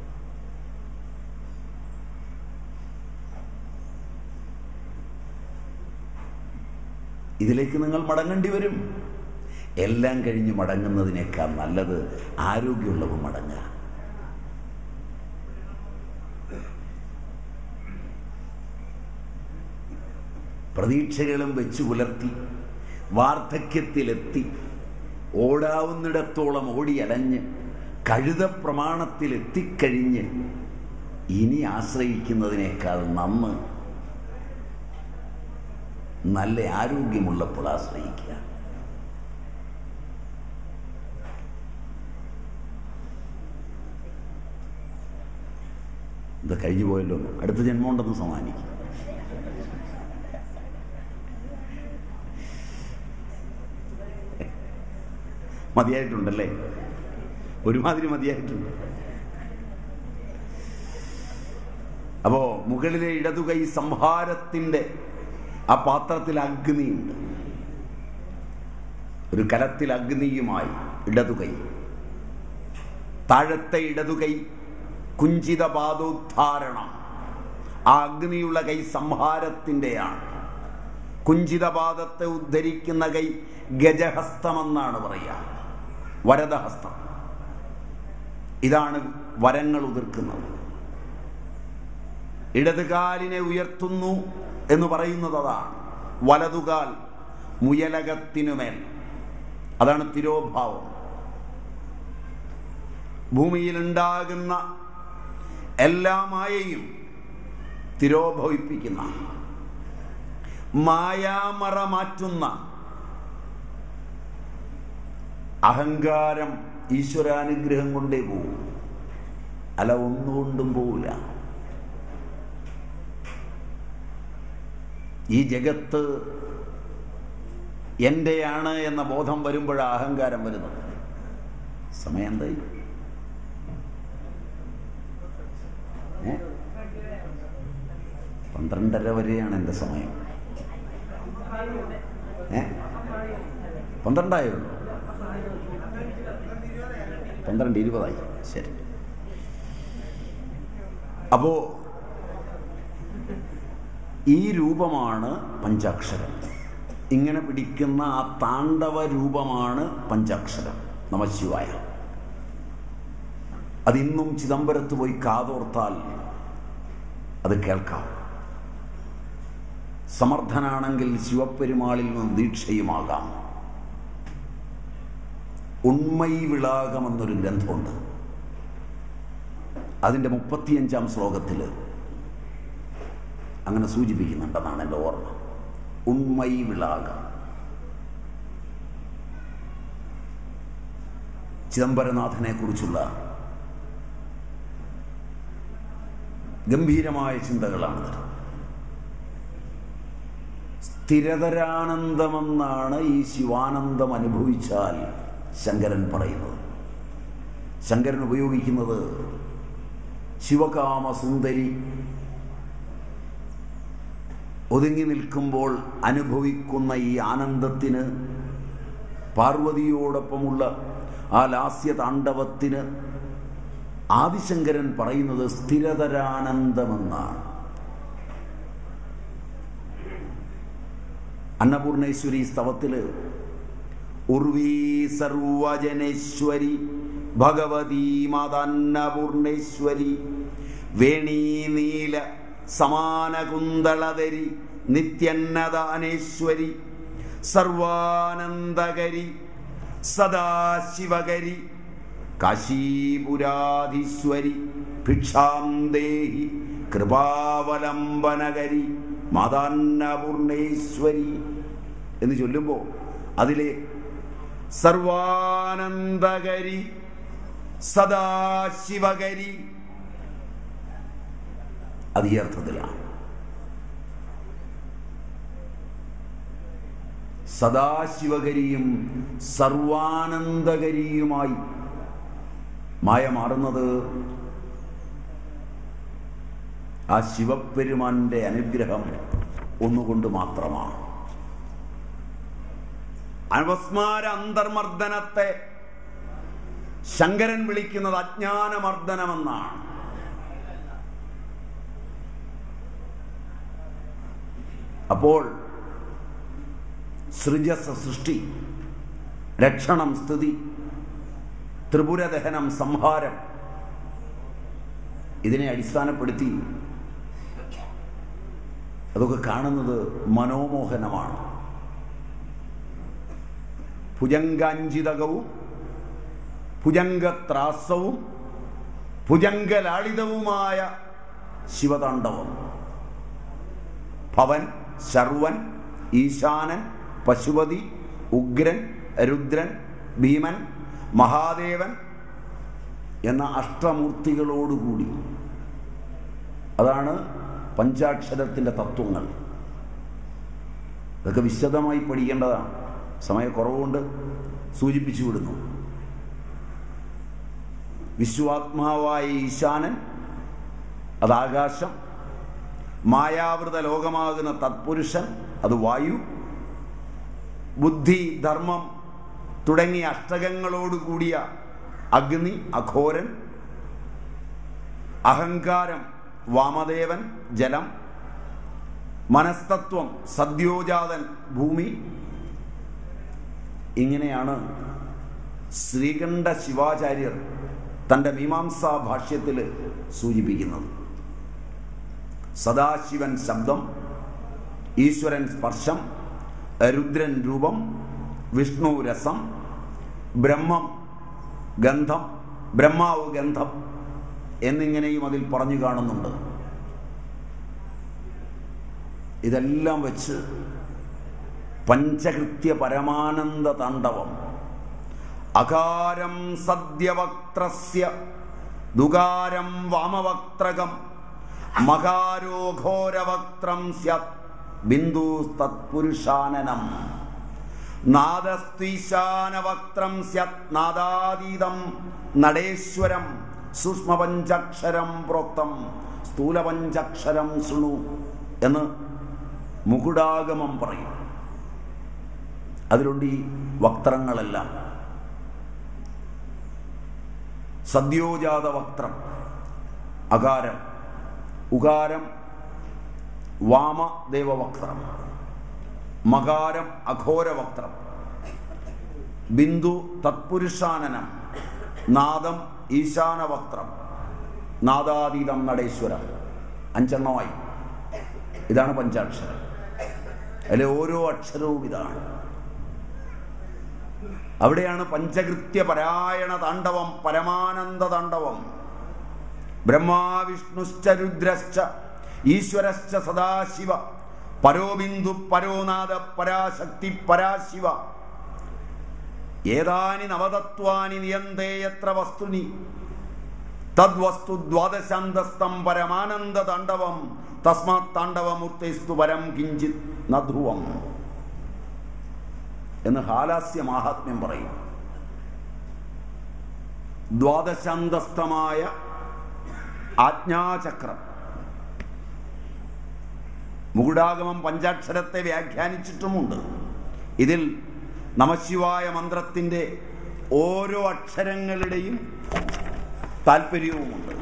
S1: ഇതിലേക്ക് നിങ്ങൾ മടങ്ങേണ്ടി വരും എല്ലാം കഴിഞ്ഞ് മടങ്ങുന്നതിനേക്കാൾ നല്ലത് ആരോഗ്യമുള്ളവ മടങ്ങുക പ്രതീക്ഷകളും വെച്ചു പുലർത്തി വാർദ്ധക്യത്തിലെത്തി ഓടാവുന്നിടത്തോളം ഓടിയലഞ്ഞ് കഴുത പ്രമാണത്തിൽ എത്തിക്കഴിഞ്ഞ് ഇനി ആശ്രയിക്കുന്നതിനേക്കാൾ നന്ന് നല്ല ആരോഗ്യമുള്ളപ്പോൾ ആശ്രയിക്കുക ഇത് കഴിഞ്ഞു പോയല്ലോ അടുത്ത ജന്മം ഉണ്ടെന്ന് സമ്മാനിക്കും മതിയായിട്ടുണ്ടല്ലേ ഒരുമാതിരി മതിയായിട്ടുണ്ട് അപ്പോ മുകളിലെ ഇടതുകൈ സംഹാരത്തിന്റെ ആ പാത്രത്തിൽ അഗ്നിയുണ്ട് ഒരു കലത്തിൽ അഗ്നിയുമായി ഇടതുകൈ താഴത്തെ ഇടതുകൈ കുഞ്ചിത പാദോദ്ധാരണം ആ അഗ്നിയുള്ള കൈ സംഹാരത്തിൻ്റെയാണ് കുഞ്ചിതപാദത്തെ ഉദ്ധരിക്കുന്ന കൈ ഗജഹസ്തമെന്നാണ് പറയുക വരദഹസ്തം ഇതാണ് വരങ്ങൾ ഉതിർക്കുന്നത് ഇടതുകാലിനെ ഉയർത്തുന്നു എന്ന് പറയുന്നത് അതാണ് വലതുകാൽ മുയലകത്തിനുമേൽ അതാണ് തിരോഭാവം ഭൂമിയിലുണ്ടാകുന്ന എല്ലാ മായയും തിരോഭവിപ്പിക്കുന്ന മായാമറ മാറ്റുന്ന അഹങ്കാരം ഈശ്വരാനുഗ്രഹം കൊണ്ടേ പോവും അല്ല ഒന്നുകൊണ്ടും പോവില്ല ഈ ജഗത്ത് എൻ്റെയാണ് എന്ന ബോധം വരുമ്പോഴാണ് അഹങ്കാരം വരുന്നത് സമയം എന്തായി ഏ? പന്ത്രണ്ടര വരെയാണ് എൻ്റെ സമയം ഏ പന്ത്രണ്ടായേ ഉള്ളൂ പന്ത്രണ്ട് ഇരുപതായി ശരി അപ്പോ ഈ രൂപമാണ് പഞ്ചാക്ഷരം ഇങ്ങനെ പിടിക്കുന്ന ആ താണ്ഡവ രൂപമാണ് പഞ്ചാക്ഷരം നമശിവായ അതിന്നും ചിദംബരത്ത് പോയി കാതോർത്താൽ അത് കേൾക്കാം സമർത്ഥനാണെങ്കിൽ ശിവപ്പെരുമാളിൽ നിന്ന് ദീക്ഷയുമാകാം ഉണ്മൈ വിളാകമെന്നൊരു ഗ്രന്ഥമുണ്ട് അതിൻ്റെ മുപ്പത്തിയഞ്ചാം ശ്ലോകത്തിൽ അങ്ങനെ സൂചിപ്പിക്കുന്നുണ്ടെന്നാണ് എൻ്റെ ഓർമ്മ ഉണ്മൈ വിളാകം ചിദംബരനാഥനെ കുറിച്ചുള്ള ഗംഭീരമായ ചിന്തകളാണിത് സ്ഥിരതരാനന്ദമെന്നാണ് ഈ ശിവാനന്ദം അനുഭവിച്ചാൽ ശങ്കരൻ പറയുന്നത് ശങ്കരൻ ഉപയോഗിക്കുന്നത് ശിവകാമ സുന്ദരി ഒതുങ്ങി നിൽക്കുമ്പോൾ അനുഭവിക്കുന്ന ഈ ആനന്ദത്തിന് പാർവതിയോടൊപ്പമുള്ള ആ ലാസ്യ താണ്ഡവത്തിന് ആദിശങ്കരൻ പറയുന്നത് സ്ഥിരതരാനന്ദമെന്നാണ് അന്നപൂർണേശ്വരി സ്തവത്തില് ഉർവീ സർവജനേശ്വരി ഭഗവതി മാതന്നപൂർണേശ്വരി വേണീ നീല സമാനകുന്തളധരി നിത്യന്നദാനേശ്വരി സർവാനന്ദകരി സദാശിവകരി കാശീപുരാധീശ്വരി ഭിക്ഷാം ദേഹി കൃപാവലംബനകരി മാതാന്നപൂർണേശ്വരി എന്ന് ചൊല്ലുമ്പോൾ അതിലെ സർവാനന്ദകരി സദാശിവകരി അത് ഈ അർത്ഥത്തിലാണ് സദാശിവകരിയും സർവാനന്ദകരിയുമായി മായ മാറുന്നത് ആ ശിവപെരുമാന്റെ അനുഗ്രഹം ഒന്നുകൊണ്ട് മാത്രമാണ് അനവസ്മാര അന്തർമർദ്ദനത്തെ ശങ്കരൻ വിളിക്കുന്നത് അജ്ഞാനമർദ്ദനമെന്നാണ് അപ്പോൾ സൃജസ സൃഷ്ടി രക്ഷണം സ്ഥിതി ത്രിപുരദഹനം സംഹാരം ഇതിനെ അടിസ്ഥാനപ്പെടുത്തി അതൊക്കെ കാണുന്നത് മനോമോഹനമാണ് ഭുജങ്കാഞ്ചിതകവും ഭുജംഗത്രാസവും ഭുജംഗലാളിതവുമായ ശിവതാണ്ഡവം ഭവൻ ശർവൻ ഈശാനൻ പശുപതി ഉഗ്രൻ രുദ്രൻ ഭീമൻ മഹാദേവൻ എന്ന അഷ്ടമൂർത്തികളോടുകൂടി അതാണ് പഞ്ചാക്ഷരത്തിൻ്റെ തത്വങ്ങൾ ഇതൊക്കെ വിശദമായി പഠിക്കേണ്ടതാണ് സമയക്കുറവുകൊണ്ട് സൂചിപ്പിച്ചു വിടുന്നു വിശ്വാത്മാവായ ഈശാനൻ അത് ആകാശം മായാവൃത ലോകമാകുന്ന തത്പുരുഷൻ അത് വായു ബുദ്ധി ധർമ്മം തുടങ്ങിയ അഷ്ടകങ്ങളോടുകൂടിയ അഗ്നി അഘോരൻ അഹങ്കാരം വാമദേവൻ ജലം മനസ്തത്വം സദ്യോജാതൻ ഭൂമി ഇങ്ങനെയാണ് ശ്രീകണ്ഠ ശിവാചാര്യർ തൻ്റെ മീമാംസാ ഭാഷ്യത്തിൽ സൂചിപ്പിക്കുന്നത് സദാശിവൻ ശബ്ദം ഈശ്വരൻ സ്പർശം രുദ്രൻ രൂപം വിഷ്ണു രസം ബ്രഹ്മം ഗന്ധം ബ്രഹ്മാവ് ഗന്ധം എന്നിങ്ങനെയും അതിൽ പറഞ്ഞു കാണുന്നുണ്ട് ഇതെല്ലാം വെച്ച് പഞ്ചകൃത്യ പരമാനന്ദ താണ്ഡവം അകാരം സദ്യവക്ത്രസ്യ ദുകാരം വാമവക്ത്രകം മകാരോഘോരവക്ത്രം സ്യാത് ബിന്ദു തത്പുരുഷാനനം നാദസ്ത്വീശാനവക്ത്രം സ്യാത് നാദാതീതം നടേശ്വരം സൂക്ഷ്മപഞ്ചാക്ഷരം പ്രോക്തം സ്ഥൂലപഞ്ചാക്ഷരം ശൃണു എന്ന് മുകുടാഗമം പറയും അതിലുണ്ട് ഈ വക്ത്രങ്ങളെല്ലാം സദ്യോജാത വക്ത്രം അകാരം ഉകാരം വാമദേവവക്ത്രം മകാരം അഘോരവക്ത്രം ബിന്ദു തത്പുരുഷാനനം നാദം ഈശാനവക്ത്രം നാദാതീതം നടേശ്വരം അഞ്ചെണ്ണമായി ഇതാണ് പഞ്ചാക്ഷരം അതിലെ ഓരോ അക്ഷരവും ഇതാണ് അവിടെയാണ് പഞ്ചകൃത്യ പരായണ താണ്ഡവം പരമാനന്ദ താണ്ഡവം ബ്രഹ്മാവിഷ്ണുശ്ച രുദ്രശ്ച ഈശ്വരശ്ച സദാശിവ പരോബിന്ദു പരോനാഥ പരാശക്തി പരാശിവ ഏതാനി നവതത്വാനി നിയന്തേ എത്ര വസ്തുനി തദ്വസ്തു ദ്വാദശാന്തസ്തം പരമാനന്ദ താണ്ഡവം തസ്മാത് താണ്ഡവമൂർത്തിസ്തു പരം കിഞ്ചിത് നധ്രുവം എന്ന് ഹാലാസ്യ മാഹാത്മ്യം പറയും ദ്വാദശാന്തസ്ഥമായ ആജ്ഞാചക്രം മുകുടാഗമം പഞ്ചാക്ഷരത്തെ വ്യാഖ്യാനിച്ചിട്ടുമുണ്ട് ഇതിൽ നമശിവായ മന്ത്രത്തിൻ്റെ ഓരോ അക്ഷരങ്ങളുടെയും താല്പര്യവുമുണ്ട്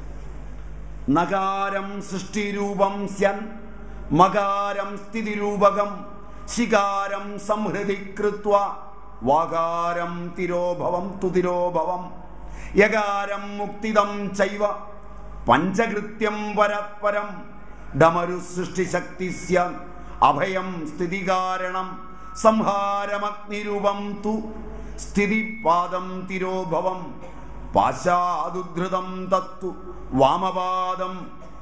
S1: നകാരം സൃഷ്ടിരൂപം സ്യൻ മകാരം സ്ഥിതിരൂപകം ശികാരം സംഹൃതി കൃത്വ വാകാരം തിരോഭവം തുതിരോഭവം യകാരം മുക്തിദം ചൈവ പഞ്ചകൃത്യം പരസ്പരം ഡമരു സൃഷ്ടിശക്തി സ്യാൻ അഭയം സ്ഥിതികാരണം സംഹാരമഗ്നിരൂപം തു സ്ഥിതിപാദം തിരോഭവം പാശാദുധൃതം തത്തു വാമപാദം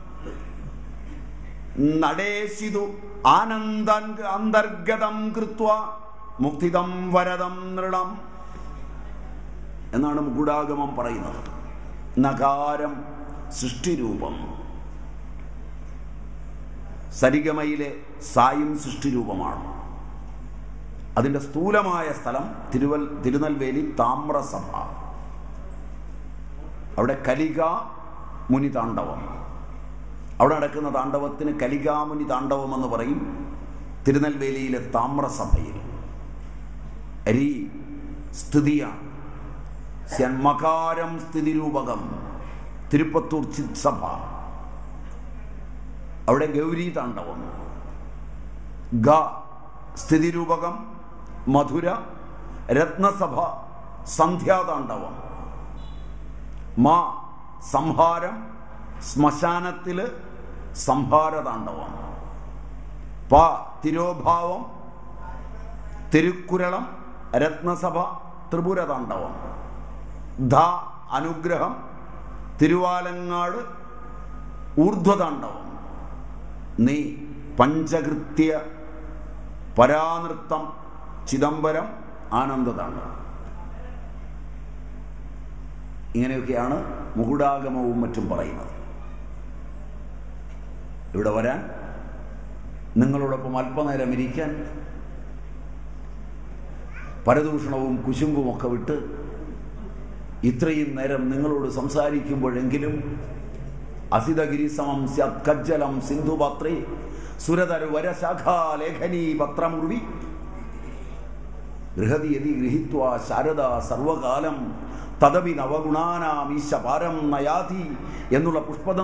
S1: നടേശിതു ആനന്ദ അന്തർഗതം കൃത്വ മുക്തിദം വരദം നൃണം എന്നാണ് മുകുടാഗമം പറയുന്നത് നകാരം സൃഷ്ടിരൂപം സരിഗമയിലെ സായും സൃഷ്ടിരൂപമാണ് അതിൻ്റെ സ്ഥൂലമായ സ്ഥലം തിരുവൽ തിരുനെൽവേലി താമ്രസഭ അവിടെ കലിക മുനി താണ്ഡവം അവിടെ നടക്കുന്ന താണ്ഡവത്തിന് കലികാമുനി താണ്ഡവം എന്ന് പറയും തിരുനെൽവേലിയിലെ താമ്രസഭയിൽ അരി സ്ഥിതിയാണ് സ്യന്മകാരം സ്ഥിതിരൂപകം തിരുപ്പത്തൂർ ചിത്സഭ അവിടെ ഗൗരി താണ്ഡവം ഗ സ്ഥിതിരൂപകം മധുര രത്നസഭ സന്ധ്യാതാണ്ഡവം മാ സംഹാരം ശ്മശാനത്തില് സംഹാരതാണ്ഡവം പ തിരോഭാവം തിരുക്കുരളം രത്നസഭ ത്രിപുരതാണ്ഡവം ധ അനുഗ്രഹം തിരുവാലങ്ങാട് ഊർധ്വതാണ്ഡവം നീ പഞ്ചകൃത്യ പരാനൃത്തം ചിദംബരം ആനന്ദതാണ്ഡവം ഇങ്ങനെയൊക്കെയാണ് മുകുടാഗമവും മറ്റും പറയുന്നത് ഇവിടെ വരാൻ നിങ്ങളോടൊപ്പം അല്പനേരം ഇരിക്കാൻ പരദൂഷണവും കുശുമ്പുമൊക്കെ വിട്ട് ഇത്രയും നേരം നിങ്ങളോട് സംസാരിക്കുമ്പോഴെങ്കിലും അസിതഗിരി സമം സ്യത്കജ്ജലം സിന്ധുപാത്രേ സുരതരു വരശാഖാലേഖനീ പത്രമുർവി ഗൃഹതി യതി ഗൃഹീത്വ ശാരദ സർവകാലം തദപി നവഗുണാനാമീശപാരം നയാതി എന്നുള്ള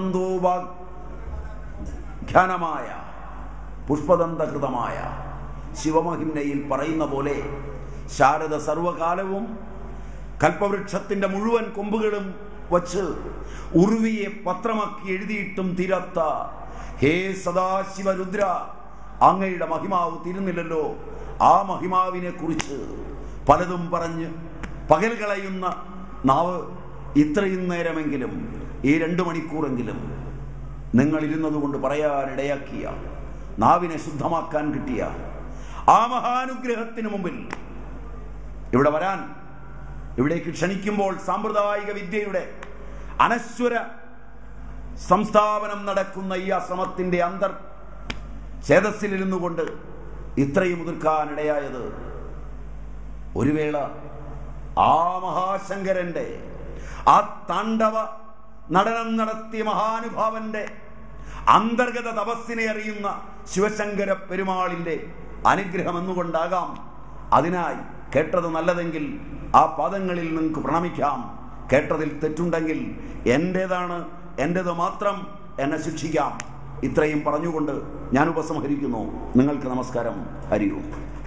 S1: പുഷ്പദന്തോപാഖ്യാനമായ പുഷ്പദന്തകൃതമായ ശിവമഹിംനയിൽ പറയുന്ന പോലെ ശാരദ സർവകാലവും കൽപ്പവൃക്ഷത്തിന്റെ മുഴുവൻ കൊമ്പുകളും വച്ച് ഉർവിയെ പത്രമാക്കി എഴുതിയിട്ടും തീരാത്ത ഹേ സദാശിവ രുദ്ര അങ്ങയുടെ മഹിമാവ് തീരുന്നില്ലല്ലോ ആ മഹിമാവിനെ കുറിച്ച് പലതും പറഞ്ഞ് പകൽ കളയുന്ന നാവ് ഇത്രയും നേരമെങ്കിലും ഈ രണ്ടു മണിക്കൂറെങ്കിലും നിങ്ങൾ ഇരുന്നതുകൊണ്ട് പറയാനിടയാക്കിയ നാവിനെ ശുദ്ധമാക്കാൻ കിട്ടിയ ആ മഹാനുഗ്രഹത്തിന് മുമ്പിൽ ഇവിടെ വരാൻ ഇവിടേക്ക് ക്ഷണിക്കുമ്പോൾ സാമ്പ്രദായിക വിദ്യയുടെ അനശ്വര സംസ്ഥാപനം നടക്കുന്ന ഈ അശ്രമത്തിന്റെ അന്തർ ചേതസ്സിലിരുന്നു കൊണ്ട് ഇത്രയും മുതിർക്കാനിടയായത് ഒരു വേള ആ മഹാശങ്കരന്റെ ആ താണ്ഡവ നടനം നടത്തിയ മഹാനുഭാവന്റെ അന്തർഗത തപസ്സിനെ അറിയുന്ന ശിവശങ്കര പെരുമാളിന്റെ അനുഗ്രഹം എന്നുകൊണ്ടാകാം അതിനായി കേട്ടത് നല്ലതെങ്കിൽ ആ പാദങ്ങളിൽ നിങ്ങൾക്ക് പ്രണമിക്കാം കേട്ടതിൽ തെറ്റുണ്ടെങ്കിൽ എൻ്റേതാണ് എൻ്റേത് മാത്രം എന്നെ ശിക്ഷിക്കാം ഇത്രയും പറഞ്ഞുകൊണ്ട് ഞാൻ ഉപസംഹരിക്കുന്നു നിങ്ങൾക്ക് നമസ്കാരം ഹരിയും